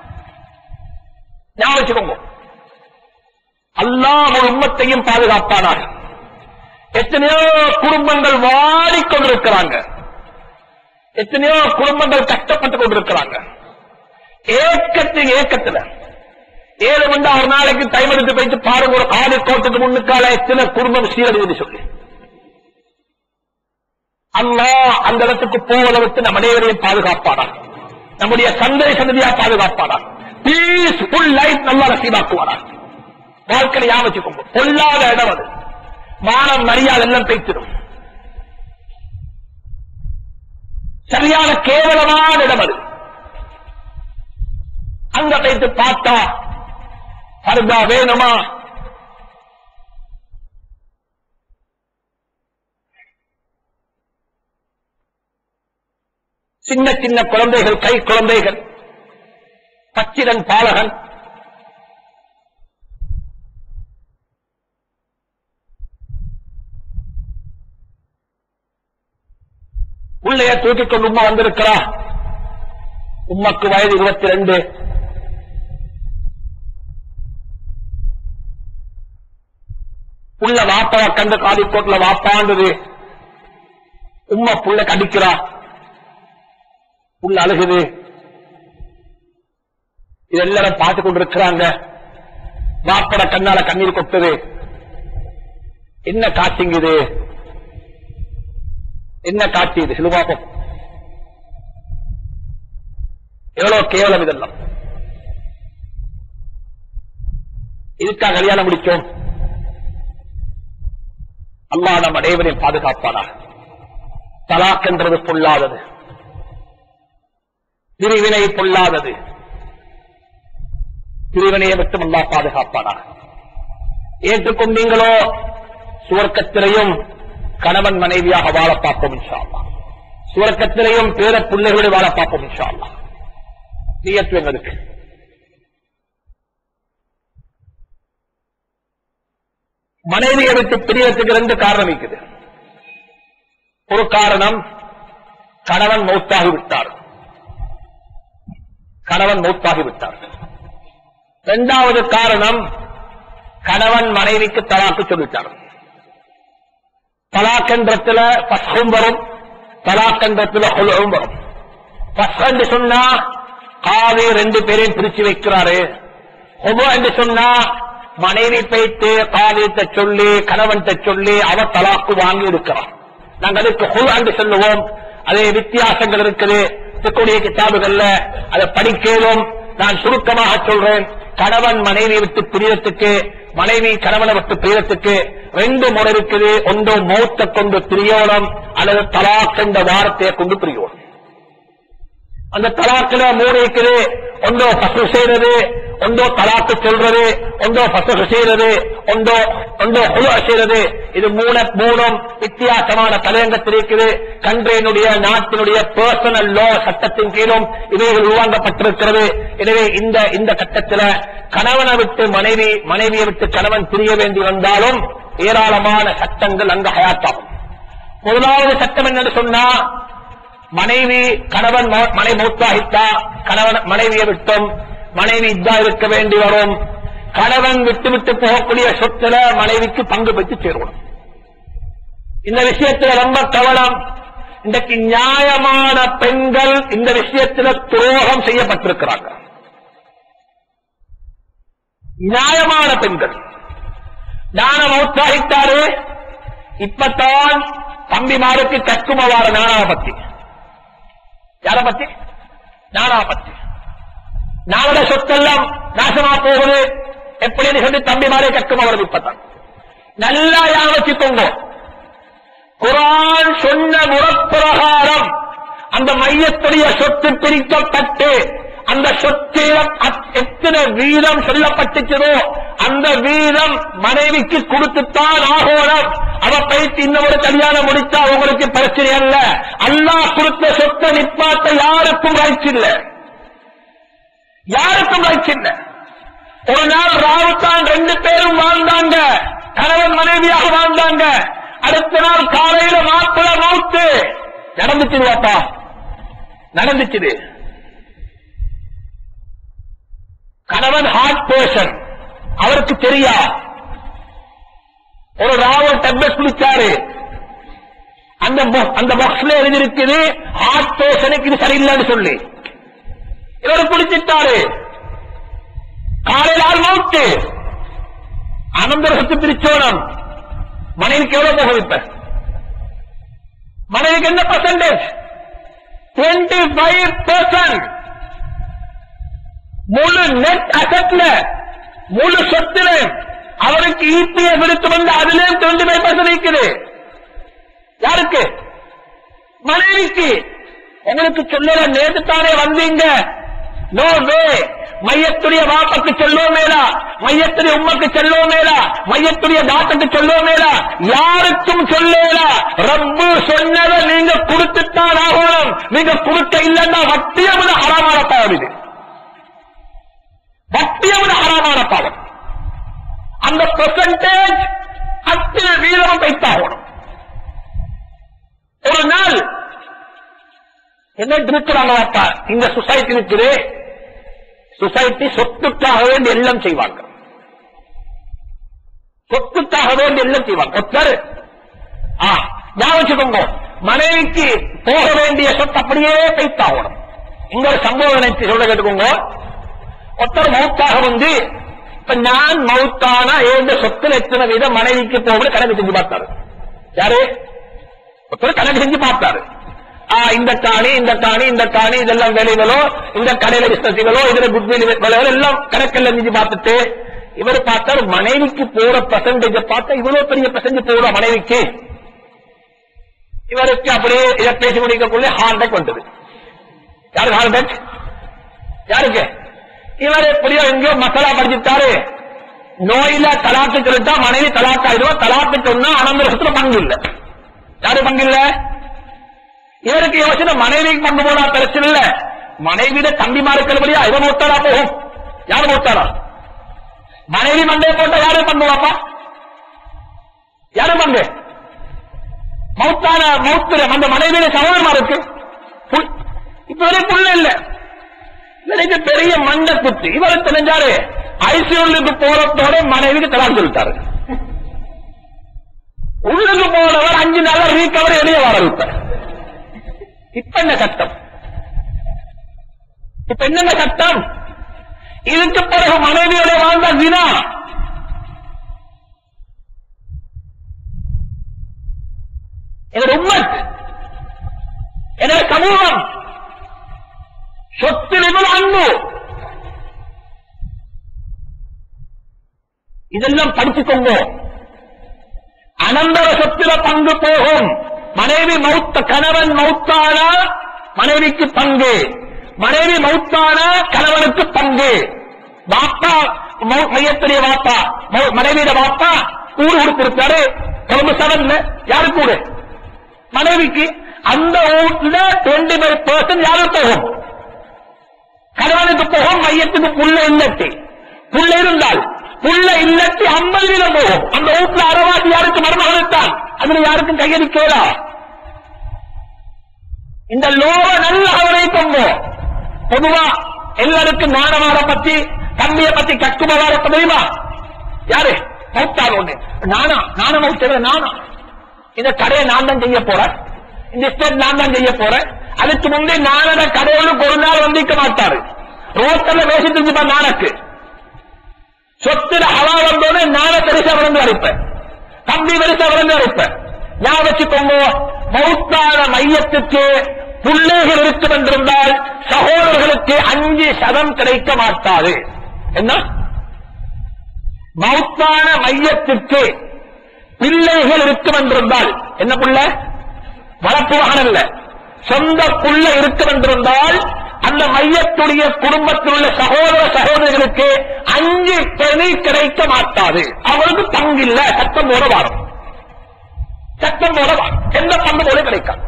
ஞாபகம் வச்சுக்கோங்க அல்லாஹ் ஒரு உம்மத்தையும் பாதுகாப்பானார் எத்தனையோ குடும்பங்கள் வாடிக்கொண்டிருக்கிறாங்க எத்தனையோ குடும்பங்கள் கஷ்டப்பட்டு கொண்டிருக்கிறாங்க ஏக்கத்தின் ஏக்கத்துல ஏழு மண்டா ஒரு நாளைக்கு டைம் எடுத்து போயிட்டு பாருங்க ஒரு ஆடு கோட்டுக்கு முன்னுக்கால எத்தனை குடும்பம் சீரழிவுன்னு சொல்லி அல்லாஹ் அந்த இடத்துக்கு போவதை விட்டு நம் அனைவரையும் பாதுகாப்பானார் நம்முடைய சந்தை சந்ததியா பாதுகாப்பானார் பீஸ்ஃபுல் லைஃப் நல்லா நசீபாக்குவாரா வாழ்க்கையை ஞாபகம் வச்சுக்கோங்க பொல்லாத இடம் அது மானம் மரியாதை எல்லாம் பேச்சிடும் சரியான கேவலமான இடம் அது அங்க போயிட்டு பார்த்தா பருதா வேணுமா சின்ன சின்ன குழந்தைகள் கை குழந்தைகள் பச்சிரன் பாலகன் உள்ளைய தூக்கிக் கொண்டு உமா வந்திருக்கிறா உம்மக்கு வயது இருபத்தி ரெண்டு உள்ள வாப்பாவை கண்டு காலிக்கோட்ல வாப்பாண்டது உம்மா புள்ள கடிக்கிறா உள்ள அழுகுது இது எல்லாரும் பார்த்து கொண்டிருக்கிறாங்க வாப்பட கண்ணால கண்ணீர் கொட்டுது என்ன காட்சிங்க இது என்ன காட்சி இது சிலுபாப்பம் எவ்வளவு கேவலம் இதெல்லாம் இதுக்காக கல்யாணம் முடிச்சோம் அல்லாஹ் நம் அனைவரையும் பாதுகாப்பானா தலாக் என்றது பொல்லாதது பிரிவினை பொல்லாதது பிரிவினையை மட்டும் அல்லா பாதுகாப்பானா ஏற்றுக்கொண்டீங்களோ சுவர்க்கத்திலையும் கணவன் மனைவியாக வாழ பார்ப்போம் இன்ஷா அல்லாஹ் சுவர்க்கத்திலையும் பேர பிள்ளைகளோடு வாழ பார்ப்போம் இன்ஷா அல்லாஹ் நியத்து எங்களுக்கு மனைவியை விட்டு பிரியறதுக்கு ரெண்டு காரணம் இருக்குது ஒரு காரணம் கணவன் மௌத்தாகி விட்டார் கணவன் மௌத்தாகி விட்டார் இரண்டாவது காரணம் கணவன் மனைவிக்கு தலாக்கு சொல்லிட்டார் தலாக்கன்றத்துல பசும் வரும் தலாக்கன்றத்துல ஹுலும் வரும் பஸ்ன்னு சொன்னா காவி ரெண்டு பேரையும் பிரிச்சு வைக்கிறாரு ஹுபு என்று சொன்னா மனைவி போயிட்டு காவியத்தை சொல்லி கணவன்கிட்ட சொல்லி அவ தலாக்கு வாங்கி இருக்கிறான் நாங்க அதுக்கு ஹுல் என்று சொல்லுவோம் அதே வித்தியாசங்கள் இருக்குது இருக்கக்கூடிய கிதாபுகள்ல அதை படிக்கலும் நான் சுருக்கமாக சொல்றேன் கணவன் மனைவி விட்டு பிரியத்துக்கு மனைவி கணவனை விட்டு பிரியத்துக்கு ரெண்டு முறை இருக்குது ஒன்று மௌத்த கொண்டு பிரியோணம் அல்லது தலாக் என்ற வார்த்தையை கொண்டு பிரியோணம் அந்த தலாக்கில மூணு இருக்குது ஒன்றோ பசு செய்யறது ஒன்றோ தலாக்கு சொல்றது ஒன்றோ பசு செய்யறது ஒன்றோ ஒன்றோ குழு செய்யறது இது மூண மூணும் வித்தியாசமான தலையங்கத்தில் இருக்குது கன்றையினுடைய நாட்டினுடைய பர்சனல் லோ சட்டத்தின் கீழும் இவைகள் உருவாக்கப்பட்டிருக்கிறது எனவே இந்த இந்த கட்டத்தில் கணவனை விட்டு மனைவி மனைவியை விட்டு கணவன் பிரிய வேண்டி வந்தாலும் ஏராளமான சட்டங்கள் அங்கு ஹயாத்தாகும் முதலாவது சட்டம் என்னன்னு சொன்னா மனைவி கணவன் மௌ- மனை மௌத்தாகித்தா கணவன் மனைவியை விட்டும் மனைவி இதா இருக்க வேண்டி வரும் கணவன் விட்டு விட்டு போகக்கூடிய சொத்துல மனைவிக்கு பங்கு பெற்று சேருவோம் இந்த விஷயத்துல ரொம்ப கவனம் இன்றைக்கு நியாயமான பெண்கள் இந்த விஷயத்துல துரோகம் செய்யப்பட்டிருக்கிறாங்க நியாயமான பெண்கள் ஞான மௌத்தாகித்தாரு இப்பத்தான் தம்பிமாருக்கு கற்குமவார நானாவை பத்தி யார பத்தி நானா பத்தி நாளோட சொத்தெல்லாம் நாசமா போகுது எப்படின்னு சொல்லி தம்பிமாரே கற்கும் அவர்கள் இப்பத்தான் நல்லா ஞாபகம் வச்சுக்கோங்க குரான் சொன்ன முறப்பிரகாரம் அந்த மையத்துடைய சொத்து பிரிக்கப்பட்டு அந்த சொத்தில் அத்- எத்தனை வீதம் சொல்லப்பட்டுச்சதோ அந்த வீதம் மனைவிக்கு கொடுத்துத்தான் ஆகோணம் அவ பயிற்சி இன்னொரு கல்யாணம் முடித்தா உங்களுக்கு பிரச்சனை அல்ல அல்லாஹ் கொடுத்த சொத்தை நிப்பாட்ட யாருக்கும் ரைட்ஸ் இல்ல யாருக்கும் ரைட்ஸ் இல்ல ஒரு நாள் ராவுத்தான் ரெண்டு பேரும் வாழ்ந்தாங்க கணவன் மனைவியாக வாழ்ந்தாங்க அடுத்த நாள் காலையில மாப்பிள மௌத்து நடந்துச்சு பாப்பா நடந்துச்சுது கணவன் ஹார்ட் பேஷன் அவருக்கு தெரியா ஒரு ராவல் டெப்லெட் குடிச்சாரு அந்த bo- அந்த பாக்ஸ்ல எழுதிருக்குது ஹார்ட் பேஷனுக்கு இது சரியில்லைன்னு சொல்லி இவர் குடிச்சிட்டாரு காலையில் ஆள் மௌத்து அனந்தரசத்து பிரிச்சோனம் மனைவிக்கு எவ்வளவு போகும் இப்ப மனைவிக்கு என்ன பர்சன்டேஜ் டுவெண்ட்டி ஃபைவ் பர்சன்ட் முழு நெட் அசட்ல முழு சொத்துல அவருக்கு இபிஎஃப் எடுத்து வந்து அதுலயும் டுவெண்ட்டி ஃபைவ் பர்சன்ட் இருக்குது யாருக்கு மனைவிக்கு உங்களுக்கு சொல்லல நேற்று தானே வந்தீங்க நோ வே மையத்துடைய வாப்பக்கு செல்லோமேலா மையத்துடைய உம்மக்கு செல்லோமேலா மையத்துடைய தாத்தக்கு செல்லோமேலா யாருக்கும் சொல்லேலா ரப்பு சொன்னதை நீங்க கொடுத்துத்தான் ஆகணும் நீங்க கொடுக்க இல்லைன்னா வட்டியமுத ஹராமான பாவம் இது வட்டியமுத ஹராமான பாவம் அந்த பெர்சன்டேஜ் அத்தனை வீதம் வைத்தாகணும் ஒரு நாள் என்ன இருக்கிறாங்க அப்பா இந்த சொசைட்டி இருக்குது சொசைட்டி சொத்துக்காக வேண்டி எல்லாம் செய்வாங்க சொத்துக்காக வேண்டி எல்லாம் செய்வாங்க ஒருத்தர் ஆ ஞாபகம் வச்சுக்கோங்க மனைவிக்கு போக வேண்டிய சொத்து அப்படியே பைத்தாகணும் இங்க ஒரு சம்பவம் நினைச்சு சொல்ல கேட்டுக்கோங்க ஒருத்தர் மௌத்தாக வந்து இப்ப நான் மௌத்தானா ஏந்த சொத்துல எத்தனை வீதம் மனைவிக்கு போகணும் கணக்கு செஞ்சு பார்த்தாரு யாரு ஒருத்தர் கணக்கு செஞ்சு பார்த்தாரு ஆ, இந்த காணி இந்த காணி இந்த காணி இதெல்லாம் விலைகளோ இந்த கடையில பிசினஸ்களோ இதுல குட்வில் விலைகளோ எல்லாம் கணக்கெல்லாம் செஞ்சு பார்த்துட்டு இவர் பார்த்தாரு மனைவிக்கு போற பர்சன்டேஜ் பார்த்தா இவ்வளவு பெரிய பர்சன்டேஜ் போற மனைவிக்கு இவருக்கு அப்படியே இதை பேசி முடிக்கக்குள்ள ஹார்ட் அட்டாக் வந்தது யாருக்கு ஹார்ட் அட்டாக் யாருக்கு இவர் எப்படியோ எங்கேயோ மசாலா படிச்சுட்டாரு நோயில தலாக்கு சொல்லிட்டா மனைவி தலாக்கு ஆயிடுவா தலாக்கு சொன்னா அனந்தரசத்துல பங்கு இல்ல யாரு பங்கு இல்ல இவருக்கு யோசனை மனைவிக்கு பங்கு போனா பிரச்சனை இல்ல மனைவியிட தம்பிமாருக்கிறபடியா இவன் மூத்தாரா போகும் யாரு மூத்தாரா மனைவி மண்டே போட்டா யாரு பண்ணுவாப்பா யாரு பங்கு மௌத்தான மௌத்துல அந்த மனைவியில சகோதரமா இருக்கு புல்- இப்ப வரை புள்ள இல்ல இவருக்கு பெரிய மண்ட குத்து இவரு தெரிஞ்சாரு ஐசியூலுக்கு போறதோட மனைவிக்கு தலாக் சொல்லிட்டாரு உள்ளுக்கு போனவர் அஞ்சு நாளா ரீகவர் வெளியே வர விட்டார் இப்ப என்ன சட்டம் இப்ப என்னென்ன சட்டம் இதுக்கு பிறகு மனைவியோட வாழ்ந்த வினா என்னோட உம்மத் என்னோட சமூகம் சொத்தில் இவ்வளவு அன்பு இதெல்லாம் படிச்சுக்கோங்க அனந்தர சொத்தில பங்கு போகும் மனைவி மௌத்த கணவன் மௌத்தானா மனைவிக்கு பங்கு மனைவி மௌத்தானா கணவனுக்கு பங்கு வாப்பா மௌ- மையத்துடைய வாப்பா மௌ- மனைவியோட வாப்பா கூடு கொடுத்திருக்காரு கொழும்பு செவன்ல யாரு கூடு மனைவிக்கு அந்த வீட்டுல டுவெண்ட்டி ஃபைவ் பர்சன்ட் யாருக்கு போகும் கணவனுக்கு போகும் மையத்துக்கு புள்ள இல்லட்டி புள்ள இருந்தால் புள்ள இல்லட்டி ஐம்பது வீதம் போகும் அந்த வீட்டுல அறவாசி யாருக்கு மருமகனுத்தான் அதுல யாருக்கும் கையடிக்கலா இந்த லோக நல்ல கவனிக்கோங்க பொதுவா எல்லாருக்கும் நாணவார பத்தி தம்பியை பத்தி கக்குமவார தெரியுமா யாரு மௌத்தார் ஒண்ணு நானா நான மௌத்தவர் நானா இந்த கடையை நான் தான் செய்ய போறேன் இந்த ஸ்டேட் நான் தான் செய்ய போறேன் அதுக்கு முன்னே நானட கடையோடு ஒரு நாள் வந்திக்க மாட்டாரு ரோட்டல்ல வேசி தெரிஞ்சுப்பா நானக்கு சொத்துல ஹவா வந்தோடனே நான பெருசா விழுந்து அடிப்பேன் தம்பி பெருசா விழுந்து அடிப்பேன் ஞாபகம் வச்சுக்கோங்க மௌத்தான மையத்துக்கு பிள்ளைகள் இருக்கும் என்றிருந்தால் சகோதரர்களுக்கு அஞ்சு சதம் கிடைக்க மாட்டாது என்ன மௌத்தான மையத்திற்கு பிள்ளைகள் இருக்கும் என்றிருந்தால் என்ன புள்ள வளர்ப்பு மகன் அல்ல சொந்த புள்ள இருக்கும் என்றிருந்தால் அந்த மையத்துடைய குடும்பத்தில் உள்ள சகோதர சகோதரிகளுக்கு அஞ்சு பெணி கிடைக்க மாட்டாது அவருக்கு பங்கில்ல சட்டம் போல வாரம் சட்டம் போல வாரம் எந்த பங்கு போல கிடைக்காது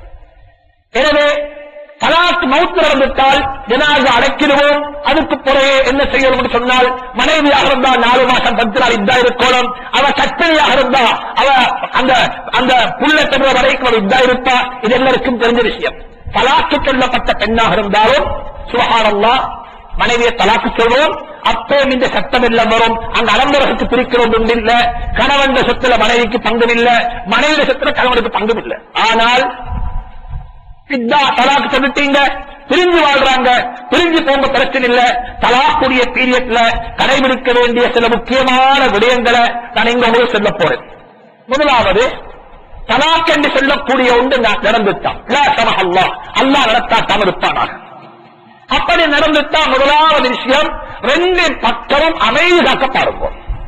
எனவே தலாக்கு மவுத்து நடந்துட்டால் ஜனாக அடக்கிடுவோம் அதுக்கு பிறகு என்ன செய்யணும் சொன்னால் மனைவியாக இருந்தா நாலு மாசம் பத்து நாள் இதா இருக்கணும் அவ கற்பனையாக இருந்தா அவ அந்த அந்த புள்ள பெற வரைக்கும் அவள் இதா இருப்பா இது எல்லாருக்கும் தெரிஞ்ச விஷயம் தலாக்கு சொல்லப்பட்ட பெண்ணாக இருந்தாலும் சுகாரம்லா மனைவியை தலாக்கு சொல்வோம் அப்போ இந்த சட்டம் எல்லாம் வரும் அந்த அலம்பரகத்து பிரிக்கிறோம் ஒன்று இல்ல கணவன் சொத்துல மனைவிக்கு பங்கு இல்ல மனைவி சொத்துல கணவனுக்கு பங்கும் இல்லை ஆனால் பித்தா தலாக்கு சொல்லிட்டீங்க பிரிஞ்சு வாழ்றாங்க பிரிஞ்சு போங்க பிரச்சனை இல்ல தலாக்குடைய பீரியட்ல கடைபிடிக்க வேண்டிய சில முக்கியமான விடயங்களை நான் இங்க உங்களுக்கு சொல்ல போறேன் முதலாவது தலாக் என்று சொல்லக்கூடிய ஒன்று நான் நடந்துட்டான் அல்லா அல்லா நடத்தாட்டாம இருப்பானாக அப்படி நடந்துட்டா முதலாவது விஷயம் ரெண்டு பக்கமும் அமைதி காக்க பாருங்க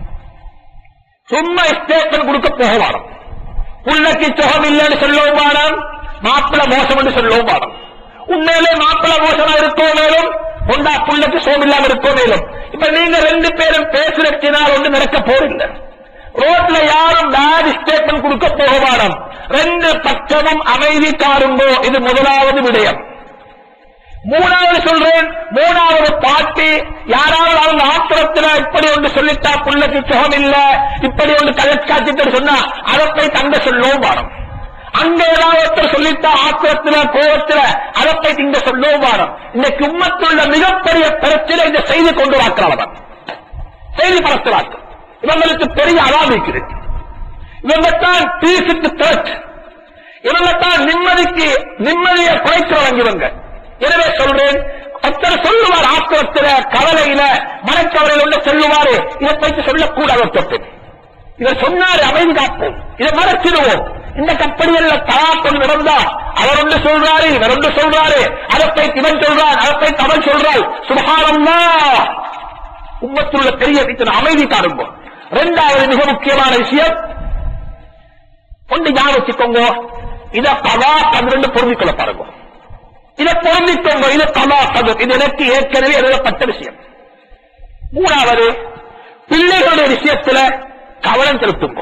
சும்மா ஸ்டேட்மெண்ட் கொடுக்க போக வாரம் புள்ளக்கு சுகம் இல்லைன்னு சொல்லவும் வாரம் மாப்பிள மோசம் என்று சொல்லவும் பாடம் உண்மையிலே மாப்பிள மோசமா இருக்கோ மேலும் உண்டா புள்ளக்கு சோம் இல்லாம இருக்கோ மேலும் இப்ப நீங்க ரெண்டு பேரும் பேசுறதுனால் ஒன்று நடக்க போறீங்க ரோட்ல யாரும் பேட் ஸ்டேட்மெண்ட் கொடுக்க போக பாடம் ரெண்டு பக்கமும் அமைதி காருங்கோ இது முதலாவது விடயம் மூணாவது சொல்றேன் மூணாவது பாட்டி யாராவது அவங்க ஆத்திரத்துல இப்படி ஒன்று சொல்லிட்டா புள்ளக்கு சுகம் இல்ல இப்படி ஒன்று கலக்காட்சி சொன்னா அதை போய் தங்க சொல்லவும் பாடம் அங்க ஏதாவது ஒருத்தர் சொல்லிட்டா ஆத்திரத்துல கோபத்துல அதை போய் இங்க சொல்லவும் பாடம் இன்னைக்கு உம்மத்துள்ள மிகப்பெரிய பிரச்சனை இந்த செய்தி கொண்டு வாக்குறவன் செய்தி பரத்துவாக்கு இவங்களுக்கு பெரிய அலாமிக்குது இவங்க தான் பீஸுக்கு த்ரெட் இவங்க தான் நிம்மதிக்கு நிம்மதியை குறைக்கிறவங்க இவங்க எனவே சொல்றேன் ஒருத்தர் சொல்லுவார் ஆத்திரத்துல கவலையில மனக்கவலையில் ஒன்று சொல்லுவாரு இதை போயிட்டு சொல்லக்கூடாது ஒருத்தர் இவர் சொன்னாரு அமைதி காப்போம் இதை மறைச்சிடுவோம் இந்த கம்பெனிகள்ல தலா கொண்டு நடந்தா அவர் ஒன்று சொல்றாரு இவர் ஒன்று சொல்றாரு அதை போய் இவன் சொல்றான் அதை போய் அவன் சொல்றாள் சுபகாரம்னா உம்மத்துள்ள பெரிய இத்தனை அமைதி காணுங்க இரண்டாவது மிக முக்கியமான விஷயம் ஒன்று ஞாபகம் வச்சுக்கோங்க இத பலா பன்னிரண்டு பொருந்திக்கொள்ள பாருங்க இதை பொருந்திக்கோங்க இது பலா பதம் இது எனக்கு ஏற்கனவே எழுதப்பட்ட விஷயம் மூணாவது பிள்ளைகளுடைய விஷயத்துல கவனம் செலுத்துங்க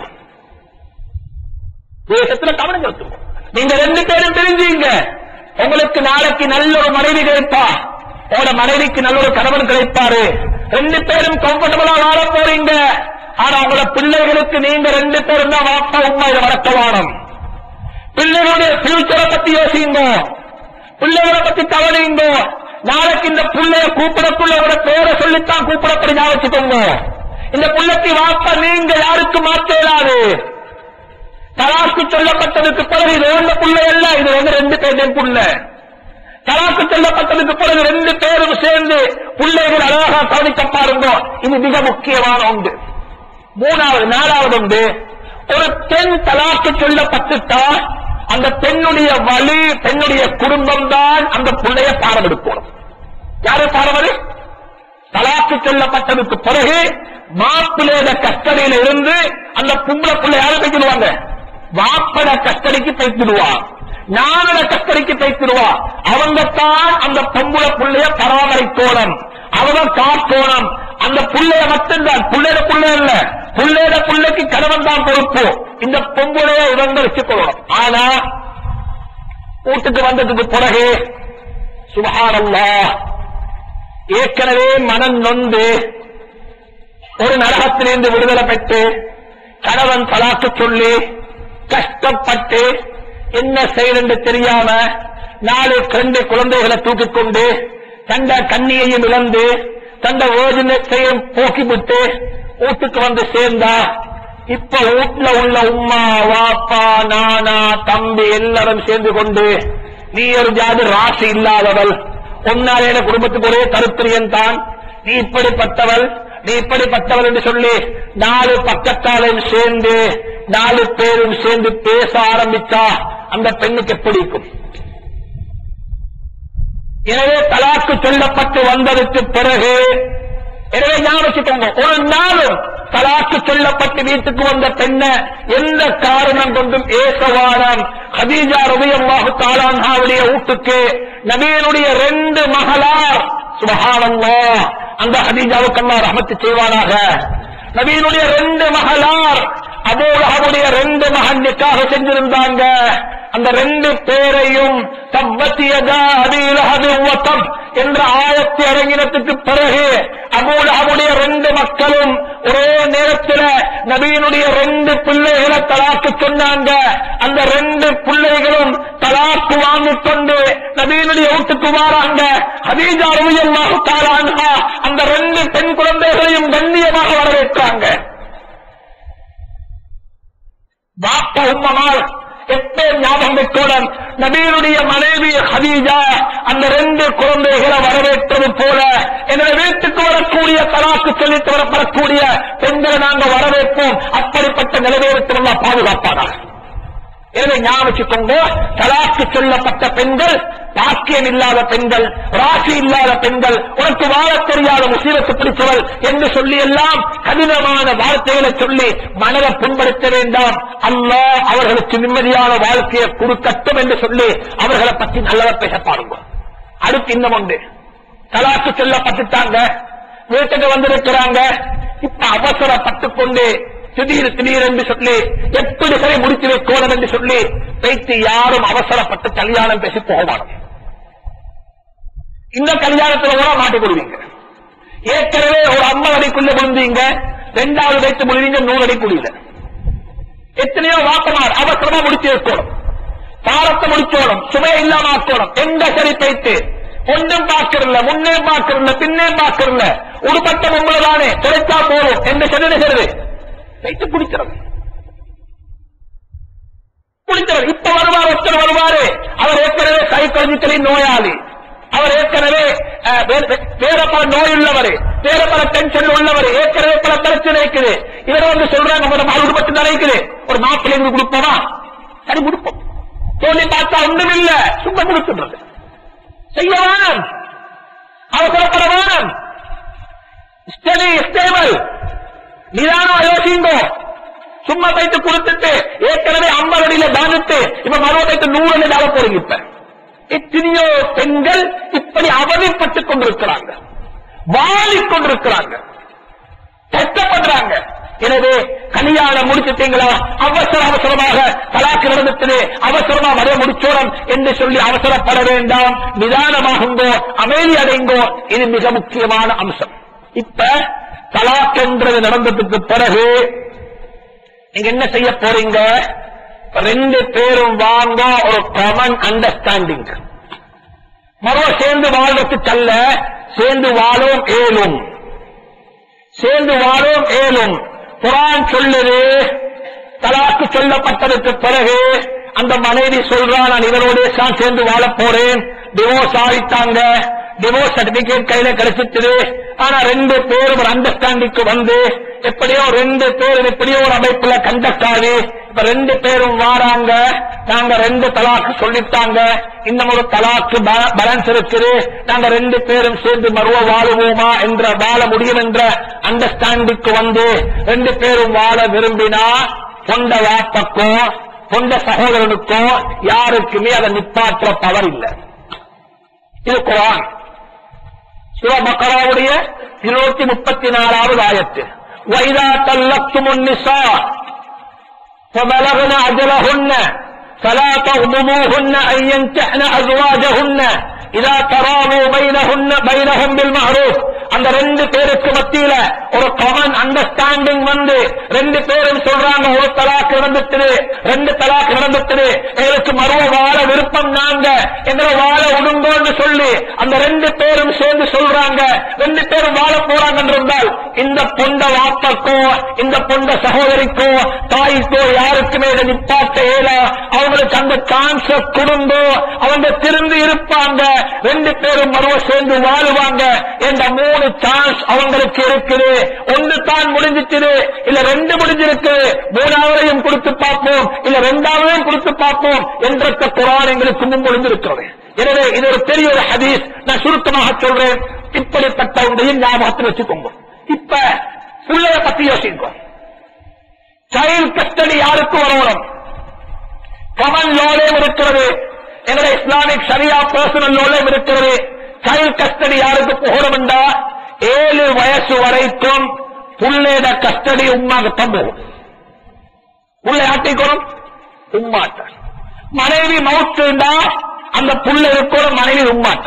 தேசத்துல கவனம் செலுத்துங்க நீங்க ரெண்டு பேரும் தெரிஞ்சீங்க உங்களுக்கு நாளைக்கு நல்ல ஒரு மனைவி கிடைப்பா உங்களோட மனைவிக்கு நல்ல ஒரு கணவன் கிடைப்பாரு ரெண்டு பேரும் கம்ஃபர்டபுளா வாழ போறீங்க ஆனா உங்களோட பிள்ளைகளுக்கு நீங்க ரெண்டு பேரும் தான் வாப்பா உண்மை இதை வளர்க்க வானம் பிள்ளைகளுடைய ஃபியூச்சரை பத்தி யோசிங்க பிள்ளைகளை பத்தி கவனிங்க நாளைக்கு இந்த பிள்ளைய கூப்பிடக்குள்ள உங்களோட பேரை சொல்லித்தான் கூப்பிடப்படி ஞாபகம் வச்சுக்கோங்க இந்த பிள்ளைக்கு வாப்பா நீங்க யாருக்கு மாற்ற இயலாது தலாக்கு சொல்லப்பட்டதுக்கு பிறகு இது உங்க புள்ள அல்ல இது வந்து ரெண்டு பேரும் புள்ள தலாக்கு சொல்லப்பட்டதுக்கு பிறகு ரெண்டு பேரும் சேர்ந்து பிள்ளைகள் அழகா கவனிக்க பாருங்க இது மிக முக்கியமான ஒன்று மூணாவது நாலாவது உண்டு ஒரு பெண் தலாக்கு சொல்லப்பட்டுட்டா அந்த பெண்ணுடைய வழி பெண்ணுடைய குடும்பம் தான் அந்த பிள்ளைய பாடம் எடுக்கணும் யாரு பாடம் அது தலாக்கு சொல்லப்பட்டதுக்கு பிறகு மாப்பிள்ளையோட கஸ்டடியில இருந்து அந்த பொம்பளை பிள்ளை யாரை பேசிடுவாங்க வாப்பட கஸ்டடிக்கு பேசிடுவா நானோட கஸ்டடிக்கு பேசிடுவா அவங்க தான் அந்த பொம்பளை பிள்ளைய பராமரிக்கோணும் அவங்க காக்கோணும் அந்த புள்ளைய மட்டும்தான் புள்ளையோட புள்ளை இல்ல புள்ளையோட புள்ளைக்கு கணவன் தான் பொறுப்பு இந்த பொம்பளைய இவங்க வச்சுக்கொள்ளணும் ஆனா வீட்டுக்கு வந்ததுக்கு பிறகு சுபஹானல்லா ஏற்கனவே மனம் நொந்து ஒரு நரகத்திலிருந்து விடுதலை பெற்று கணவன் தலாக்கு சொல்லி கஷ்டப்பட்டு என்ன செய்யறது தெரியாம நாலு ரெண்டு குழந்தைகளை தூக்கிக் கொண்டு தண்ட கண்ணியையும் இழந்து தண்ட ஓஜனத்தையும் போக்கிவிட்டு வீட்டுக்கு வந்து சேர்ந்தா இப்ப வீட்டுல உள்ள உம்மா வாப்பா நானா தம்பி எல்லாரும் சேர்ந்து கொண்டு நீ ஒரு ஜாதி ராசி இல்லாதவள் உன்னால் என குடும்பத்துக்கு ஒரே கருத்திரியன் தான் நீ இப்படிப்பட்டவள் நீ இப்படிப்பட்டவள் என்று சொல்லி நாலு பக்கத்தாலையும் சேர்ந்து நாலு பேரும் சேர்ந்து பேச ஆரம்பிச்சா அந்த பெண்ணுக்கு எப்படி இருக்கும் எனவே தலாக்கு சொல்லப்பட்டு வந்ததுக்கு பிறகு எனவே ஞாபகம் வச்சுக்கோங்க ஒரு நாளும் தலாக்கு சொல்லப்பட்டு வீட்டுக்கு வந்த பெண்ண எந்த காரணம் கொண்டும் ஏசவானம் ஹதீஜா ரபியல்லாஹு தாலான்ஹாவுடைய வீட்டுக்கு நபியனுடைய ரெண்டு மகளார் சுபஹானல்லாஹ் அந்த ஹதீஜாவுக்கு அல்லாஹ் ரஹமத்து செய்வானாக நபியினுடைய ரெண்டு மகளார் அபூலஹவுடைய ரெண்டு மகன் நிக்காக செஞ்சிருந்தாங்க அந்த ரெண்டு பேரையும் தப்பத்தியதா அபீலஹபின் என்ற ஆயத்தை இறங்கினத்துக்கு பிறகு அபூலஹவுடைய ரெண்டு மக்களும் ஒரே நேரத்தில் நபியினுடைய ரெண்டு பிள்ளைகளை தலாக்கு சொன்னாங்க அந்த ரெண்டு பிள்ளைகளும் தலாக்கு வாங்கிக் கொண்டு நபியினுடைய வீட்டுக்கு வாராங்க ஹதீஜா ரலியல்லாஹு தஆலா அன்ஹா அந்த ரெண்டு பெண் குழந்தைகளையும் கண்ணியமாக வரவேற்றாங்க பாப்ப உம்மனால் எப்ப ஞாபகம் வைக்கோடன் நபீனுடைய மனைவி ஹதீஜா அந்த ரெண்டு குழந்தைகளை வரவேற்றது போல என்னுடைய வீட்டுக்கு வரக்கூடிய தலாக்கு சொல்லிட்டு வரப்படக்கூடிய பெண்களை நாங்க வரவேற்போம் அப்படிப்பட்ட நிலைவேற்று நல்லா பாதுகாப்பானார் எனவே ஞாபகம் வச்சுக்கோங்க தலாக்கு சொல்லப்பட்ட பெண்கள் பாக்கியம் இல்லாத பெண்கள் ராசி இல்லாத பெண்கள் உனக்கு வாழத் தெரியாத முசீரத்து பிடிச்சவள் என்று சொல்லி எல்லாம் கடினமான வார்த்தைகளை சொல்லி மனதை புண்படுத்த வேண்டாம் அல்லாஹ் அவர்களுக்கு நிம்மதியான வாழ்க்கையை கொடுக்கட்டும் என்று சொல்லி அவர்களை பற்றி நல்லதை பேச பாருங்க அடுத்து இன்னும் உண்டு தலாக்கு சொல்லப்பட்டுட்டாங்க வீட்டுக்கு வந்திருக்கிறாங்க இப்ப அவசரப்பட்டுக் கொண்டு திடீர் திடீர் என்று சொல்லி எப்படி சரி முடித்து வைக்கணும் என்று சொல்லி வைத்து யாரும் அவசரப்பட்டு கல்யாணம் பேசி போக மாட்டோம் இந்த கல்யாணத்துல கூட மாட்டிக்கொள்வீங்க ஏற்கனவே ஒரு ஐம்பது அடிக்குள்ள விழுந்தீங்க ரெண்டாவது வைத்து முடிவீங்க நூறு அடி குழியில எத்தனையோ வாக்கமார் அவசரமா முடிச்சு வைக்கணும் பாரத்தை முடிச்சோணும் சுமையை இல்லாம ஆக்கணும் எங்க சரி பைத்து ஒன்றும் பார்க்கறதில்ல முன்னே பார்க்கறதில்ல பின்னே பார்க்கறதில்ல உடுப்பட்ட பொம்பளை தானே குறைச்சா போதும் என்று சொல்லுகிறது வைத்து குடிக்கிறது குடிக்கிறது இப்ப வருவார் ஒருத்தர் வருவாரு அவர் ஏற்கனவே சைக்காலஜிக்கலி நோயாளி அவர் ஏற்கனவே அஹ், வே- வே- வேற பல நோய் உள்ளவர் வேற பல டென்ஷன் உள்ளவர் ஏற்கனவே பல பிரச்சனை இருக்குது இவர் வந்து சொல்றாங்க ஒரு நாலு உடுப்பட்டு நினைக்குது ஒரு மாப்பிள்ளை இருந்து கொடுப்போமா சரி கொடுப்போம் சொல்லி பார்த்தா ஒண்ணும் இல்ல சும்மா கொடுத்துடுறது செய்ய வேணாம் அவசரப்பட வேணாம் ஸ்டடி ஸ்டேபிள் நிதானம் யோசிங்கோ சும்மா தைத்து கொடுத்துட்டு ஏற்கனவே ஐம்பது அடியில தானிட்டு இப்ப மறுபடியும் தைத்து நூறு அடி தாழ போறீங்க இப்ப எத்தனையோ பெண்கள் இப்படி அவதிப்பட்டுக் கொண்டிருக்கிறாங்க வாழிக் கொண்டிருக்கிறாங்க கஷ்டப்படுறாங்க எனவே கல்யாணம் முடிச்சிட்டீங்களா அவசர அவசரமாக தலாக்கு நடந்துட்டு அவசரமா வர முடிச்சோம் என்று சொல்லி அவசரப்பட வேண்டாம் நிதானமாகுங்கோ அமைதி அடைங்கோ இது மிக முக்கியமான அம்சம் இப்ப தலாக் என்றது நடந்ததுக்கு பிறகு நீங்க என்ன செய்ய போறீங்க ரெண்டு பேரும் வாங்க ஒரு காமன் அண்டர்ஸ்டாண்டிங் மறுவ சேர்ந்து வாழ்றதுக்கல்ல சேர்ந்து வாழும் ஏழும் சேர்ந்து வாழும் ஏழும் குரான் சொல்லுது தலாக்கு சொல்லப்பட்டதுக்கு பிறகு அந்த மனைவி சொல்றா நான் இவரோட தான் சேர்ந்து வாழ போறேன் டிவோர்ஸ் ஆயிட்டாங்க டிவோர்ஸ் சர்டிபிகேட் கையில கிடைச்சிட்டு ஆனா ரெண்டு பேரும் ஒரு அண்டர்ஸ்டாண்டிங்க்கு வந்து எப்படியோ ரெண்டு பேரும் எப்படியோ ஒரு அமைப்புல கண்டக்ட் ஆகி இப்ப ரெண்டு பேரும் வாராங்க நாங்க ரெண்டு தலாக்கு சொல்லிட்டாங்க இன்னும் ஒரு தலாக்கு பேலன்ஸ் இருக்குது நாங்க ரெண்டு பேரும் சேர்ந்து மறுவ வாழுவோமா என்ற வாழ முடியும் என்ற அண்டர்ஸ்டாண்டிங்க்கு வந்து ரெண்டு பேரும் வாழ விரும்பினா கொண்ட வாப்பக்கோ கொண்ட சகோதரனுக்கோ யாருக்குமே அதை நிப்பாற்ற பவர் இல்லை இது குரான் சுர மக்களாவுடைய இருநூத்தி முப்பத்தி நாலாவது ஆயத்து வைதா தல்லத்தும் நிசா فبلغن أجلهن فلا تغضبوهن أن ينكحن أزواجهن إذا تراضوا بينهن بينهم بالمعروف அந்த ரெண்டு பேருக்கு மத்தியில ஒரு காமன் அண்டர்ஸ்டாண்டிங் வந்து ரெண்டு பேரும் சொல்றாங்க ஒரு தலாக்கு நடந்துட்டு ரெண்டு தலாக்கு நடந்துட்டு எங்களுக்கு மறுவ வாழ விருப்பம் நாங்க எங்களை வாழ விடுங்கோன்னு சொல்லி அந்த ரெண்டு பேரும் சேர்ந்து சொல்றாங்க ரெண்டு பேரும் வாழ போறாங்க என்றால் இந்த பொண்ட வாப்பக்கோ இந்த பொண்ட சகோதரிக்கோ தாய்க்கோ யாருக்குமே இதை நிப்பாட்ட இயல அவங்களுக்கு அந்த சான்ஸ் கொடுங்கோ அவங்க திரும்பி இருப்பாங்க ரெண்டு பேரும் மறுவ சேர்ந்து வாழுவாங்க என்ற மூணு சான்ஸ் அவங்களுக்கு இருக்குது ஒன்று தான் முடிஞ்சிச்சு இல்ல ரெண்டு முடிஞ்சிருக்கு மூணாவதையும் கொடுத்து பார்ப்போம் இல்ல ரெண்டாவதையும் கொடுத்து பார்ப்போம் என்ற குரான் எங்களுக்கு முன் முடிந்திருக்கிறது எனவே இது ஒரு பெரிய ஒரு ஹதீஸ் நான் சுருக்கமாக சொல்றேன் இப்படிப்பட்ட ஒன்றையும் ஞாபகத்தில் வச்சுக்கோங்க இப்ப பிள்ளைய பத்தி யோசிக்கும் சைல்ட் கஸ்டடி யாருக்கு வரணும் கமன் லோலையும் இருக்கிறது எங்களை இஸ்லாமிக் சரியா பர்சனல் லோலையும் இருக்கிறது சைல்ட் கஸ்டடி யாருக்கு போகணும்டா ஏழு வயசு வரைக்கும் புள்ளையோட கஸ்டடி உமாக்கு தான் போகும் புள்ளை ஆட்டிக்கணும் உம்மாட்ட மனைவி மவுத்துண்டா அந்த புள்ள இருக்கணும் மனைவி உம்மாட்ட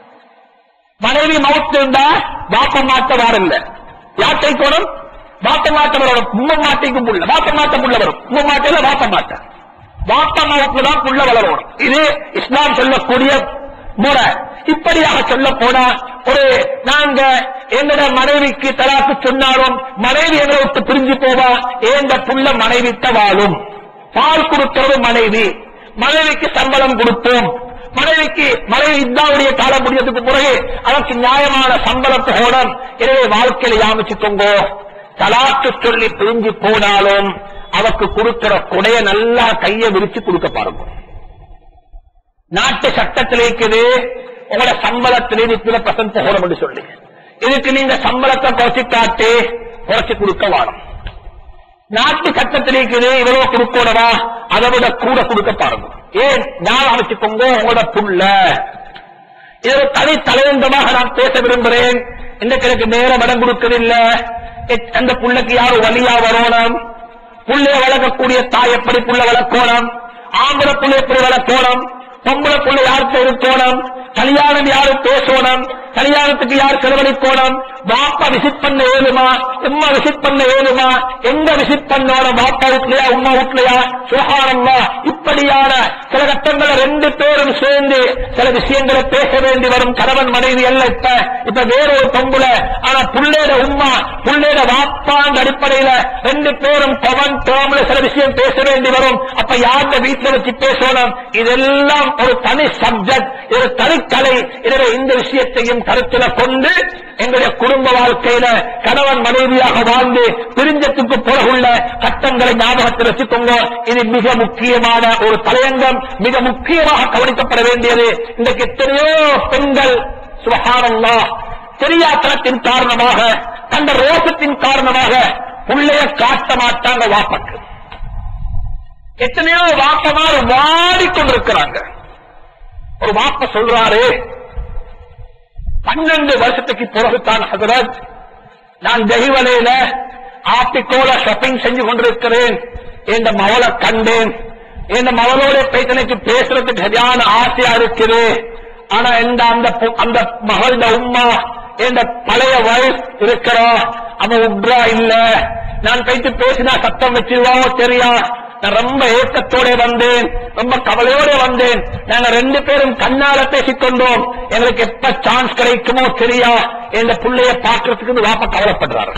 மனைவி மவுத்துண்டா பாப்ப மாட்ட வாரில்ல யாட்டை கோணம் பாப்ப மாட்ட வரும் உம்ம மாட்டைக்கும் புள்ள பாப்ப மாட்ட புள்ள வரும் உம்ம மாட்டையில பாப்ப மாட்ட பாப்ப மாட்டுல தான் புள்ள வளரும் இது இஸ்லாம் சொல்லக்கூடிய முறை இப்படியாக சொல்ல போனா ஒரு நாங்க எங்கட மனைவிக்கு தலாக்கு சொன்னாலும் மனைவி எங்களை விட்டு பிரிஞ்சு போவா ஏந்த புள்ள மனைவிட்ட வாழும் பால் கொடுக்கிறது மனைவி மனைவிக்கு சம்பளம் கொடுப்போம் மனைவிக்கு மனைவி இந்தாவுடைய காலம் முடியறதுக்கு பிறகு அதற்கு நியாயமான சம்பளத்தை ஓடம் எனவே வாழ்க்கையில யாமிச்சுக்கோங்க தலாக்கு சொல்லி பிரிஞ்சு போனாலும் அவக்கு கொடுக்கிற கொடைய நல்லா கையை விரிச்சு கொடுக்க பாருங்க நாட்டு சட்டத்தில் இருக்குது உங்களோட சம்பளத்திலே இத்தனை பர்சன்ட் போகணும் என்று சொல்லி இதுக்கு நீங்க சம்பளத்தை குறைச்சு காட்டி குறைச்சு கொடுக்க வாரம் நாட்டு சட்டத்தில் இருக்குது இவ்வளவு கொடுக்கணுமா அதை விட கூட கொடுக்க பாருங்க ஏன் நான் அமைச்சுக்கோங்க உங்களோட புள்ள இது ஒரு தனி தலைவந்தமாக நான் பேச விரும்புகிறேன் இன்றைக்கு எனக்கு நேரம் இடம் கொடுக்கவில்லை எத்- அந்த புள்ளைக்கு யாரும் வழியா வரணும் புள்ளைய வளர்க்கக்கூடிய தாய் எப்படி புள்ள வளர்க்கணும் ஆம்பளை புள்ளை எப்படி வளர்க்கணும் பொம்பளை புள்ளை யாருக்கு இருக்கணும் கல்யாணம் யாரு பேசணும் கல்யாணத்துக்கு யார் செலவழிக்கணும் பாப்பா விசிட் பண்ண ஏழுமா உம்மா விசிட் பண்ண ஏழுமா எங்க விசிட் பண்ணோட பாப்பா வீட்லயா உம்மா வீட்லயா சுகாரம்மா இப்படியான சில கட்டங்கள ரெண்டு பேரும் சேர்ந்து சில விஷயங்களை பேச வேண்டி வரும் கணவன் மனைவி அல்ல இப்ப இப்ப வேற ஒரு பொம்புல ஆனா புள்ளேட உம்மா புள்ளேட வாப்பாங்க அடிப்படையில ரெண்டு பேரும் பவன் டேர்ம்ல சில விஷயம் பேச வேண்டி வரும் அப்ப யார்கிட்ட வீட்டுல வச்சு பேசணும் இதெல்லாம் ஒரு தனி சப்ஜெக்ட் ஒரு தனிக்கலை எனவே இந்த விஷயத்தையும் கருத்துல கொண்டு எங்களுடைய குடும்ப வாழ்க்கையில கணவன் மனைவியாக வாழ்ந்து பிரிஞ்சத்துக்கு பிறகுள்ள கட்டங்களை ஞாபகத்தில் வச்சுக்கோங்க இது மிக முக்கியமான ஒரு தலையங்கம் மிக முக்கியமாக கவனிக்கப்பட வேண்டியது இன்றைக்கு எத்தனையோ பெண்கள் சுபஹானல்லா தெரியாத்தனத்தின் காரணமாக தந்த ரோசத்தின் காரணமாக புள்ளைய காட்ட மாட்டாங்க வாப்பக்கு எத்தனையோ வாப்பமார் வாடிக்கொண்டிருக்கிறாங்க ஒரு வாப்ப சொல்றாரு பன்னெண்டு வருஷத்துக்கு பிறகுதான் ஹசரத் நான் தெஹிவலையில ஆப்பிக்கோல ஷாப்பிங் செஞ்சு கொண்டிருக்கிறேன் என் மவளை கண்டேன் என் மவளோட பேசனைக்கு பேசுறதுக்கு சரியான ஆசையா இருக்குது ஆனா எந்த அந்த பொ- அந்த மகளோட உம்மா என் பழைய வயசு இருக்கிறா அவன் உப்ரா இல்ல நான் போயிட்டு பேசினா சத்தம் வச்சிருவாவோ தெரியா நான் ரொம்ப ஏக்கத்தோட வந்தேன் ரொம்ப கவலையோட வந்தேன் நாங்க ரெண்டு பேரும் கண்ணால பேசிக்கொண்டோம் எங்களுக்கு எப்ப சான்ஸ் கிடைக்குமோ தெரியா என்ற புள்ளைய பார்க்கறதுக்கு வாப்ப கவலைப்படுறாரு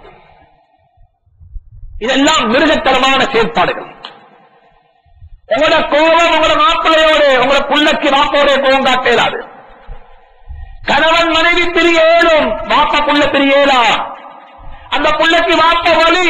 இதெல்லாம் மிருகத்தரமான செயல்பாடுகள் உங்களோட கோபம் உங்களோட மாப்பிள்ளையோட உங்களோட புள்ளைக்கு மாப்போட கோபம் காட்டேலாது கணவன் மனைவி பிரிய ஏழும் வாப்பா புள்ள பிரிய ஏலா அந்த புள்ளைக்கு வாப்ப வழி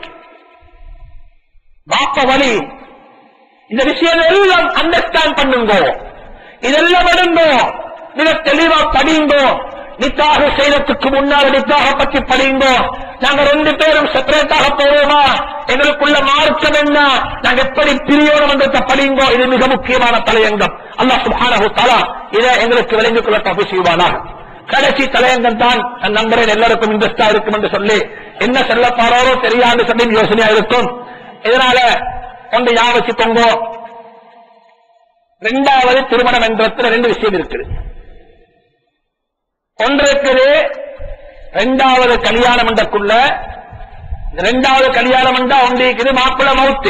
வாப்ப வழி இந்த விஷயம் எல்லாம் அண்டர்ஸ்டாண்ட் பண்ணுங்க இதெல்லாம் விடுங்க மிக தெளிவா படியுங்க நிக்காக செய்யறதுக்கு முன்னால் நிக்காக பற்றி படியுங்க நாங்க ரெண்டு பேரும் செப்பரேட்டாக போவோமா எங்களுக்குள்ள மார்க்கம் என்ன நாங்க எப்படி பிரியோணம் என்றதை படியுங்க இது மிக முக்கியமான தலையங்கம் அல்லாஹ் சுப்ஹானஹு தஆலா இதை எங்களுக்கு விளங்கிக் கொள்ள தப்பு செய்வானாக கடைசி தலையங்கம் தான் நான் நம்புறேன் எல்லாருக்கும் இன்ட்ரெஸ்டா இருக்கும் என்று சொல்லி என்ன சொல்ல போறாரோ தெரியாது சொல்லி யோசனையா இருக்கும் இதனால ஒன்று ஞாபகிக்கோங்க ரெண்டாவது திருமணம் என்றத்துல ரெண்டு விஷயம் இருக்குது ஒன்று இருக்குது ரெண்டாவது கல்யாணம் என்றக்குள்ள ரெண்டாவது கல்யாணம் என்றா ஒன்று இருக்குது மாப்பிள்ள மவுத்து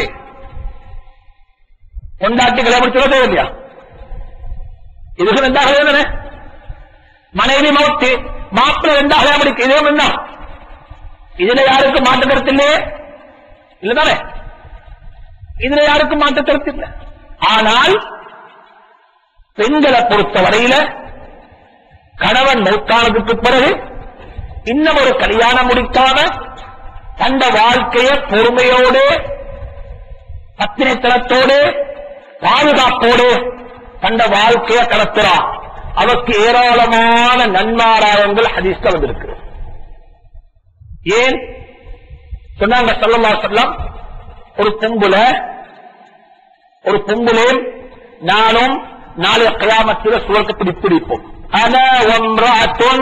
கொண்டாட்டி கல்யாணம் சொல்ல இல்லையா இது ரெண்டாக தானே மனைவி மவுத்து மாப்பிள்ள ரெண்டாக கல்யாணம் இதே என்ன இதுல யாருக்கும் மாற்று கருத்து இல்லையே இல்லதானே இதுல யாருக்கும் மாற்று கருத்து இல்லை ஆனால் பெண்களை பொறுத்த வரையில கணவன் மௌத்தானதுக்கு பிறகு இன்னும் ஒரு கல்யாணம் முடிக்காம தந்த வாழ்க்கைய பொறுமையோடு பத்தினித்தனத்தோடு பாதுகாப்போடு தந்த வாழ்க்கைய கடத்துறான் அவருக்கு ஏராளமான நன்மாராயங்கள் ஹதீஸ்ல வந்திருக்கு ஏன் சொன்னாங்க சல்லல்லா சொல்லம் ஒரு பொம்புல ஒரு பொம்புலே நானும் நாளைய கயாமத்தில் சுவர்க்கத்தில் பிடிப்போம் அன ஒம்ராத்துன்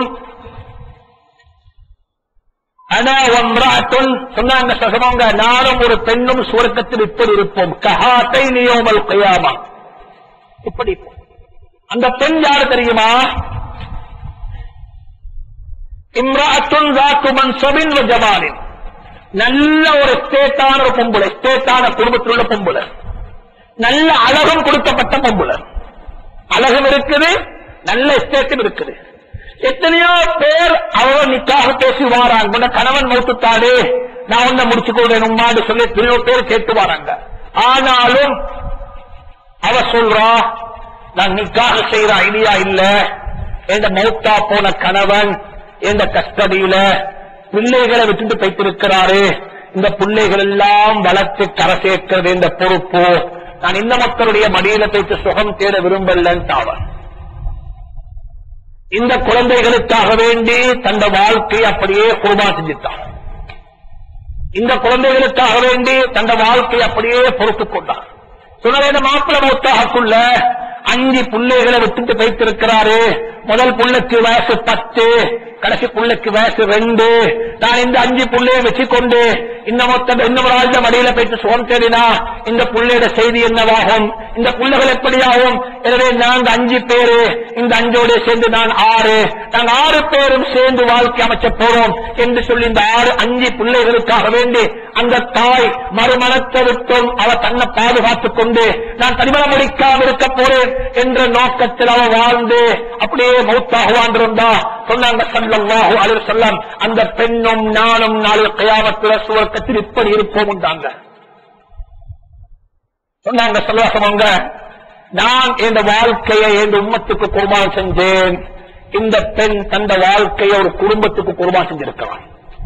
அன ஒம்ராத்துன் சொன்னாங்க சசமங்க நானும் ஒரு பெண்ணும் சுவர்க்கத்தில் இப்படி இருப்போம் கஹாத்தை நியோமல் கயாமா இப்படி இருப்போம். அந்த பெண் யாரு தெரியுமா இம்ராத்துன் தாத்து மன்சபின் வ ஜமாலின் நல்ல ஒரு ஸ்டேட்டான ஒரு பொம்புல ஸ்டேட்டான குடும்பத்தில் உள்ள பொம்புல நல்ல அழகும் கொடுக்கப்பட்ட பொம்புல அழகும் இருக்குது நல்ல ஸ்டேட்டும் இருக்குது எத்தனையோ பேர் அவ நிக்காக பேசி வாராங்க உன்னை கணவன் மௌத்துத்தாடு நான் உன்னை முடிச்சு கொள்றேன் உமான்னு சொல்லி எத்தனையோ பேர் கேட்டு வராங்க ஆனாலும் அவ சொல்றா நான் நிக்காக செய்யற ஐடியா இல்ல எந்த மௌத்தா போன கணவன் எந்த கஸ்டடியில பிள்ளைகளை விட்டுட்டு போய்த்திருக்கிறாரு இந்த பிள்ளைகள் எல்லாம் வளர்த்து கரை சேர்க்கிறது இந்த பொறுப்பு நான் இந்த மக்களுடைய மடியில போய்த்து சுகம் தேட விரும்பலன்னு அவன் இந்த குழந்தைகளுக்காக வேண்டி தந்த வாழ்க்கையை அப்படியே குருபா செஞ்சுட்டான் இந்த குழந்தைகளுக்காக வேண்டி தந்த வாழ்க்கையை அப்படியே பொறுத்துக் கொண்டான் சொன்ன இந்த மாப்பிள மௌத்தாகக்குள்ள அஞ்சு பிள்ளைகளை விட்டுட்டு வைத்திருக்கிறாரு முதல் புள்ளைக்கு வயசு பத்து கடைசி புள்ளைக்கு வயசு ரெண்டு நான் இந்த அஞ்சு புள்ளைய வச்சுக்கொண்டு இந்த மொத்த இன்னொரு ஆழ்ந்த மடியில போயிட்டு சுகம் தேடினா இந்த புள்ளையோட செய்தி என்னவாகும் இந்த புள்ளைகள் எப்படியாகும் எனவே நாங்க அஞ்சு பேரு இந்த அஞ்சோட சேர்ந்து நான் ஆறு நாங்க ஆறு பேரும் சேர்ந்து வாழ்க்கை அமைச்ச போறோம் என்று சொல்லி இந்த ஆறு அஞ்சு பிள்ளைகளுக்காக வேண்டி அந்த தாய் மறுமணத்தை விட்டும் அவ தன்னை பாதுகாத்துக் கொண்டு நான் தனிமணம் முடிக்காம இருக்க போறேன் என்ற நோக்கத்தில் அவ வாழ்ந்து அப்படியே மௌத்தாகுவான் இருந்தா சொன்னாங்க சல்லல்லாஹு அலைஹி வஸல்லம் அந்த பெண்ணும் நானும் நாளை கியாமத்துல சுவர்க்கத்தில் இப்படி இருப்போம் உண்டாங்க சொன்னாங்க சல்லாசமங்க நான் இந்த வாழ்க்கையை என் உம்மத்துக்கு குர்பான் செஞ்சேன் இந்த பெண் தந்த வாழ்க்கையை ஒரு குடும்பத்துக்கு குர்பான் செஞ்சிருக்கலாம்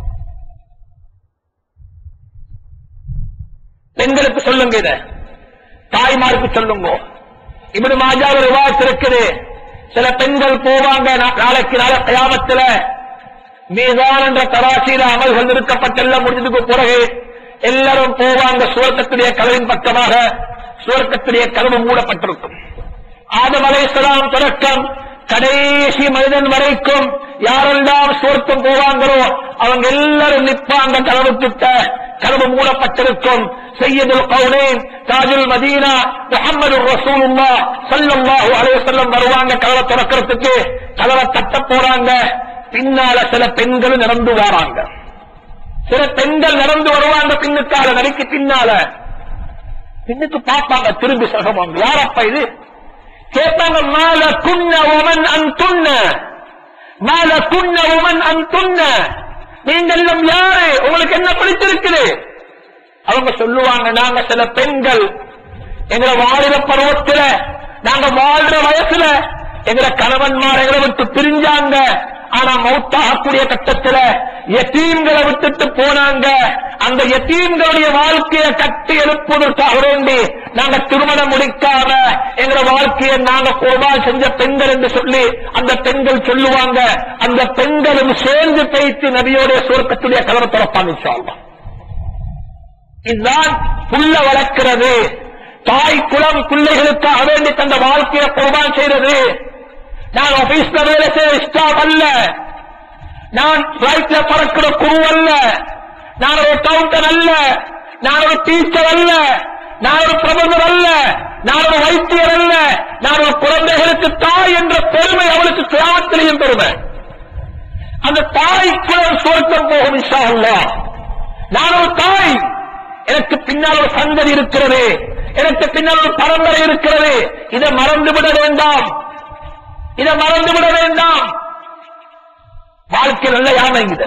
பெண்களுக்கு சொல்லுங்க இத தாய்மாருக்கு சொல்லுங்க இப்படி மாஜா ஒரு விவாதத்து இருக்குது சில பெண்கள் போவாங்க நா- நாளைக்கு நாளை கயாமத்துல மீதான் என்ற தராசியில அமல்கள் நிறுத்தப்பட்டெல்லாம் முடிஞ்சதுக்கு பிறகு எல்லாரும் போவாங்க சுவர்க்கத்துடைய கதவின் பக்கமாக சுவர்க்கத்துடைய கதவு மூடப்பட்டிருக்கும் ஆதம் அலைஹிஸ்ஸலாம் தொடக்கம் கடைசி மனிதன் வரைக்கும் யாரெல்லாம் சுவர்க்கம் போவாங்களோ அவங்க எல்லாரும் நிற்பாங்க கதவு கிட்ட கதவு மூடப்பட்டிருக்கும் சையதுல் கவுனேன் தாஜுல் மதீனா முஹம்மது ரசூலுல்லாஹ் ஸல்லல்லாஹு அலைஹி வஸல்லம் வருவாங்க கதவை திறக்கிறதுக்கு கதவை தட்ட போறாங்க பின்னால சில பெண்கள் நடந்து வராங்க சில பெண்கள் நடந்து வருவாங்க பின்னுக்கால நடிக்கு பின்னால பின்னுக்கு பார்ப்பாங்க திரும்பி சகமாங்க யாரப்பா இது கேட்பாங்க மால குன்ன உமன் அந்துண்ண மால குன்ன உமன் அந்துண்ண நீங்கள் எல்லாம் யாரு உங்களுக்கு என்ன பிடிச்சிருக்குது அவங்க சொல்லுவாங்க நாங்க சில பெண்கள் எங்களை வாலிப பருவத்துல நாங்க வாழ்ற வயசுல எங்களை கணவன்மார் எங்களை விட்டு பிரிஞ்சாங்க ஆனா மௌத்தாகக்கூடிய கட்டத்துல யத்தீம்களை விட்டுட்டு போனாங்க அந்த யத்தீம்களுடைய வாழ்க்கையை கட்டி எழுப்புவதற்காக வேண்டி நாங்க திருமணம் முடிக்காம எங்களை வாழ்க்கையை நாங்க கோபால் செஞ்ச பெண்கள் என்று சொல்லி அந்த பெண்கள் சொல்லுவாங்க அந்த பெண்களும் சேர்ந்து பேசி நபியோடைய சுருக்கத்துடைய கலவை திறப்பாங்க இன்ஷா அல்லாஹ். இதுதான் புள்ள வளர்க்கிறது தாய் குலம் பிள்ளைகளுக்காக வேண்டி தந்த வாழ்க்கையை குர்பான் செய்யறது நான் ஆபீஸ்ல வேலை செய்ய ஸ்டாப் அல்ல நான் பிளைட்ல பறக்கிற குரு அல்ல நான் ஒரு கவுண்டர் அல்ல நான் ஒரு டீச்சர் அல்ல நான் ஒரு பிரபந்தர் அல்ல நான் ஒரு வைத்தியர் அல்ல நான் ஒரு குழந்தைகளுக்கு தாய் என்ற பெருமை அவளுக்கு கிராமத்திலையும் பெருமை அந்த தாய் குலம் சுவர்க்கம் போகும் இன்ஷா அல்லாஹ். நான் ஒரு தாய் எனக்கு பின்னால் ஒரு சந்ததி இருக்கிறது எனக்கு பின்னால் ஒரு பரம்பரை இருக்கிறது இதை மறந்துவிட வேண்டாம் இதை மறந்துவிட வேண்டாம் வாழ்க்கை நல்ல யானை இது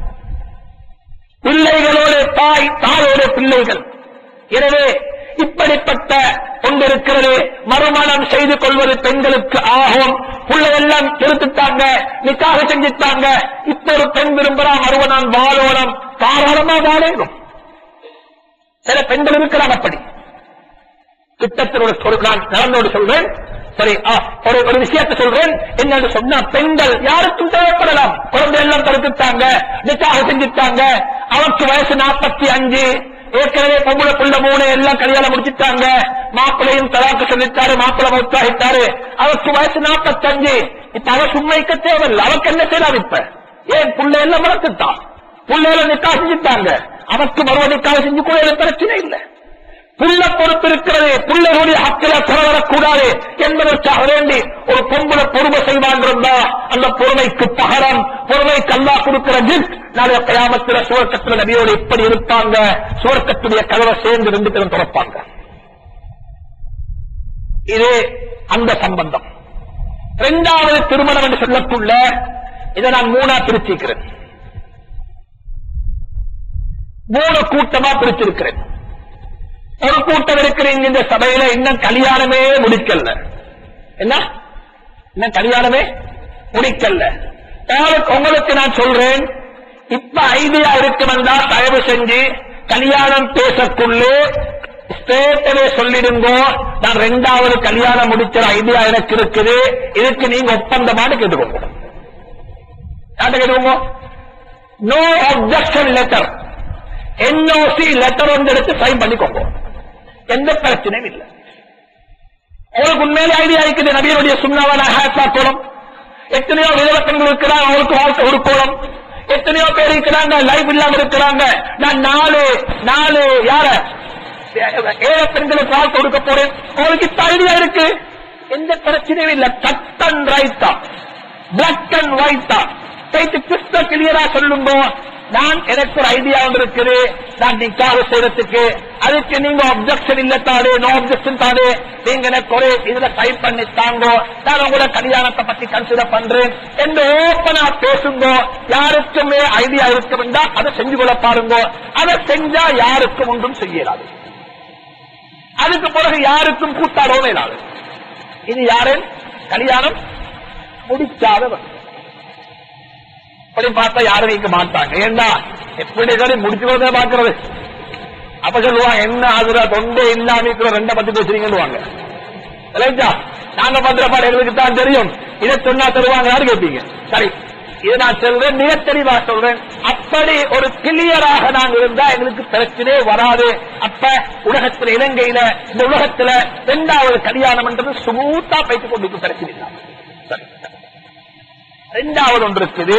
பிள்ளைகளோட தாய் தாயோட பிள்ளைகள் எனவே இப்படிப்பட்ட ஒன்று இருக்கிறது மறுமணம் செய்து கொள்வது பெண்களுக்கு ஆகும் பிள்ளையெல்லாம் திருத்துட்டாங்க நிக்காக செஞ்சுட்டாங்க இப்ப ஒரு பெண் விரும்புறா மறுவ நான் வாழோனம் தாராளமா வாழணும் சில பெண்கள் இருக்கிறாங்க அப்படி திட்டத்தில் ஒரு சொல் நான் நடந்தோடு சொல்றேன் சரி ஆ, ஒரு ஒரு விஷயத்தை சொல்றேன் என்னன்னு சொன்னா பெண்கள் யாருக்கும் தேவைப்படலாம் குழந்தை எல்லாம் தடுத்துட்டாங்க நிக்காக செஞ்சுட்டாங்க அவருக்கு வயசு நாற்பத்தி அஞ்சு ஏற்கனவே பொம்பளை புள்ள மூணு எல்லாம் கல்யாணம் முடிச்சிட்டாங்க மாப்பிள்ளையும் தலாக்கு சொல்லிட்டாரு மாப்பிள்ளை மௌத்தாகிட்டாரு அவருக்கு வயசு நாற்பத்தி அஞ்சு இப்ப அவ சும்மைக்க தேவையில்லை அவருக்கு என்ன செய்யலாம் இப்ப ஏன் புள்ள எல்லாம் வளர்த்துட்டான் புள்ளையில நிக்கா செஞ்சுட்டாங்க அவருக்கு மறுவ நிக்காக செஞ்சு கூட எதுவும் பிரச்சனை இல்லை புள்ள பொறுப்பு இருக்கிறது பிள்ளைகளுடைய ஹக்கில வரக்கூடாது என்பதற்காக வேண்டி ஒரு பொம்பளை பொறுமை செய்வான் இருந்தா அந்த பொறுமைக்கு பகரம் பொறுமைக்கு அல்லா கொடுக்கிற கிஃப்ட் நாளைய கயாமத்தில சுவர்க்கத்துல நபியோடு எப்படி இருப்பாங்க சுவர்க்கத்துடைய கதவை சேர்ந்து ரெண்டு பேரும் திறப்பாங்க இது அந்த சம்பந்தம் இரண்டாவது திருமணம் என்று சொல்லக்குள்ள இதை நான் மூணா பிரிச்சிருக்கிறேன் மூணு கூட்டமா பிரிச்சிருக்கிறேன் ஒரு கூட்டம் இருக்கிறீங்க இந்த சபையில இன்னும் கல்யாணமே முடிக்கல என்ன இன்னும் கல்யாணமே முடிக்கல உங்களுக்கு- உங்களுக்கு நான் சொல்றேன் இப்ப ஐடியா இருக்குமென்றா தயவு செஞ்சு கல்யாணம் பேசக்குள்ளே ஸ்டேட்டவே சொல்லிடுங்கோ நான் ரெண்டாவது கல்யாணம் முடிக்கிற ஐடியா எனக்கு இருக்குது இதுக்கு நீங்க ஒப்பந்தமானு கேட்டுக்கோங்க யார்கிட்ட கேட்டுக்கோங்க no objection letter NOC letter வந்து எடுத்து சைன் பண்ணிக்கோங்க எந்த பிரச்சனையும் இல்லை அவங்களுக்கு உண்மையிலே ஐடியா இருக்குது நபியனுடைய சுண்ணாவான ஹேட்லா கோலம் எத்தனையோ விதவ பெண்கள் இருக்கிறாங்க அவங்களுக்கு வாழ்க்கை ஒரு கோலம் எத்தனையோ பேர் இருக்கிறாங்க லைஃப் இல்லாம இருக்கிறாங்க நான் நாலு நாலு யார ஏழை பெண்களுக்கு வாழ்க்கை கொடுக்க போறேன் அவங்களுக்கு இப்ப ஐடியா இருக்கு எந்த பிரச்சனையும் இல்ல கட் அண்ட் ரைட்டா பிளாக் அண்ட் ஒயிட்டா போயிட்டு கிறிஸ்த கிளியரா சொல்லுங்க நான் எனக்கு ஒரு ஐடியா ஒன்று இருக்குது நான் நிக்காக செய்யறதுக்கு அதுக்கு நீங்க அப்செக்ஷன் இல்ல தாடு நோ அப்செக்ஷன் தாடு நீங்க எனக்கு ஒரு இதுல டைப் பண்ணி தாங்க நான் உங்களோட கல்யாணத்தை பத்தி கன்சிடர் பண்றேன் என்று ஓப்பனா பேசுங்க யாருக்குமே ஐடியா இருக்குமெண்டா அதை செஞ்சு கொள்ள பாருங்க அதை செஞ்சா யாருக்கும் ஒன்றும் செய்யலாது அதுக்கு பிறகு யாருக்கும் கூட்டாடவும் இல்லாது இது யாரு கல்யாணம் முடிக்காதவர் அப்படி பார்த்தா யாரும் வைக்க மாட்டாங்க ஏண்டா எப்படி சரி முடிச்சுக்கிறதே பாக்குறது அப்ப சொல்லுவாங்க என்ன ஆகுதா தொண்டை இல்லாம இருக்கிற ரெண்ட பத்தி பேசுறீங்கன்னு இல்லைங்களா நாங்க பண்ற பாடு எங்களுக்கு தான் தெரியும் இதை சொன்னா தருவாங்க யாரு கேட்பீங்க சரி இதை நான் சொல்றேன் மிக தெளிவா சொல்றேன் அப்படி ஒரு கிளியராக நாங்க இருந்தா எங்களுக்கு பிரச்சனையே வராது அப்ப உலகத்துல இலங்கையில இந்த உலகத்துல இரண்டாவது கல்யாணம் என்றது சுமூத்தா பேசிக் கொண்டு பிரச்சனை இல்லாம சரி ரெண்டாவது ஒன்று இருக்குது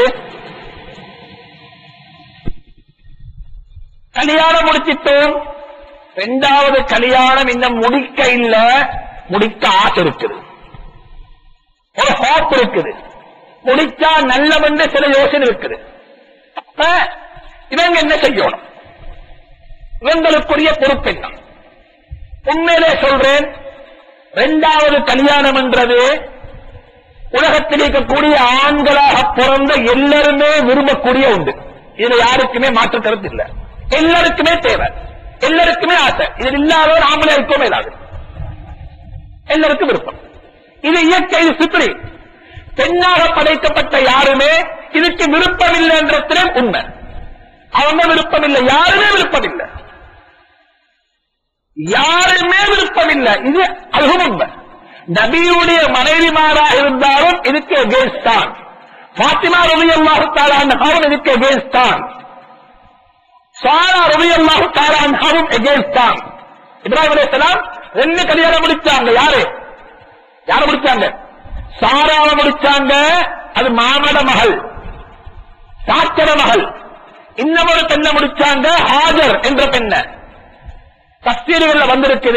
கல்யாணம் முடிச்சிட்டோம் ரெண்டாவது கல்யாணம் இன்னும் முடிக்க இல்ல முடிக்க ஆசை இருக்குது ஒரு ஹோப் இருக்குது முடிச்சா நல்லவென்று சில யோசனை இருக்குது அப்ப இவங்க என்ன செய்யணும் இவங்களுக்குரிய பொறுப்பு என்ன உண்மையிலே சொல்றேன் ரெண்டாவது கல்யாணம் என்றது உலகத்தில் இருக்கக்கூடிய ஆண்களாக பிறந்த எல்லாருமே விரும்பக்கூடிய உண்டு இதுல யாருக்குமே மாற்று கருத்து இல்ல எல்லாருக்குமே தேவை எல்லாருக்குமே ஆசை இது இல்லாத ஒரு ஆம்பளை இருக்கவே இல்லாது எல்லாருக்கும் விருப்பம் இது இயற்கை இது சித்திரை பெண்ணாக படைக்கப்பட்ட யாருமே இதுக்கு விருப்பம் இல்லை என்றத்திலே உண்மை அவங்க விருப்பம் இல்லை யாருமே விருப்பம் இல்லை யாருமே விருப்பம் இல்லை இது அதுவும் உண்மை நபியுடைய மனைவிமாரா இருந்தாலும் இதுக்கு அகேன்ஸ்ட் தான் பாத்திமா ரவி அல்லாஹு தாலான் இதுக்கு அகேன்ஸ்ட் தான் சாரா ரவி அல்லாஹு தாலான் அகேன்ஸ்ட் தான் இப்ராஹிம் அலைஹிஸ்ஸலாம் ரெண்டு கல்யாணம் முடிச்சாங்க யாரு யார முடிச்சாங்க சாராவை முடிச்சாங்க அது மாமட மகள் சாச்சர மகள் இன்னமொரு பெண்ணை முடிச்சாங்க ஹாஜர் என்ற பெண்ணை தஸ்தீர்கள்ல வந்திருக்குது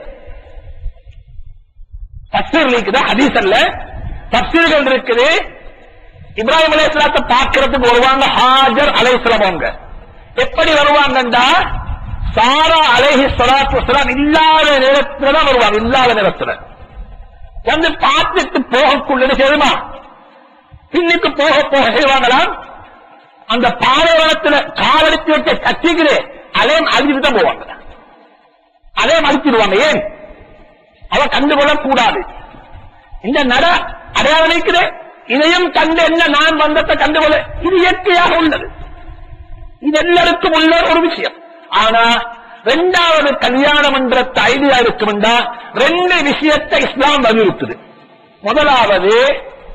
தப்சீர் இருக்குது ஹதீஸ் அல்ல தப்சீர்கள் இருக்குது இப்ராஹிம் அலைஹிஸ்ஸலாத்தை பார்க்கறதுக்கு வருவாங்க ஹாஜர் அலைஹிஸ்ஸலாம் அவங்க எப்படி வருவாங்கண்டா சாரா அலைஹி ஸலாத்து வஸலாம் இல்லாத நேரத்துல தான் வருவாங்க இல்லாத நேரத்துல வந்து பார்த்துட்டு போகக்குள்ள செய்யுமா பின்னுக்கு போக போக செய்வாங்களாம் அந்த பாலைவனத்துல காலடித்து வச்ச கத்திக்குது அலையும் அழிஞ்சிட்டு தான் போவாங்க அலையும் அழிச்சிடுவாங்க ஏன் அவ கண்டுகொள்ளக் கூடாது இந்த நட அடையாளம் இருக்குது இதையும் கண்டு என்ன நான் வந்தத்தை கண்டுகொள்ள இது இயற்கையாக உள்ளது இது எல்லாருக்கும் உள்ள ஒரு விஷயம் ஆனா ரெண்டாவது கல்யாணம் என்ற ஐடியா இருக்கும்டா ரெண்டு விஷயத்தை இஸ்லாம் வலியுறுத்துது முதலாவது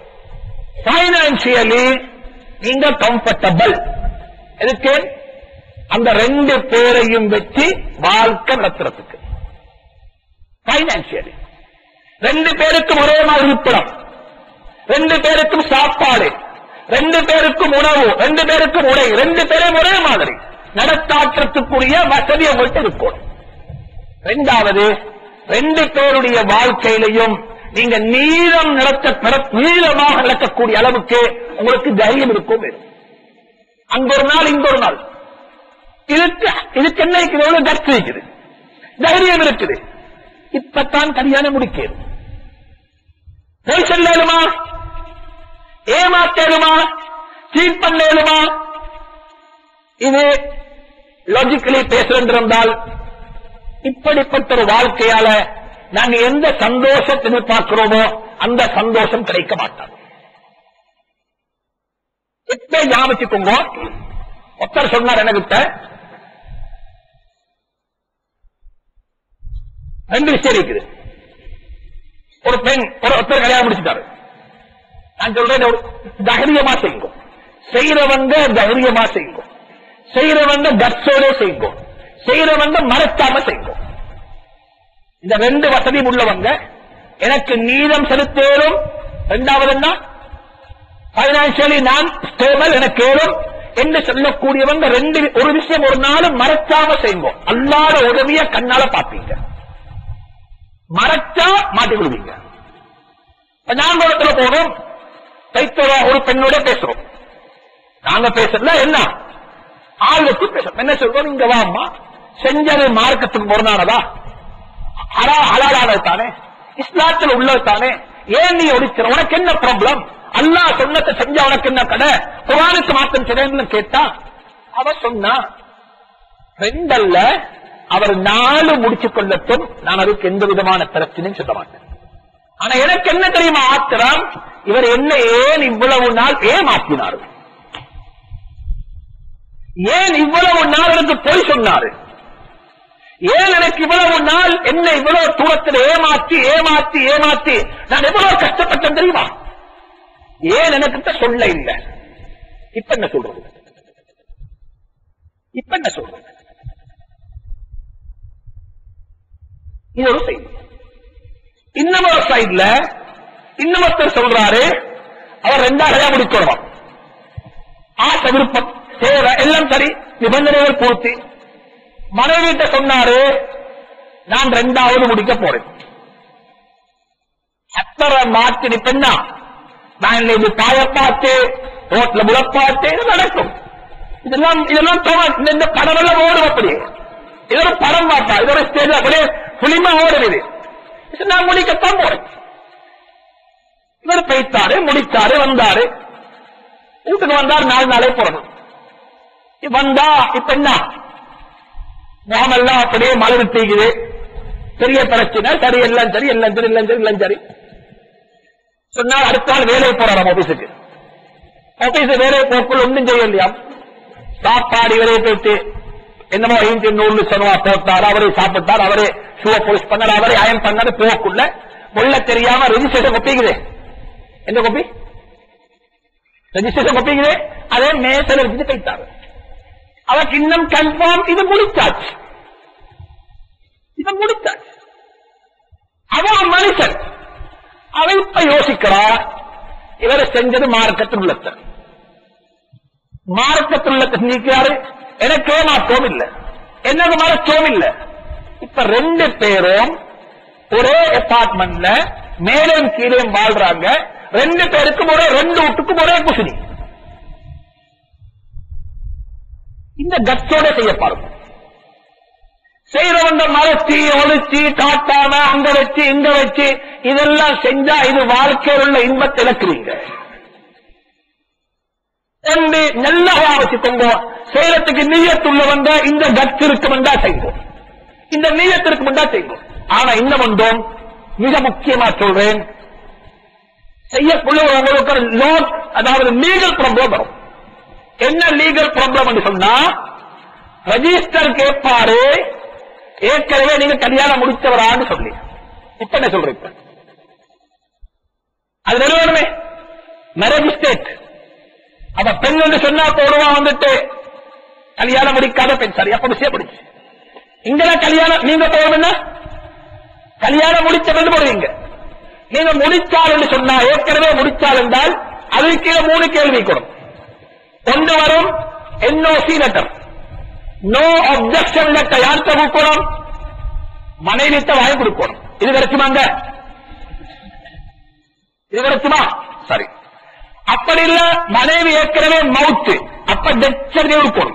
பைனான்சியலி நீங்க கம்ஃபர்டபிள் எதுக்கு அந்த ரெண்டு பேரையும் வச்சு வாழ்க்கை நடத்துறதுக்கு பைனான்சியலி ரெண்டு பேருக்கும் ஒரே மாதிரி இருப்பிடம் ரெண்டு பேருக்கும் சாப்பாடு ரெண்டு பேருக்கும் உணவு ரெண்டு பேருக்கும் உடை ரெண்டு பேரும் ஒரே மாதிரி நடத்தாற்றத்துக்குரிய வசதி உங்கள்கிட்ட இருக்கணும் ரெண்டாவது ரெண்டு பேருடைய வாழ்க்கையிலையும் நீங்க நீளம் நடத்த நட- நீளமாக நடக்கக்கூடிய அளவுக்கு உங்களுக்கு தைரியம் இருக்கும் வேணும் அங்க ஒரு நாள் இங்க ஒரு நாள் இதுக்கு இதுக்கு என்ன இருக்குது எவ்வளவு கட்சி இருக்குது தைரியம் இருக்குது இப்பத்தான் கல்யாணம் முடிக்கிறது பொய் சொல்லலுமா ஏமாத்தலுமா சீட் பண்ணலுமா இது லாஜிக்கலி பேசுறென்றிருந்தால் இப்படிப்பட்ட ஒரு வாழ்க்கையால நாங்க எந்த சந்தோஷத்தை எதிர்பார்க்கிறோமோ அந்த சந்தோஷம் கிடைக்க மாட்டாது இப்ப ஞாபகம் வச்சுக்கோங்க ஒருத்தர் சொன்னார் எனக்கிட்ட ரெண்டு விஷயம் இருக்குது ஒரு பெண் ஒரு ஒருத்தர் கல்யாணம் முடிச்சுட்டாரு நான் சொல்றேன் ஒரு தைரியமா செய்யுங்க செய்யறவங்க தைரியமா செய்யுங்க செய்யறவங்க கட்ஸோட செய்யுங்க செய்யறவங்க மறைக்காம செய்யுங்க இந்த ரெண்டு வசதியும் உள்ளவங்க எனக்கு நீதம் செலுத்தேறும் இரண்டாவது என்ன பைனான்சியலி நான் ஸ்டேபிள் எனக்கு ஏறும் என்று சொல்லக்கூடியவங்க ரெண்டு ஒரு விஷயம் ஒரு நாளும் மறைக்காம செய்யுங்க அல்லாத உதவிய கண்ணால பாப்பீங்க மறைச்சா மாட்டிக்கொள்வீங்க இப்ப நாங்க ஒரு இடத்துல போனோம் தைத்தோட ஒரு பெண்ணோட பேசுறோம் நாங்க பேசுறதுல என்ன ஆள் வச்சு பேசுறோம் என்ன சொல்றோம் இங்க வாம்மா செஞ்சது மார்க்கத்துக்கு முரணானதா ஹலா ஹலாலானது தானே இஸ்லாத்தில் உள்ளது தானே ஏன் நீ ஒடிக்கிற உனக்கு என்ன ப்ராப்ளம் அல்லாஹ் சொன்னதை செஞ்சா உனக்கு என்ன கடை குரானுக்கு மாற்றம் செய்யணும்னு கேட்டா அவ சொன்னா ரெண்டல்ல அவர் நாலு முடிச்சு கொள்ளட்டும் நான் அதுக்கு எந்த விதமான பிரச்சனையும் சொல்ல மாட்டேன் ஆனா எனக்கு என்ன தெரியுமா ஆத்திரம் இவர் என்ன ஏன் இவ்வளவு நாள் ஏமாத்தினார் ஏன் இவ்வளவு நாள் எனக்கு பொய் சொன்னாரு ஏன் எனக்கு இவ்வளவு நாள் என்ன இவ்வளவு தூரத்தில் ஏமாத்தி ஏமாத்தி ஏமாத்தி நான் எவ்வளவு கஷ்டப்பட்டேன் தெரியுமா ஏன் எனக்கிட்ட சொல்ல இல்லை இப்ப என்ன சொல்றது இப்ப என்ன சொல்றது இது ஒரு செய்தி இன்னும் ஒரு சைட்ல இன்னொருத்தர் சொல்றாரு அவர் ரெண்டாவது முடிக்கணும் ஆசை விருப்பம் தேவை எல்லாம் சரி நிபந்தனைகள் பூர்த்தி மனைவிட்ட சொன்னாரு நான் ரெண்டாவது முடிக்க போறேன் அத்தரை மாற்றி நிப்பா நான் இது பாய பார்த்து ரோட்ல முளப்பாட்டு இது நடக்கும் இதெல்லாம் இதெல்லாம் தோண இந்த- இந்த படம் எல்லாம் ஓடும் அப்படி இது ஒரு படம் பார்த்தா இது ஒரு ஸ்டேஜ் அப்படியே புலிமா ஓடுது இது நான் முடிக்கத்தான் போறேன் இவர் பேய்த்தாரு முடிச்சாரு வந்தாரு வீட்டுக்கு வந்தார் நாலு நாளே போறணும் வந்தா இப்ப என்ன முகமெல்லாம் அப்படியே மலர் தீக்குது பெரிய பிரச்சனை சரி எல்லாம் சரி எல்லாம் சரி எல்லாம் சரி எல்லாம் சரி சொன்னால் அடுத்த நாள் வேலைக்கு போறாராம் ஆபீஸுக்கு ஆபீஸ் வேலையை போக்குள் ஒன்றும் செய்ய இல்லையா சாப்பாடு இவரே போயிட்டு என்னமோ ஐந்து நூறு சொன்னவா போட்டார் அவரே சாப்பிட்டார் அவரே ஷூ போலிஷ் பண்ணார் அவரே அயன் பண்ணாரு போக்குள்ள முள்ள தெரியாம ரெஜிஸ்ட்ரேஷன் கொப்பிக்குது எந்த கொப்பி ரெஜிஸ்ட்ரேஷன் கொப்பிக்குது அதே மேசல வச்சுட்டு கைத்தாரு அவருக்கு இன்னும் கன்ஃபார்ம் இது முடிச்சாச்சு இது முடிச்சாச்சு அவன் ஒரு மனுஷன் அவன் இப்ப யோசிக்கிறா இவரை செஞ்சது மார்க்கத்தில் உள்ளத்த மார்க்கத்தில் உள்ளத்தை நீக்கிறாரு எனக்கு ஏமாற்றவும் இல்லை என்னது மறைச்சவும் இல்லை இப்ப ரெண்டு பேரும் ஒரே அபார்ட்மெண்ட்ல மேலும் கீழே வாழ்றாங்க ரெண்டு பேருக்கும் ஒரே ரெண்டு வீட்டுக்கும் ஒரே குசினி இந்த கட்சோட செய்ய பாருங்க செய்யறவங்க மறைச்சி ஒழிச்சு காட்டாம அங்க வச்சு இங்க வச்சு இதெல்லாம் செஞ்சா இது வாழ்க்கையில் உள்ள இன்பத்தை இழக்கிறீங்க ரெண்டு நல்லா வச்சுக்கோங்க செய்யறதுக்கு நீயத்துள்ளவங்க இந்த கட்சி இருக்குமெண்டா செய்வோம் இந்த நீயத்திற்கு முண்டா செய்வோம் ஆனா இன்னும் ஒன்றும் மிக முக்கியமா சொல்றேன் செய்யக்குள்ள உங்களுக்கு லோன் அதாவது லீகல் ப்ராப்ளம் வரும் என்ன லீகல் ப்ராப்ளம் சொன்னா ரெஜிஸ்டர் கேட்பாரு ஏற்கனவே நீங்க கல்யாணம் முடிச்சவரான்னு சொல்லி இப்ப என்ன சொல்றீங்க அது நிறுவனமே மேரேஜ் ஸ்டேட் அவ பெண் என்று சொன்னா போடுவான் வந்துட்டு கல்யாணம் முடிக்காத பெண் சரி அப்ப விஷயம் முடிச்சு இங்க கல்யாணம் நீங்க போகணும்னா கல்யாணம் முடிச்ச பெண் போடுவீங்க நீங்க முடிச்சால் என்று சொன்னா ஏற்கனவே முடிச்சால் என்றால் அதுக்கு கீழே மூணு கேள்வி கொடுக்கும் ஒன்று வரும் NOC letter no objection letter யார்கிட்ட கொடுக்கணும் மனைவிட்ட வாங்கி கொடுக்கணும் இது கிடைக்குமாங்க இது கிடைக்குமா சரி அப்படி இல்ல மனைவி ஏற்கனவே மவுத்து அப்ப டெத் சர்டிஃபிகேட் கொடுக்கணும்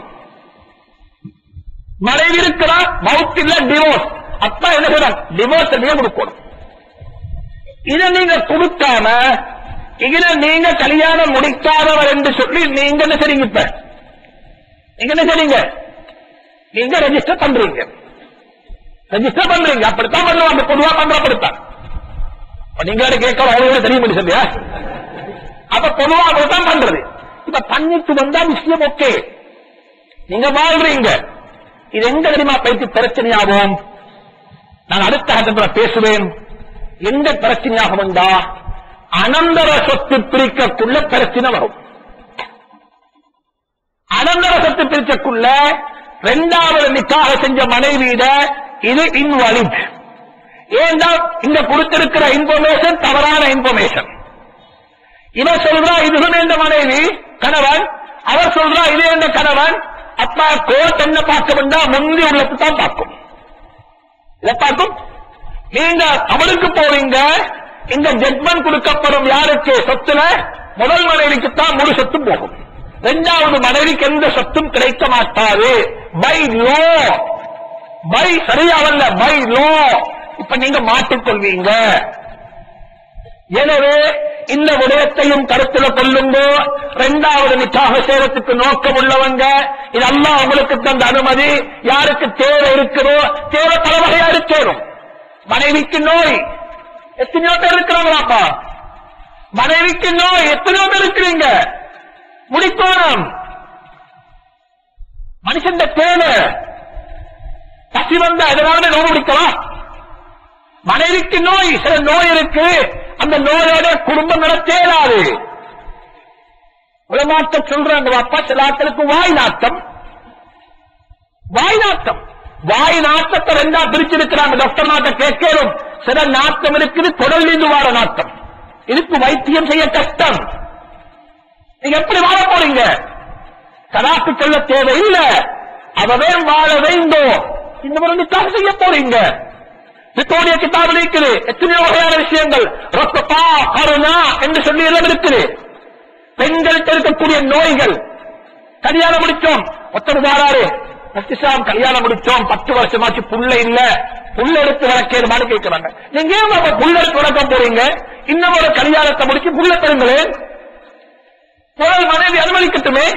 மனைவி இருக்கிறா மவுத் இல்ல டிவோர்ஸ் அப்ப என்ன செய்யணும் டிவோர்ஸ் சர்டிஃபிகேட் கொடுக்கணும் இதை நீங்க கொடுக்காம இதுல நீங்க கல்யாணம் முடிக்காதவர் என்று சொல்லி நீங்க என்ன செய்றீங்க இப்ப நீங்க என்ன செய்றீங்க நீங்க ரெஜிஸ்டர் பண்றீங்க ரெஜிஸ்டர் பண்றீங்க அப்படித்தான் பண்ணுவாங்க பொதுவா பண்ற அப்படித்தான் அப்ப நீங்க அதை கேட்கலாம் அவங்களுக்கு தெரியும் சொல்லியா அப்ப பொதுவா அப்படித்தான் பண்றது இப்ப பண்ணிட்டு வந்தா விஷயம் ஓகே நீங்க வாழ்றீங்க இது எங்க தெரியுமா பயிற்சி பிரச்சனையாகும் நான் அடுத்த கட்டத்தில் பேசுவேன் எந்த பிரச்சனையாக வந்தா அனந்தர சொத்து பிரிக்கக்குள்ள பிரச்சனை வரும் அனந்தர சொத்து பிரிக்கக்குள்ள இரண்டாவது நிக்காக செஞ்ச மனைவியிட இது இன்வாலிட் ஏண்டா இங்க கொடுத்திருக்கிற இன்ஃபர்மேஷன் தவறான இன்ஃபர்மேஷன் இவன் சொல்றா இது என்ற மனைவி கணவன் அவர் சொல்றா இது என்ற கணவன் அப்பா கோர்ட் என்ன பார்க்க வேண்டாம் முந்தி உள்ளது தான் பார்க்கும் இதை பார்க்கும் நீங்க அவருக்கு போறீங்க இந்த ஜட்மெண்ட் கொடுக்கப்படும் யாருக்கு சொத்துல முதல் மனைவிக்கு தான் முழு சொத்தும் போகும் இரண்டாவது மனைவிக்கு எந்த சொத்தும் கிடைக்க மாட்டாது பை லோ பை சரியாவல்ல பை லோ இப்ப நீங்க மாட்டிக்கொள்வீங்க எனவே இந்த விடயத்தையும் கருத்துல கொள்ளுங்க இரண்டாவது நிக்காக சேரத்துக்கு நோக்கம் உள்ளவங்க இது அல்லாஹ் உங்களுக்கு தந்த அனுமதி யாருக்கு தேவை இருக்கிறோ தேவை பல வகையா இருக்கணும் மனைவிக்கு நோய் எத்தனையோ பேர் இருக்கிறாங்களாப்பா மனைவிக்கு நோய் எத்தனையோ பேர் இருக்கிறீங்க முடிக்கோணம் மனுஷன் தேவை பசி வந்த அதனால நோய் முடிக்கலாம் மனைவிக்கு நோய் சில நோய் இருக்கு அந்த நோயோட குடும்பம் நடத்தேராது உலமாத்த சொல்றாங்க அப்பா சில ஆட்களுக்கு வாய் நாட்டம் வாய் நாட்டம் வாய் நாட்டத்தை ரெண்டா பிரிச்சிருக்கிறாங்க டாக்டர் நாட்ட கேட்கணும் சில நாட்டம் இருக்குது குடல் இருந்து வார நாட்டம் இதுக்கு வைத்தியம் செய்ய கஷ்டம் நீங்க எப்படி வாழ போறீங்க கடாக்கு சொல்ல தேவையில்லை அவவே வாழ வேண்டும் இந்த ஒரு நிக்காக செய்ய போறீங்க பித்தோடைய கிதாபில் இருக்குது எத்தனையோ வகையான விஷயங்கள் ரொத்தப்பா கருணா என்று சொல்லி எல்லாம் இருக்குது பெண்கள்கிட்ட இருக்கக்கூடிய நோய்கள் கல்யாணம் முடிச்சோம் ஒத்தர் வாராரு பத்திசாம் கல்யாணம் முடிச்சோம் பத்து வருஷமாச்சு புள்ள இல்ல புள்ள எடுத்து வளர்க்கணுமான்னு கேட்கிறாங்க நீங்க ஏன் அப்ப புள்ள எடுத்து வளர்க்க போறீங்க இன்னும் ஒரு கல்யாணத்தை முடிச்சு புள்ள பெறுங்களேன் முதல் மனைவி அனுமதிக்கட்டுமே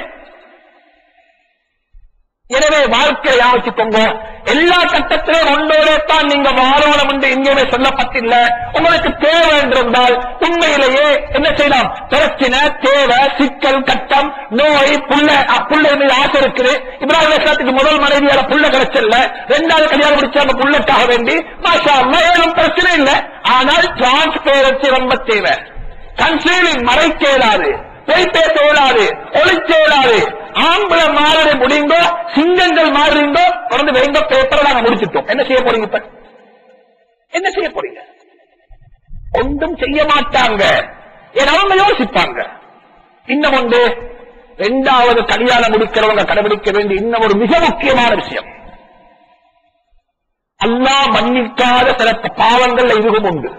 எனவே வாழ்க்கையை யாவச்சுக்கோங்க எல்லா கட்டத்திலும் ஒன்றோட தான் நீங்க வாழணும் என்று எங்கேயுமே சொல்லப்பட்டில்ல உங்களுக்கு தேவை என்றிருந்தால் உண்மையிலேயே என்ன செய்யலாம் பிரச்சனை தேவை சிக்கல் கட்டம் நோய் புள்ள அ, புள்ள மீது ஆசை இருக்குது இப்ராஹிம் அலைஹிஸ்ஸலாத்துக்கு முதல் மனைவியால புள்ள கிடைச்சல ரெண்டாவது கல்யாணம் முடிச்ச அந்த புள்ளக்காக வேண்டி மாஷா அல்லாஹ் ஏதும் பிரச்சனை இல்லை ஆனால் டிரான்ஸ்பேரன்சி ரொம்ப தேவை கன்சீலிங் மறைக்க இயலாது பொய் பேச இயலாது ஒளிச்ச இயலாது ஆம்பளை மாறி முடிந்தோ சிங்கங்கள் மாறிந்தோ தொடர்ந்து வைங்க பேப்பரை நாங்க முடிச்சிட்டோம் என்ன செய்ய போறீங்க இப்ப என்ன செய்ய போறீங்க ஒன்றும் செய்ய மாட்டாங்க ஏன்னா அவங்க யோசிப்பாங்க இன்னும் ஒன்று இரண்டாவது கல்யாணம் முடிக்கிறவங்க கடைபிடிக்க வேண்டிய இன்னும் ஒரு மிக முக்கியமான விஷயம் அல்லாஹ் மன்னிக்காத சில பாவங்கள் இதுவும் உண்டு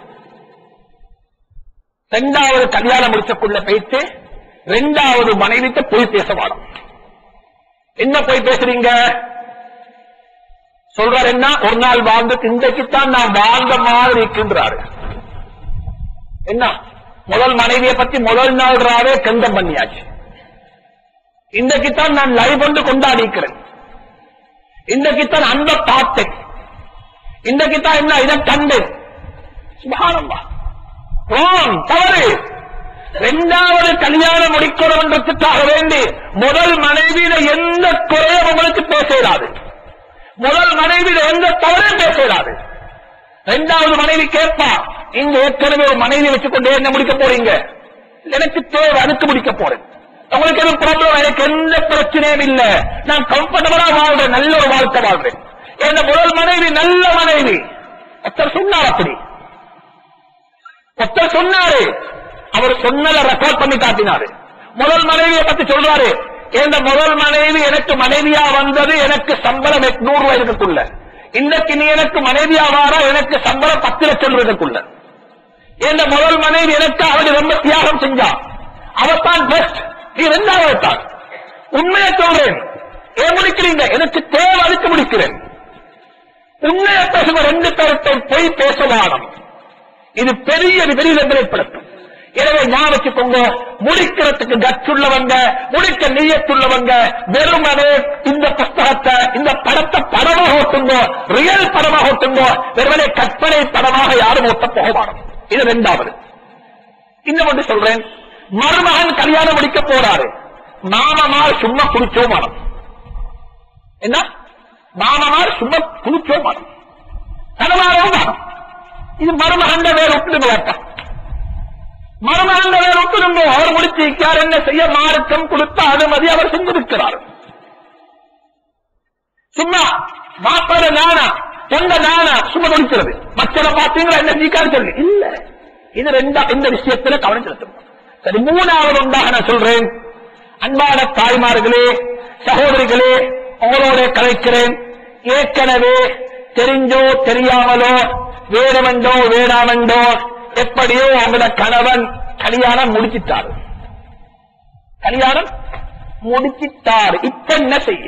இரண்டாவது கல்யாணம் முடிச்சக்குள்ள போயிட்டு இரண்டாவது மனைவிட்ட போய் பேச வாடும் என்ன போய் பேசுறீங்க சொல்றாரு என்ன ஒரு நாள் வாழ்ந்து இன்றைக்குத்தான் நான் வாழ்ந்த மாதிரி இருக்கின்றாரு என்ன முதல் மனைவியை பத்தி முதல் நாள் ராவே கந்தம் பண்ணியாச்சு இன்றைக்குத்தான் நான் லைவ் வந்து கொண்டாடிக்கிறேன் இன்றைக்குத்தான் அந்த பார்த்தேன் இன்றைக்குத்தான் என்ன இதை கண்டேன் சுபானம்மா ராங் தவறு இரண்டாவது கல்யாணம் முடிக்கணும்ன்றதுக்காக வேண்டி முதல் மனைவியில எந்த குறையும் உங்களுக்கு பேசலாது முதல் மனைவியில எந்த தவறும் பேசலாது இரண்டாவது மனைவி கேட்பா இங்க ஏற்கனவே ஒரு மனைவி வச்சுக்கொண்டு என்ன முடிக்க போறீங்க எனக்கு தேவை அதுக்கு முடிக்க போறேன் உங்களுக்கு எதுவும் ப்ராப்ளம் எனக்கு எந்த பிரச்சனையும் இல்ல நான் கம்ஃபர்டபுளா வாழ்றேன் நல்ல ஒரு வாழ்க்கை வாழ்றேன் என் முதல் மனைவி நல்ல மனைவி ஒருத்தர் சொன்னார் அப்படி ஒருத்தர் சொன்னாரு அவர் சொன்னதை ரெக்கார்ட் பண்ணி காட்டினாரு முதல் மனைவியை பத்தி சொல்றாரு எந்த முதல் மனைவி எனக்கு மனைவியா வந்தது எனக்கு சம்பளம் எட்நூறு ரூபாய்க்குள்ள இன்னைக்கு நீ எனக்கு மனைவியா வாரா எனக்கு சம்பளம் பத்து லட்சம் ரூபாய்க்குள்ள எந்த முதல் மனைவி எனக்கு அவள் ரொம்ப தியாகம் செஞ்சா அவத்தான் பெஸ்ட் நீ ரெண்டாவது தான் உண்மையை சொல்றேன் ஏன் முடிக்கிறீங்க எனக்கு தேவை அளித்து முடிக்கிறேன் உண்மையை பேசுங்க ரெண்டு பேர்த்தை பொய் பேசவானம் இது பெரிய விபரீதங்களை படுத்தும் எனவே ஞாபகம் வச்சுக்கோங்க முடிக்கிறதுக்கு கற்றுள்ளவங்க முடிக்க நீயத்துள்ளவங்க வெறுமனே இந்த புஸ்தகத்தை இந்த படத்தை படமாக ஓட்டுங்க ரியல் படமாக ஓட்டுங்க வெறுமனே கற்பனை படமாக யாரும் ஓட்ட போகவானம் இது ரெண்டாவது இன்னும் ஒன்று சொல்றேன் மருமகன் கல்யாணம் முடிக்க போறாரு மாமமார் சும்மா குடிச்சோ மனம் என்ன மாமமார் சும்மா குடிச்சோ மனம் கனவாரோ மனம் இது மருமகண்ட வேற ஒப்பிடுங்க வேண்டாம் மருமகண்ட வேற ஒப்பிடுங்க அவர் முடிச்சிருக்கார் என்ன செய்ய மார்க்கம் கொடுத்த அனுமதி அவர் செஞ்சிருக்கிறார் சும்மா மாப்பிள நானா சொந்த நானா சும்மா முடிக்கிறது மக்களை பார்த்தீங்களா என்ன நீக்கான்னு சொல்லி இல்ல இது ரெண்டா இந்த விஷயத்துல கவனம் செலுத்தணும் சரி மூணாவது ஒன்றாக நான் சொல்றேன் அன்பான தாய்மார்களே சகோதரிகளே உங்களோட கலைக்கிறேன் ஏற்கனவே தெரிஞ்சோ தெரியாமலோ வேணுமெண்டோ வேணாமெண்டோ எப்படியோ உங்களோட கணவன் கல்யாணம் முடிச்சிட்டாரு கல்யாணம் முடிச்சிட்டாரு இப்ப என்ன செய்ய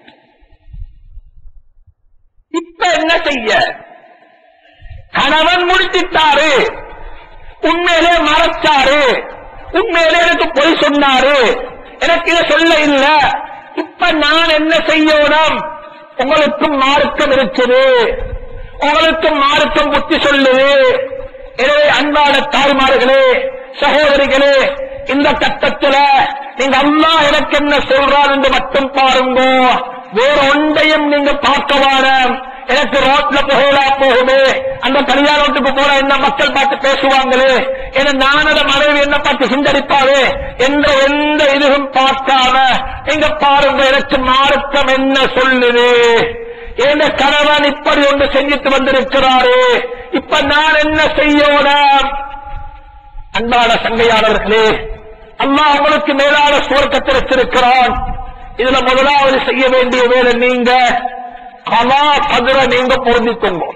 இப்ப என்ன செய்ய கணவன் முடிச்சிட்டாரு உண்மையிலே மறைச்சாரு உண்மையிலே எனக்கு பொய் சொன்னாரு எனக்கு இதை சொல்ல இல்ல இப்ப நான் என்ன செய்யணும் உங்களுக்கும் மார்க்கம் இருக்குது உங்களுக்கும் மார்க்கம் புத்தி சொல்லுது எனவே அன்பான தாய்மார்களே சகோதரிகளே இந்த கட்டத்துல நீங்க அம்மா எனக்கு என்ன சொல்றார் என்று மட்டும் பாருங்க வேற ஒன்றையும் நீங்க பார்க்க வேணாம் எனக்கு ரோட்ல புகையலா போகுமே அந்த கல்யாணத்துக்கு போன என்ன மக்கள் பார்த்து பேசுவாங்களே என நானத மனைவி என்ன பார்த்து சிந்தரிப்பாரு என்ற எந்த இதுவும் பார்க்காம நீங்க பாருங்க எனக்கு மார்க்கம் என்ன சொல்லுது என் கணவன் இப்படி ஒன்று செஞ்சிட்டு வந்திருக்கிறாரு இப்ப நான் என்ன செய்யணும் அன்பான சங்கையாளர்களே அல்லாஹ் உங்களுக்கு மேலான சுவர்க்கத்தில் வச்சிருக்கிறான் இதுல முதலாவது செய்ய வேண்டிய வேலை நீங்க கலா கதிர நீங்க பொருந்திக்கோங்க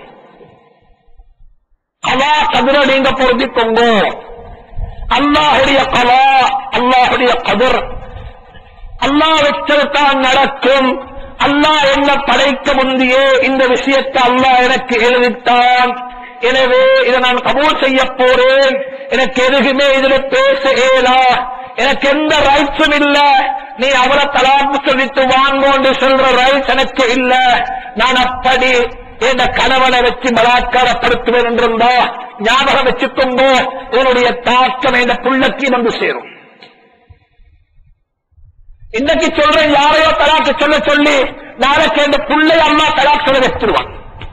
கலா கதிர நீங்க பொருந்திக்கோங்க அல்லாஹுடைய கலா அல்லாஹுடைய கதிர் அல்லாஹ் வச்சதுதான் நடக்கும் அல்லாஹ் என்ன படைக்க முந்தையே இந்த விஷயத்தை அல்லாஹ் எனக்கு எழுதித்தான் எனவே இதை நான் கபூல் செய்ய போறேன் எனக்கு எதுக்குமே இதுல பேச இயலா எனக்கு எந்த ரைட்ஸும் இல்ல நீ அவரை தலாப்பு சொல்லிட்டு வாங்கோன்னு சொல்ற ரைட்ஸ் எனக்கு இல்ல நான் அப்படி என் கணவனை வச்சு பலாத்காரப்படுத்துவேன் என்றிருந்தா ஞாபகம் வச்சுக்கொண்டு இதனுடைய தாக்கம் இந்த புள்ளக்கு வந்து சேரும் இன்னைக்கு சொல்றேன் யாரையோ தலாக்கு சொல்ல சொல்லி நாளைக்கு இந்த புள்ளை அம்மா தலாக் சொல்ல வச்சிருவான்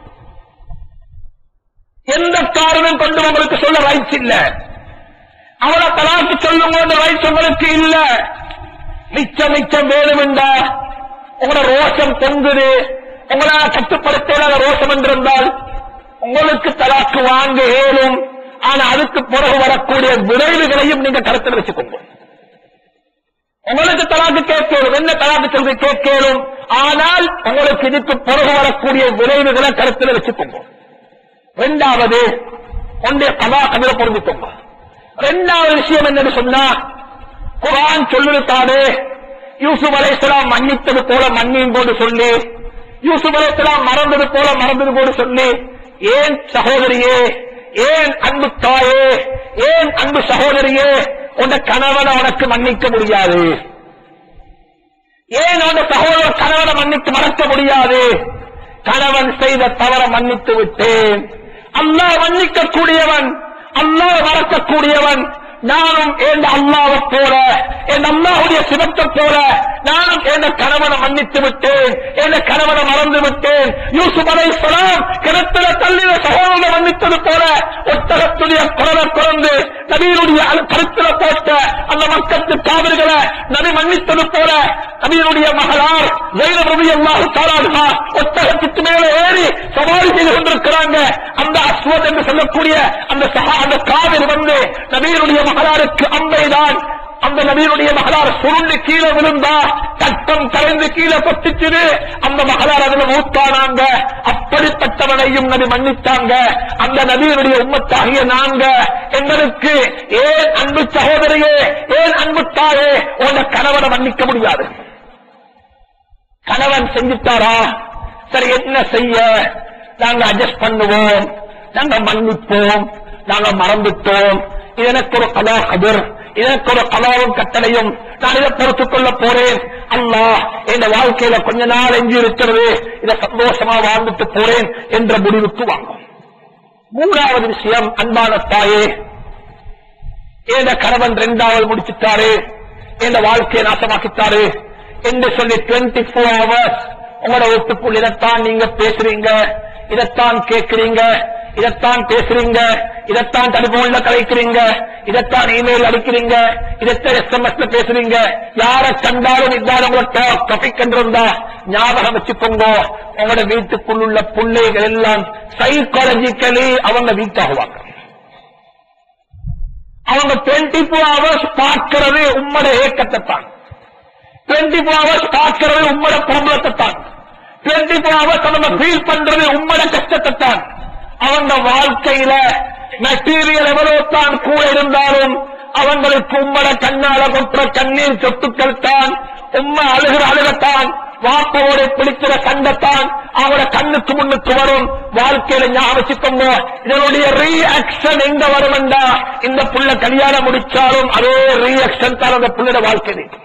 எந்த காரணம் கொண்டு உங்களுக்கு சொல்ல ரைட்ஸ் இல்ல அவளை தலாக்கு சொல்லுங்க ரைட்ஸ் உங்களுக்கு இல்ல மிச்சம் மிச்சம் வேணுமெண்டா உங்களோட ரோஷம் பொங்குது உங்களால கட்டுப்படுத்த ரோஷம் என்றிருந்தால் உங்களுக்கு தலாக்கு வாங்க ஏழும் ஆனா அதுக்கு பிறகு வரக்கூடிய விளைவுகளையும் நீங்க கருத்தில் வச்சுக்கோங்க உங்களுக்கு தலாக்கு கேட்கணும் என்ன தலாக்கு சொல்றது கேட்கணும் ஆனால் உங்களுக்கு இதுக்கு பிறகு வரக்கூடிய விளைவுகளை கருத்தில் வச்சுக்கோங்க ரெண்டாவது ஒன்றைய கதா கதிர பொருந்திக்கோங்க ரெண்டாவது விஷயம் என்னன்னு சொன்னா குரான் சொல்லுத்தாடு யூசுப் அலைஹிஸ்ஸலாம் மன்னித்தது போல மன்னியும் போது சொல்லி யூசுப் அலைஹிஸ்ஸலாம் மறந்தது போல மறந்தது போது சொல்லி ஏன் சகோதரியே ஏன் அன்பு தாயே ஏன் அன்பு சகோதரியே உன்னை கணவனை உனக்கு மன்னிக்க முடியாது ஏன் உன்னை சகோதர கணவனை மன்னித்து மறக்க முடியாது கணவன் செய்த தவற மன்னித்து விட்டேன் அல்லாஹ் மன்னிக்க கூடியவன் அல்லாஹ் மறக்கக்கூடியவன் நானும் என் அல்லாவை போல என் அல்லாவுடைய சிவத்தை போல நானும் என் கணவனை மன்னித்து விட்டேன் என் கணவனை மறந்து விட்டேன் யூசுப் அலை சொலாம் கிணத்துல தள்ளின சகோதரனை மன்னித்தது போல ஒட்டகத்துடைய குரலை குறந்து நபியினுடைய அல்- கருத்துல போட்ட அந்த மக்கத்து காவிர்களை நபி மன்னித்தது போல நபியினுடைய மகளார் ஜெயின ரவி அல்லாஹு தாராடுமா ஒட்டகத்துக்கு மேல ஏறி சவாரி செய்து கொண்டிருக்கிறாங்க அந்த அஸ்வத் என்று சொல்லக்கூடிய அந்த சஹா அந்த காவிரி வந்து நபியினுடைய மகளாருக்கு அம்பைதான் அந்த நபியினுடைய மகளார் சுருண்டு கீழே விழுந்தா கட்டம் கலைந்து கீழே கொத்திச்சுது அந்த மகளார் அதுல மூத்தானாங்க அப்படிப்பட்டவனையும் நபி மன்னித்தாங்க அந்த நபியினுடைய உம்மத்தாகிய நாங்க எங்களுக்கு ஏன் அன்பு சகோதரியே ஏன் அன்பு தாயே உன்னை கணவனை மன்னிக்க முடியாது கணவன் செஞ்சுட்டாரா சரி என்ன செய்ய நாங்க அட்ஜஸ்ட் பண்ணுவோம் நாங்க மன்னிப்போம் நாங்க மறந்துட்டோம் இது எனக்கு ஒரு கலா கதிர் எனக்கு ஒரு கலாவும் கட்டளையும் நான் இதை பொறுத்துக் கொள்ள போறேன் அல்லாஹ் என் வாழ்க்கையில கொஞ்ச நாள் எஞ்சி இருக்கிறது இதை சந்தோஷமா வாழ்ந்துட்டு போறேன் என்ற முடிவுக்கு வாங்கும் மூன்றாவது விஷயம் அன்பான தாயே ஏத கணவன் ரெண்டாவது முடிச்சுட்டாரு என் வாழ்க்கையை நாசமாக்கிட்டாரு என்று சொல்லி 24 ஃபோர் ஹவர்ஸ் உங்களோட வீட்டுக்குள் இதைத்தான் நீங்க பேசுறீங்க இதைத்தான் கேட்கிறீங்க இதைத்தான் பேசுறீங்க இதைத்தான் டெலிபோன்ல கலைக்கிறீங்க இதைத்தான் இமெயில் அடிக்கிறீங்க இதைத்தான் எஸ்எம்எஸ்ல பேசுறீங்க யார கண்டாலும் இதான் உங்களோட டாபிக் என்றிருந்தா ஞாபகம் வச்சுக்கோங்க உங்களோட வீட்டுக்குள் உள்ள பிள்ளைகள் எல்லாம் சைக்காலஜிக்கலி அவங்க வீக் ஆகுவாங்க அவங்க டுவெண்ட்டி ஃபோர் ஹவர்ஸ் பார்க்கிறது உம்மட ஏக்கத்தை தான் டுவெண்ட்டி ஃபோர் ஹவர்ஸ் பார்க்கிறது உம்மட ப்ராப்ளத்தை தான் டுவெண்ட்டி ஃபோர் ஹவர்ஸ் அவங்க ஃபீல் பண்றது உம்மட கஷ்டத்தை தான் அவங்க வாழ்க்கையில மெட்டீரியல் எவ்வளவு தான் கூட இருந்தாலும் அவங்களுக்கு உம்மட கண்ணால கொற்ற கண்ணீர் சொத்துக்கள் தான் உண்மை அழுகிற அழுகத்தான் வாப்போட பிடிக்கிற சண்டைத்தான் அவரோட கண்ணுக்கு முன்னுக்கு வரும் வாழ்க்கையில ஞாபகிக்கோங்க இதனுடைய ரீஆக்ஷன் எங்க வரும்டா இந்த புள்ள கல்யாணம் முடிச்சாலும் அதே ரீஆக்ஷன் தான் அந்த புள்ளோட வாழ்க்கை நிற்கும்.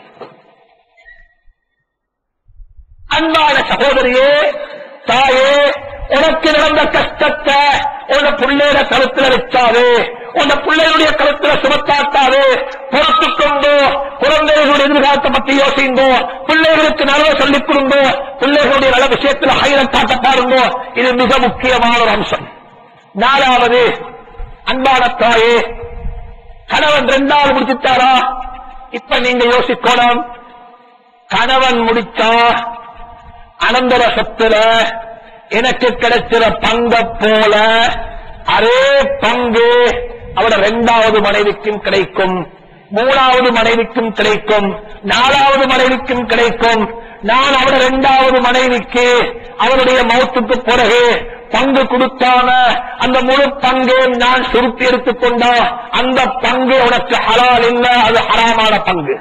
அன்பான சகோதரியே தாயே உனக்கு நடந்த கஷ்டத்தை உன பிள்ளையோட கருத்துல வச்சாரு உன பிள்ளைகளுடைய கருத்துல சுமத்தாட்டாரு பொறுத்துக் கொண்டோ குழந்தைகளுடைய எதிர்காலத்தை பத்தி யோசிங்கோ பிள்ளைகளுக்கு நலவை சொல்லிக் கொடுங்கோ பிள்ளைகளுடைய நல விஷயத்துல ஹைரன் காட்ட பாருங்கோ இது மிக முக்கியமான ஒரு அம்சம் நாலாவது அன்பான தாயே கணவன் ரெண்டாவது முடிச்சுட்டாரா இப்ப நீங்க யோசிக்கணும் கணவன் முடிச்சா அனந்தர சொத்துல எனக்கு கிடைச்சிற பங்க போல அதே பங்கு அவட இரண்டாவது மனைவிக்கும் கிடைக்கும் மூணாவது மனைவிக்கும் கிடைக்கும் நாலாவது மனைவிக்கும் கிடைக்கும் நான் அவட இரண்டாவது மனைவிக்கு அவருடைய மௌத்துக்கு பிறகு பங்கு கொடுத்தான அந்த முழு பங்கையும் நான் சுருட்டி எடுத்துக்கொண்டா அந்த பங்கு உனக்கு ஹலால் இல்ல அது ஹராமான பங்கு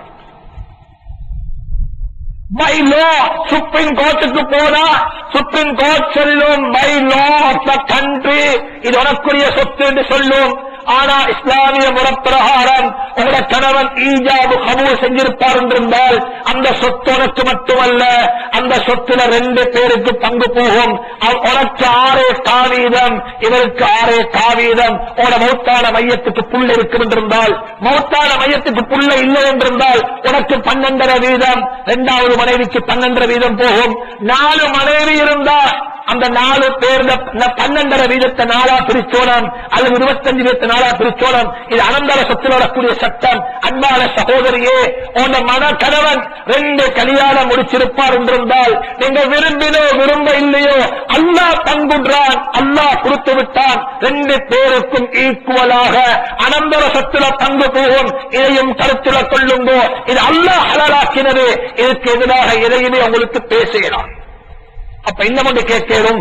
பை லா சுப்ரீம் கோர்ட்டுக்கு போனா சுப்ரீம் கோர்ட் சொல்லும் by law of the country இது உனக்குரிய சொத்து என்று சொல்லும் ஆனா இஸ்லாமிய முறப்பிரகாரம் உங்களோட கணவன் ஈஜாபு கபூல் செஞ்சிருப்பார் என்றிருந்தால் அந்த சொத்து உனக்கு மட்டுமல்ல அந்த சொத்துல ரெண்டு பேருக்கு பங்கு போகும் அவ- உனக்கு ஆறே காவீதம் இவருக்கு ஆறே காவீதம் உன மௌத்தான மையத்துக்கு புள்ள இருக்கும் என்றிருந்தால் மௌத்தான மையத்துக்கு புள்ள இல்லை என்றிருந்தால் உனக்கு பன்னெண்டரை வீதம் இரண்டாவது மனைவிக்கு பன்னெண்டரை வீதம் போகும் நாலு மனைவி இருந்தா அந்த நாலு பேர் பன்னெண்டரை வீதத்தை நாளா பிரிச்சோனம் அல்லது இருபத்தஞ்சு வீதத்தை நாளா பிரிச்சோனம் இது அனந்தர சொத்தில் வரக்கூடிய சட்டம் அன்பான சகோதரியே உன மன கணவன் ரெண்டு கல்யாணம் முடிச்சிருப்பார் என்றிருந்தால் நீங்க விரும்பினோ விரும்ப இல்லையோ அல்லாஹ் பங்குன்றான் அல்லாஹ் கொடுத்து விட்டான் ரெண்டு பேருக்கும் ஈக்குவலாக அனந்தர சொத்துல பங்கு போகும் இதையும் கருத்துல கொள்ளுங்கோ இது அல்லாஹ் ஹலாலாக்கினது இதுக்கு எதிராக எதையுமே உங்களுக்கு பேசுகிறான் அப்ப என்ன கொண்டு கேட்கணும்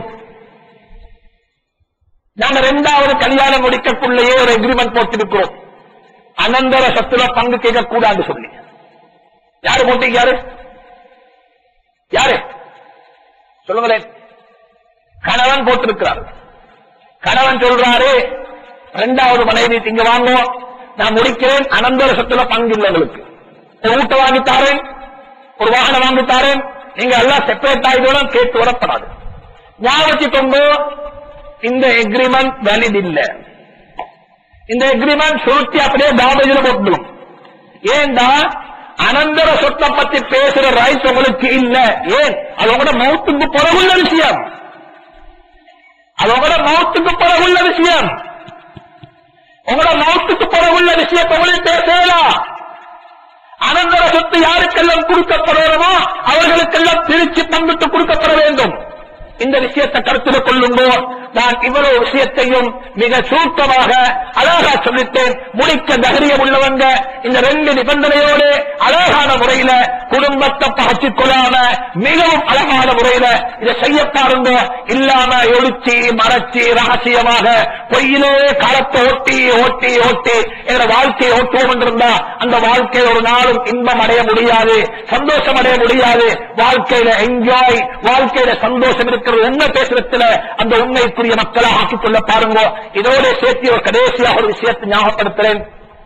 நாங்க ரெண்டாவது கல்யாணம் முடிக்கக்குள்ளேயே ஒரு எக்ரிமெண்ட் போட்டிருக்கிறோம் அனந்தர சத்துல பங்கு கேட்க கூடாது சொல்லி யாரு போட்டீங்க யாரு யாரு சொல்லுங்களேன் கணவன் போட்டிருக்கிறார் கணவன் சொல்றாரு ரெண்டாவது மனைவி இங்க வாங்குவோம் நான் முடிக்கிறேன் அனந்தர சத்துல பங்கு இல்லை உங்களுக்கு ஒரு வீட்டை வாங்கி தாரேன் ஒரு வாகனம் வாங்கி தாரேன் நீங்க எல்லாம் செப்பரேட் ஆகிடும் கேட்டு வரப்படாது ஞாபகம் வச்சுக்கோங்க இந்த எக்ரிமெண்ட் வேலிட் இல்ல இந்த எக்ரிமெண்ட் சுருட்டி அப்படியே காபேஜில் போட்டுடும் ஏண்டா அனந்தர சொத்தை பத்தி பேசுற ரைட்ஸ் உங்களுக்கு இல்ல ஏன் அது உங்களோட மௌத்துக்கு பிறகுள்ள விஷயம் அது உங்களோட மௌத்துக்கு பிறகுள்ள விஷயம் உங்களோட மௌத்துக்கு பிறகுள்ள விஷயத்தை உங்களுக்கு பேசலாம் அனந்தர சொத்து யாருக்கெல்லாம் கொடுக்கப்படுகிறோமோ அவர்களுக்கெல்லாம் பிரிச்சு பங்கிட்டு கொடுக்கப்பட வேண்டும் இந்த விஷயத்தை கருத்தில் கொள்ளுங்கோ நான் இவ்வளவு விஷயத்தையும் மிக சுருக்கமாக அழகா சொல்லிட்டேன் முடிக்க தைரியம் உள்ளவங்க இந்த ரெண்டு நிபந்தனையோடு அழகான முறையில குடும்பத்தை பகச்சிக் கொள்ளாம மிகவும் அழகான முறையில இதை செய்ய பாருங்க இல்லாம ஒழிச்சு மறைச்சு ரகசியமாக பொய்யிலே காலத்தை ஓட்டி ஓட்டி ஓட்டி எங்க வாழ்க்கையை ஓட்டுவோம் என்றிருந்தா அந்த வாழ்க்கையில் ஒரு நாளும் இன்பம் அடைய முடியாது சந்தோஷம் அடைய முடியாது வாழ்க்கையில என்ஜாய் வாழ்க்கையில சந்தோஷம் இருக்கிற உண்மை பேசுறதுல அந்த உண்மைக்குரிய மக்களை ஆக்கிக் கொள்ள பாருங்க இதோட சேர்த்து ஒரு கடைசியாக ஒரு விஷயத்தை ஞாபகப்படுத்துறேன்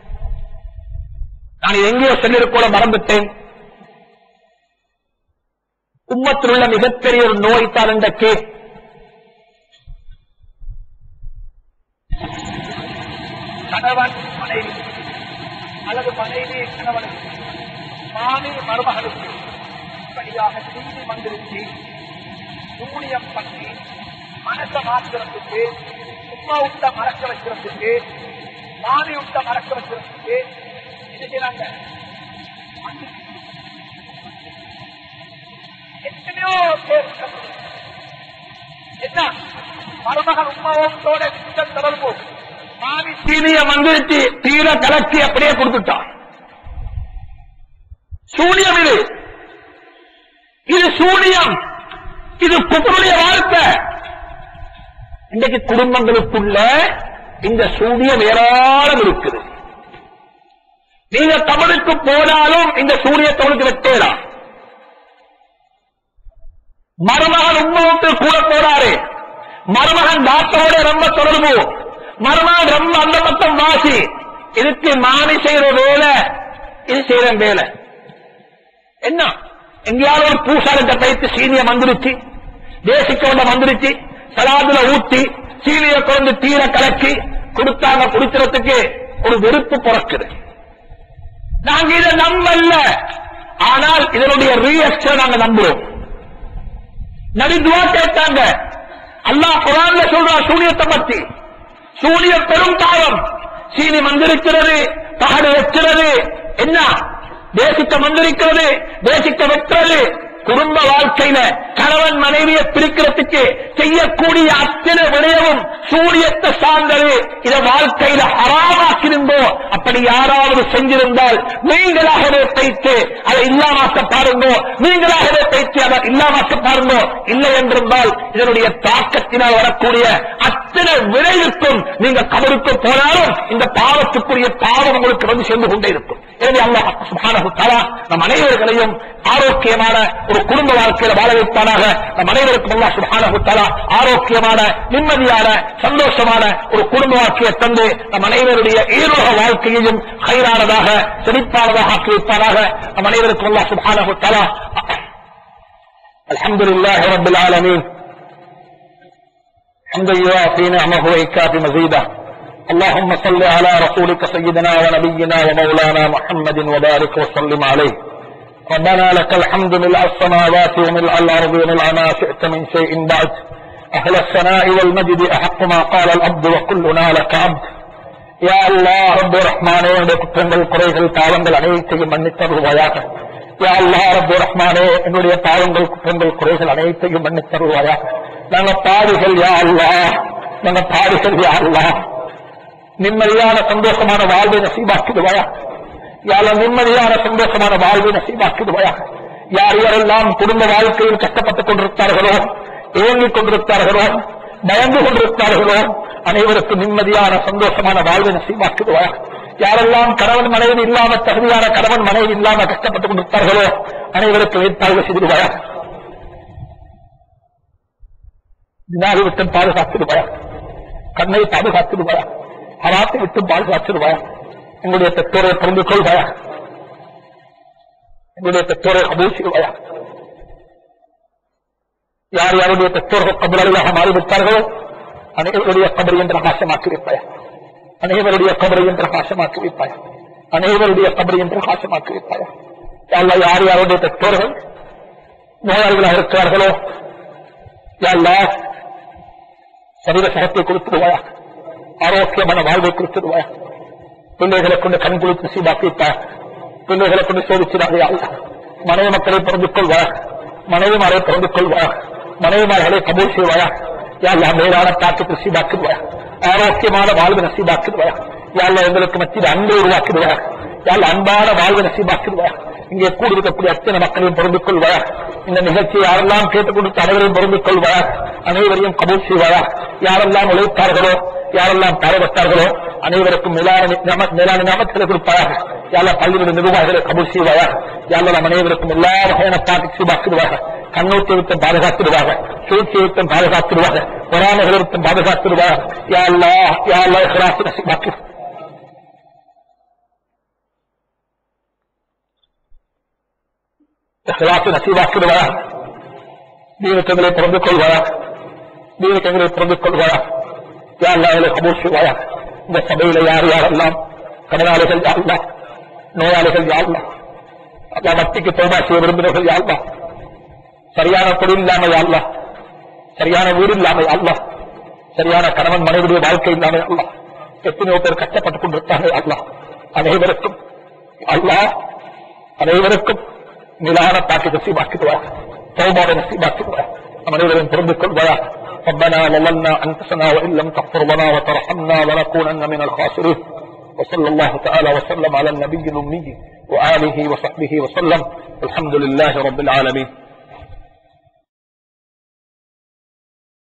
நான் இது எங்கேயோ சொல்லிருக்கோட மறந்துட்டேன் உம்மத்தில் உள்ள மிகப்பெரிய ஒரு நோய் தான் இந்த கே கணவன் மனைவி அல்லது மனைவி கணவனுக்கு மாமி மருமகளுக்கு இப்படியாக நீதி வந்திருச்சு சூனியம் பண்ணி மனச மாற்றுறதுக்கு உமா விட்ட மறக்க வைக்கிறதுக்கு மாமி விட்ட மறக்க வைக்கிறதுக்கு இது செய்றாங்க எத்தனையோ பேர் இருக்காங்க. என்ன மருமகன் உமாவோட சித்த தொடர்பு மாமி சீனிய வந்துருச்சு தீர கலக்கி அப்படியே கொடுத்துட்டான் சூனியம் இது இது சூனியம் இது குப்பருடைய வாழ்க்கை இன்றைக்கு குடும்பங்களுக்குள்ள இந்த சூனியம் ஏராளம் இருக்குது நீங்க தமிழுக்கு போனாலும் இந்த சூனியத்தவனுக்கு வெட்டேலாம் மருமகன் உண்மைக்கு கூட போறாரு மருமகன் டாக்டரோட ரொம்ப தொடர்பு மருமகன் ரொம்ப அந்த பக்கம் வாசி இதுக்கு மாமி செய்யற வேலை இது செய்யற வேலை என்ன எங்கேயாவது ஒரு பூசாரிட்ட பயிற்சி சீனியம் வந்துருச்சு தேசிக்கோண்ட வந்துருச்சு சலாதுல ஊத்தி சீனிய கொண்டு தீர கலக்கி கொடுத்தாங்க குடிக்கிறதுக்கு ஒரு வெறுப்பு பிறக்குது நாங்க இதை நம்பல ஆனால் இதனுடைய ரியாக்ஷன் நாங்க நம்புறோம் நடிதுவா கேட்டாங்க அல்லாஹ் குரான்ல சொல்றா சூனியத்தை பத்தி சூனியம் பெரும் பாவம் சீனி மந்திரிக்கிறது தகடு வைக்கிறது என்ன தேசிக்க மந்திரிக்கிறது தேசிக்க வெட்டுறது குடும்ப வாழ்க்கையில கணவன் மனைவியை பிரிக்கிறதுக்கு செய்யக்கூடிய அத்தனை விடயமும் சூரியத்தை சார்ந்தது இதை வாழ்க்கையில ஹராமாக்கிருந்தோ அப்படி யாராவது செஞ்சிருந்தால் நீங்களாகவே பைத்து அதை இல்லாமாக்க பாருங்க நீங்களாகவே பைத்து அதை இல்லாமாக்க பாருங்க இல்லை என்றிருந்தால் இதனுடைய தாக்கத்தினால் வரக்கூடிய அத்தனை விளைவுக்கும் நீங்க கபருக்கு போனாலும் இந்த பாவத்துக்குரிய பாவம் உங்களுக்கு வந்து சேர்ந்து கொண்டே இருக்கும் எனவே அல்லாஹ் சுப்ஹானஹு தஆலா நம் அனைவர்களையும் ஆரோக்கியமான ஒரு குடும்ப வாழ்க்கையில வாழ வைப்பானாக நம் அனைவருக்கும் அல்லாஹ் சுப்ஹானஹு தஆலா ஆரோக்கியமான நிம்மதியான சந்தோஷமான ஒரு குடும்ப வாழ்க்கையை தந்து நம் அனைவருடைய ஈரோக வாழ்க்கையையும் ஹைரானதாக செழிப்பானதாக ஆக்கி வைப்பானாக நம் அனைவருக்கும் அல்லாஹ் சுப்ஹானஹு தஆலா الحمد لله رب العالمين حمدا يوافي نعمه ويكافي مزيده اللهم صل على رسولك سيدنا ونبينا ومولانا محمد وبارك وسلم عليه ربنا لك الحمد ملء السماوات وملء الارض وملء ما شئت من شيء بعد اهل الثناء والمجد احق ما قال العبد وكلنا لك عبد يا الله رب الرحمن குற்றங்கள் குறைகள் பாவங்கள் அனைத்தையும் மன்னித்தருவாயாக யா அல்லாஹ் ரப்பு ரஹ்மானே என்னுடைய பாவங்கள் குற்றங்கள் குறைகள் அனைத்தையும் மன்னித்தருவாயாக நாங்க பாடுகள் யா அல்லாஹ் நாங்க பாடுகள் யா அல்லாஹ் நிம்மதியான சந்தோஷமான வாழ்வை நசீபாக்கிடுவாயா யார நிம்மதியான சந்தோஷமான வாழ்வை நசீபாக்கிடுவாயா யார் யாரெல்லாம் குடும்ப வாழ்க்கையில் கஷ்டப்பட்டுக் கொண்டிருக்கிறார்களோ ஏங்கிக் கொண்டிருக்கிறார்களோ பயந்து கொண்டிருக்கிறார்களோ அனைவருக்கும் நிம்மதியான சந்தோஷமான வாழ்வை நசீபாக்கிடுவாயா யாரெல்லாம் கணவன் மனைவி இல்லாம தகுதியான கணவன் மனைவி இல்லாம கஷ்டப்பட்டுக் கொண்டிருக்கிறார்களோ அனைவருக்கும் ஏற்பாடு செய்திருவாயா வினாடி விட்டு பாதுகாத்திருவாயா கண்ணை பாதுகாத்திருவாயா ஹராத்தை விட்டு பாதுகாத்திருவாயா எங்களுடைய பெற்றோரை புரிந்து கொள்வாயா எங்களுடைய பெற்றோரை அபூசிடுவாயா யார் யாருடைய பெற்றோர்கள் கபலாளியாக மாறிவிட்டார்களோ அனைவருடைய கபரி என்று நாசமாக்கி வைப்பாயா அனைவருடைய கபரையும் பிரகாசமாக்கி வைப்பாயா அனைவருடைய கபரையும் பிரகாசமாக்கி வைப்பாயா அல்ல யார் யாருடைய பெற்றோர்கள் நோயாளிகளாக இருக்கிறார்களோ யாழ்லா சரீர சகத்தை கொடுத்துடுவாயா ஆரோக்கியமான வாழ்வை கொடுத்துடுவாயா பிள்ளைகளை கொண்டு கண் குளித்து சீபாக்கிட்டார் பிள்ளைகளை கொண்டு சோதிச்சிடாதே அல்ல மனைவி மக்களை பிறந்து கொள்வாயா மனைவிமாரை பிறந்து கொள்வாயா மனைவிமார்களை கபூல் செய்வாயா யாழ்லா மேலான தாக்கத்தை சீபாக்கிடுவாயா ஆரோக்கியமான வாழ்வு நசீபாக்கிடுவாயா யாழ்லா எங்களுக்கு மத்தியில் அன்பை உருவாக்கிடுவாயா யாழ் அன்பான வாழ்வு நசீபாக்கிடுவாயா இங்கே கூடியிருக்கக்கூடிய அத்தனை மக்களையும் பொருந்து கொள்வாயா இந்த நிகழ்ச்சியை யாரெல்லாம் கேட்டுக் கொடுத்து அனைவரையும் பொருந்து கொள்வாயா அனைவரையும் கபூல் செய்வாயா யாரெல்லாம் உழைத்தார்களோ யாரெல்லாம் பாடுபட்டார்களோ அனைவருக்கும் மேலான நியம- மேலான நாமத்தில் கொடுப்பாயா யாரெல்லாம் பள்ளியுடைய நிர்வாகிகளை கபூல் செய்வாயா யாரெல்லாம் அனைவருக்கும் எல்லா வகையான பாட்டு சீபாக்கிடுவாங்க கண்ணூற்றி விட்டு பாதுகாத்துடுவாங்க சூழ்ச்சி விட்டு பாதுகாத்துடுவாங்க பொறாமைகள் விட்டு பாதுகாத்துடுவாங்க யாழ்லா யாழ்லா இஹ்லாஸ் நசீபாக்கு இஹ்லாஸ் நசீபாக்கிடுவாயா தீனக்கங்களை பிறந்து கொள்வாயா தீனக்கங்களை பிறந்து கொள்வாயா யாரெல்லாம் அவளை கபூல் செய்வாயா இந்த சபையில யார் யாரெல்லாம் கடனாளிகள் யாரெல்லாம் நோயாளிகள் யாரெல்லாம் அல்லா வட்டிக்கு தோபா செய்ய விரும்பினர்கள் யாரெல்லாம் சரியான தொழில் இல்லாம யாரெல்லாம் சரியான வீடு இல்லாம யாரெல்லாம் சரியான கணவன் மனைவிடைய வாழ்க்கை இல்லாம யாரெல்லாம் எத்தனையோ பேர் கஷ்டப்பட்டுக் கொண்டிருக்காங்க அல்லாஹ் அனைவருக்கும் அல்லாஹ் அனைவருக்கும் நிலான பாக்கி நசீபாக்கிடுவார் தௌபாவை நசீபாக்கிடுவார் அனைவரையும் புரிந்து கொள்வாயா ربنا ظلمنا انفسنا وان لم تغفر لنا وترحمنا لنكونن من الخاسرين وصلى الله تعالى وسلم على النبي الامي واله وصحبه وسلم الحمد لله رب العالمين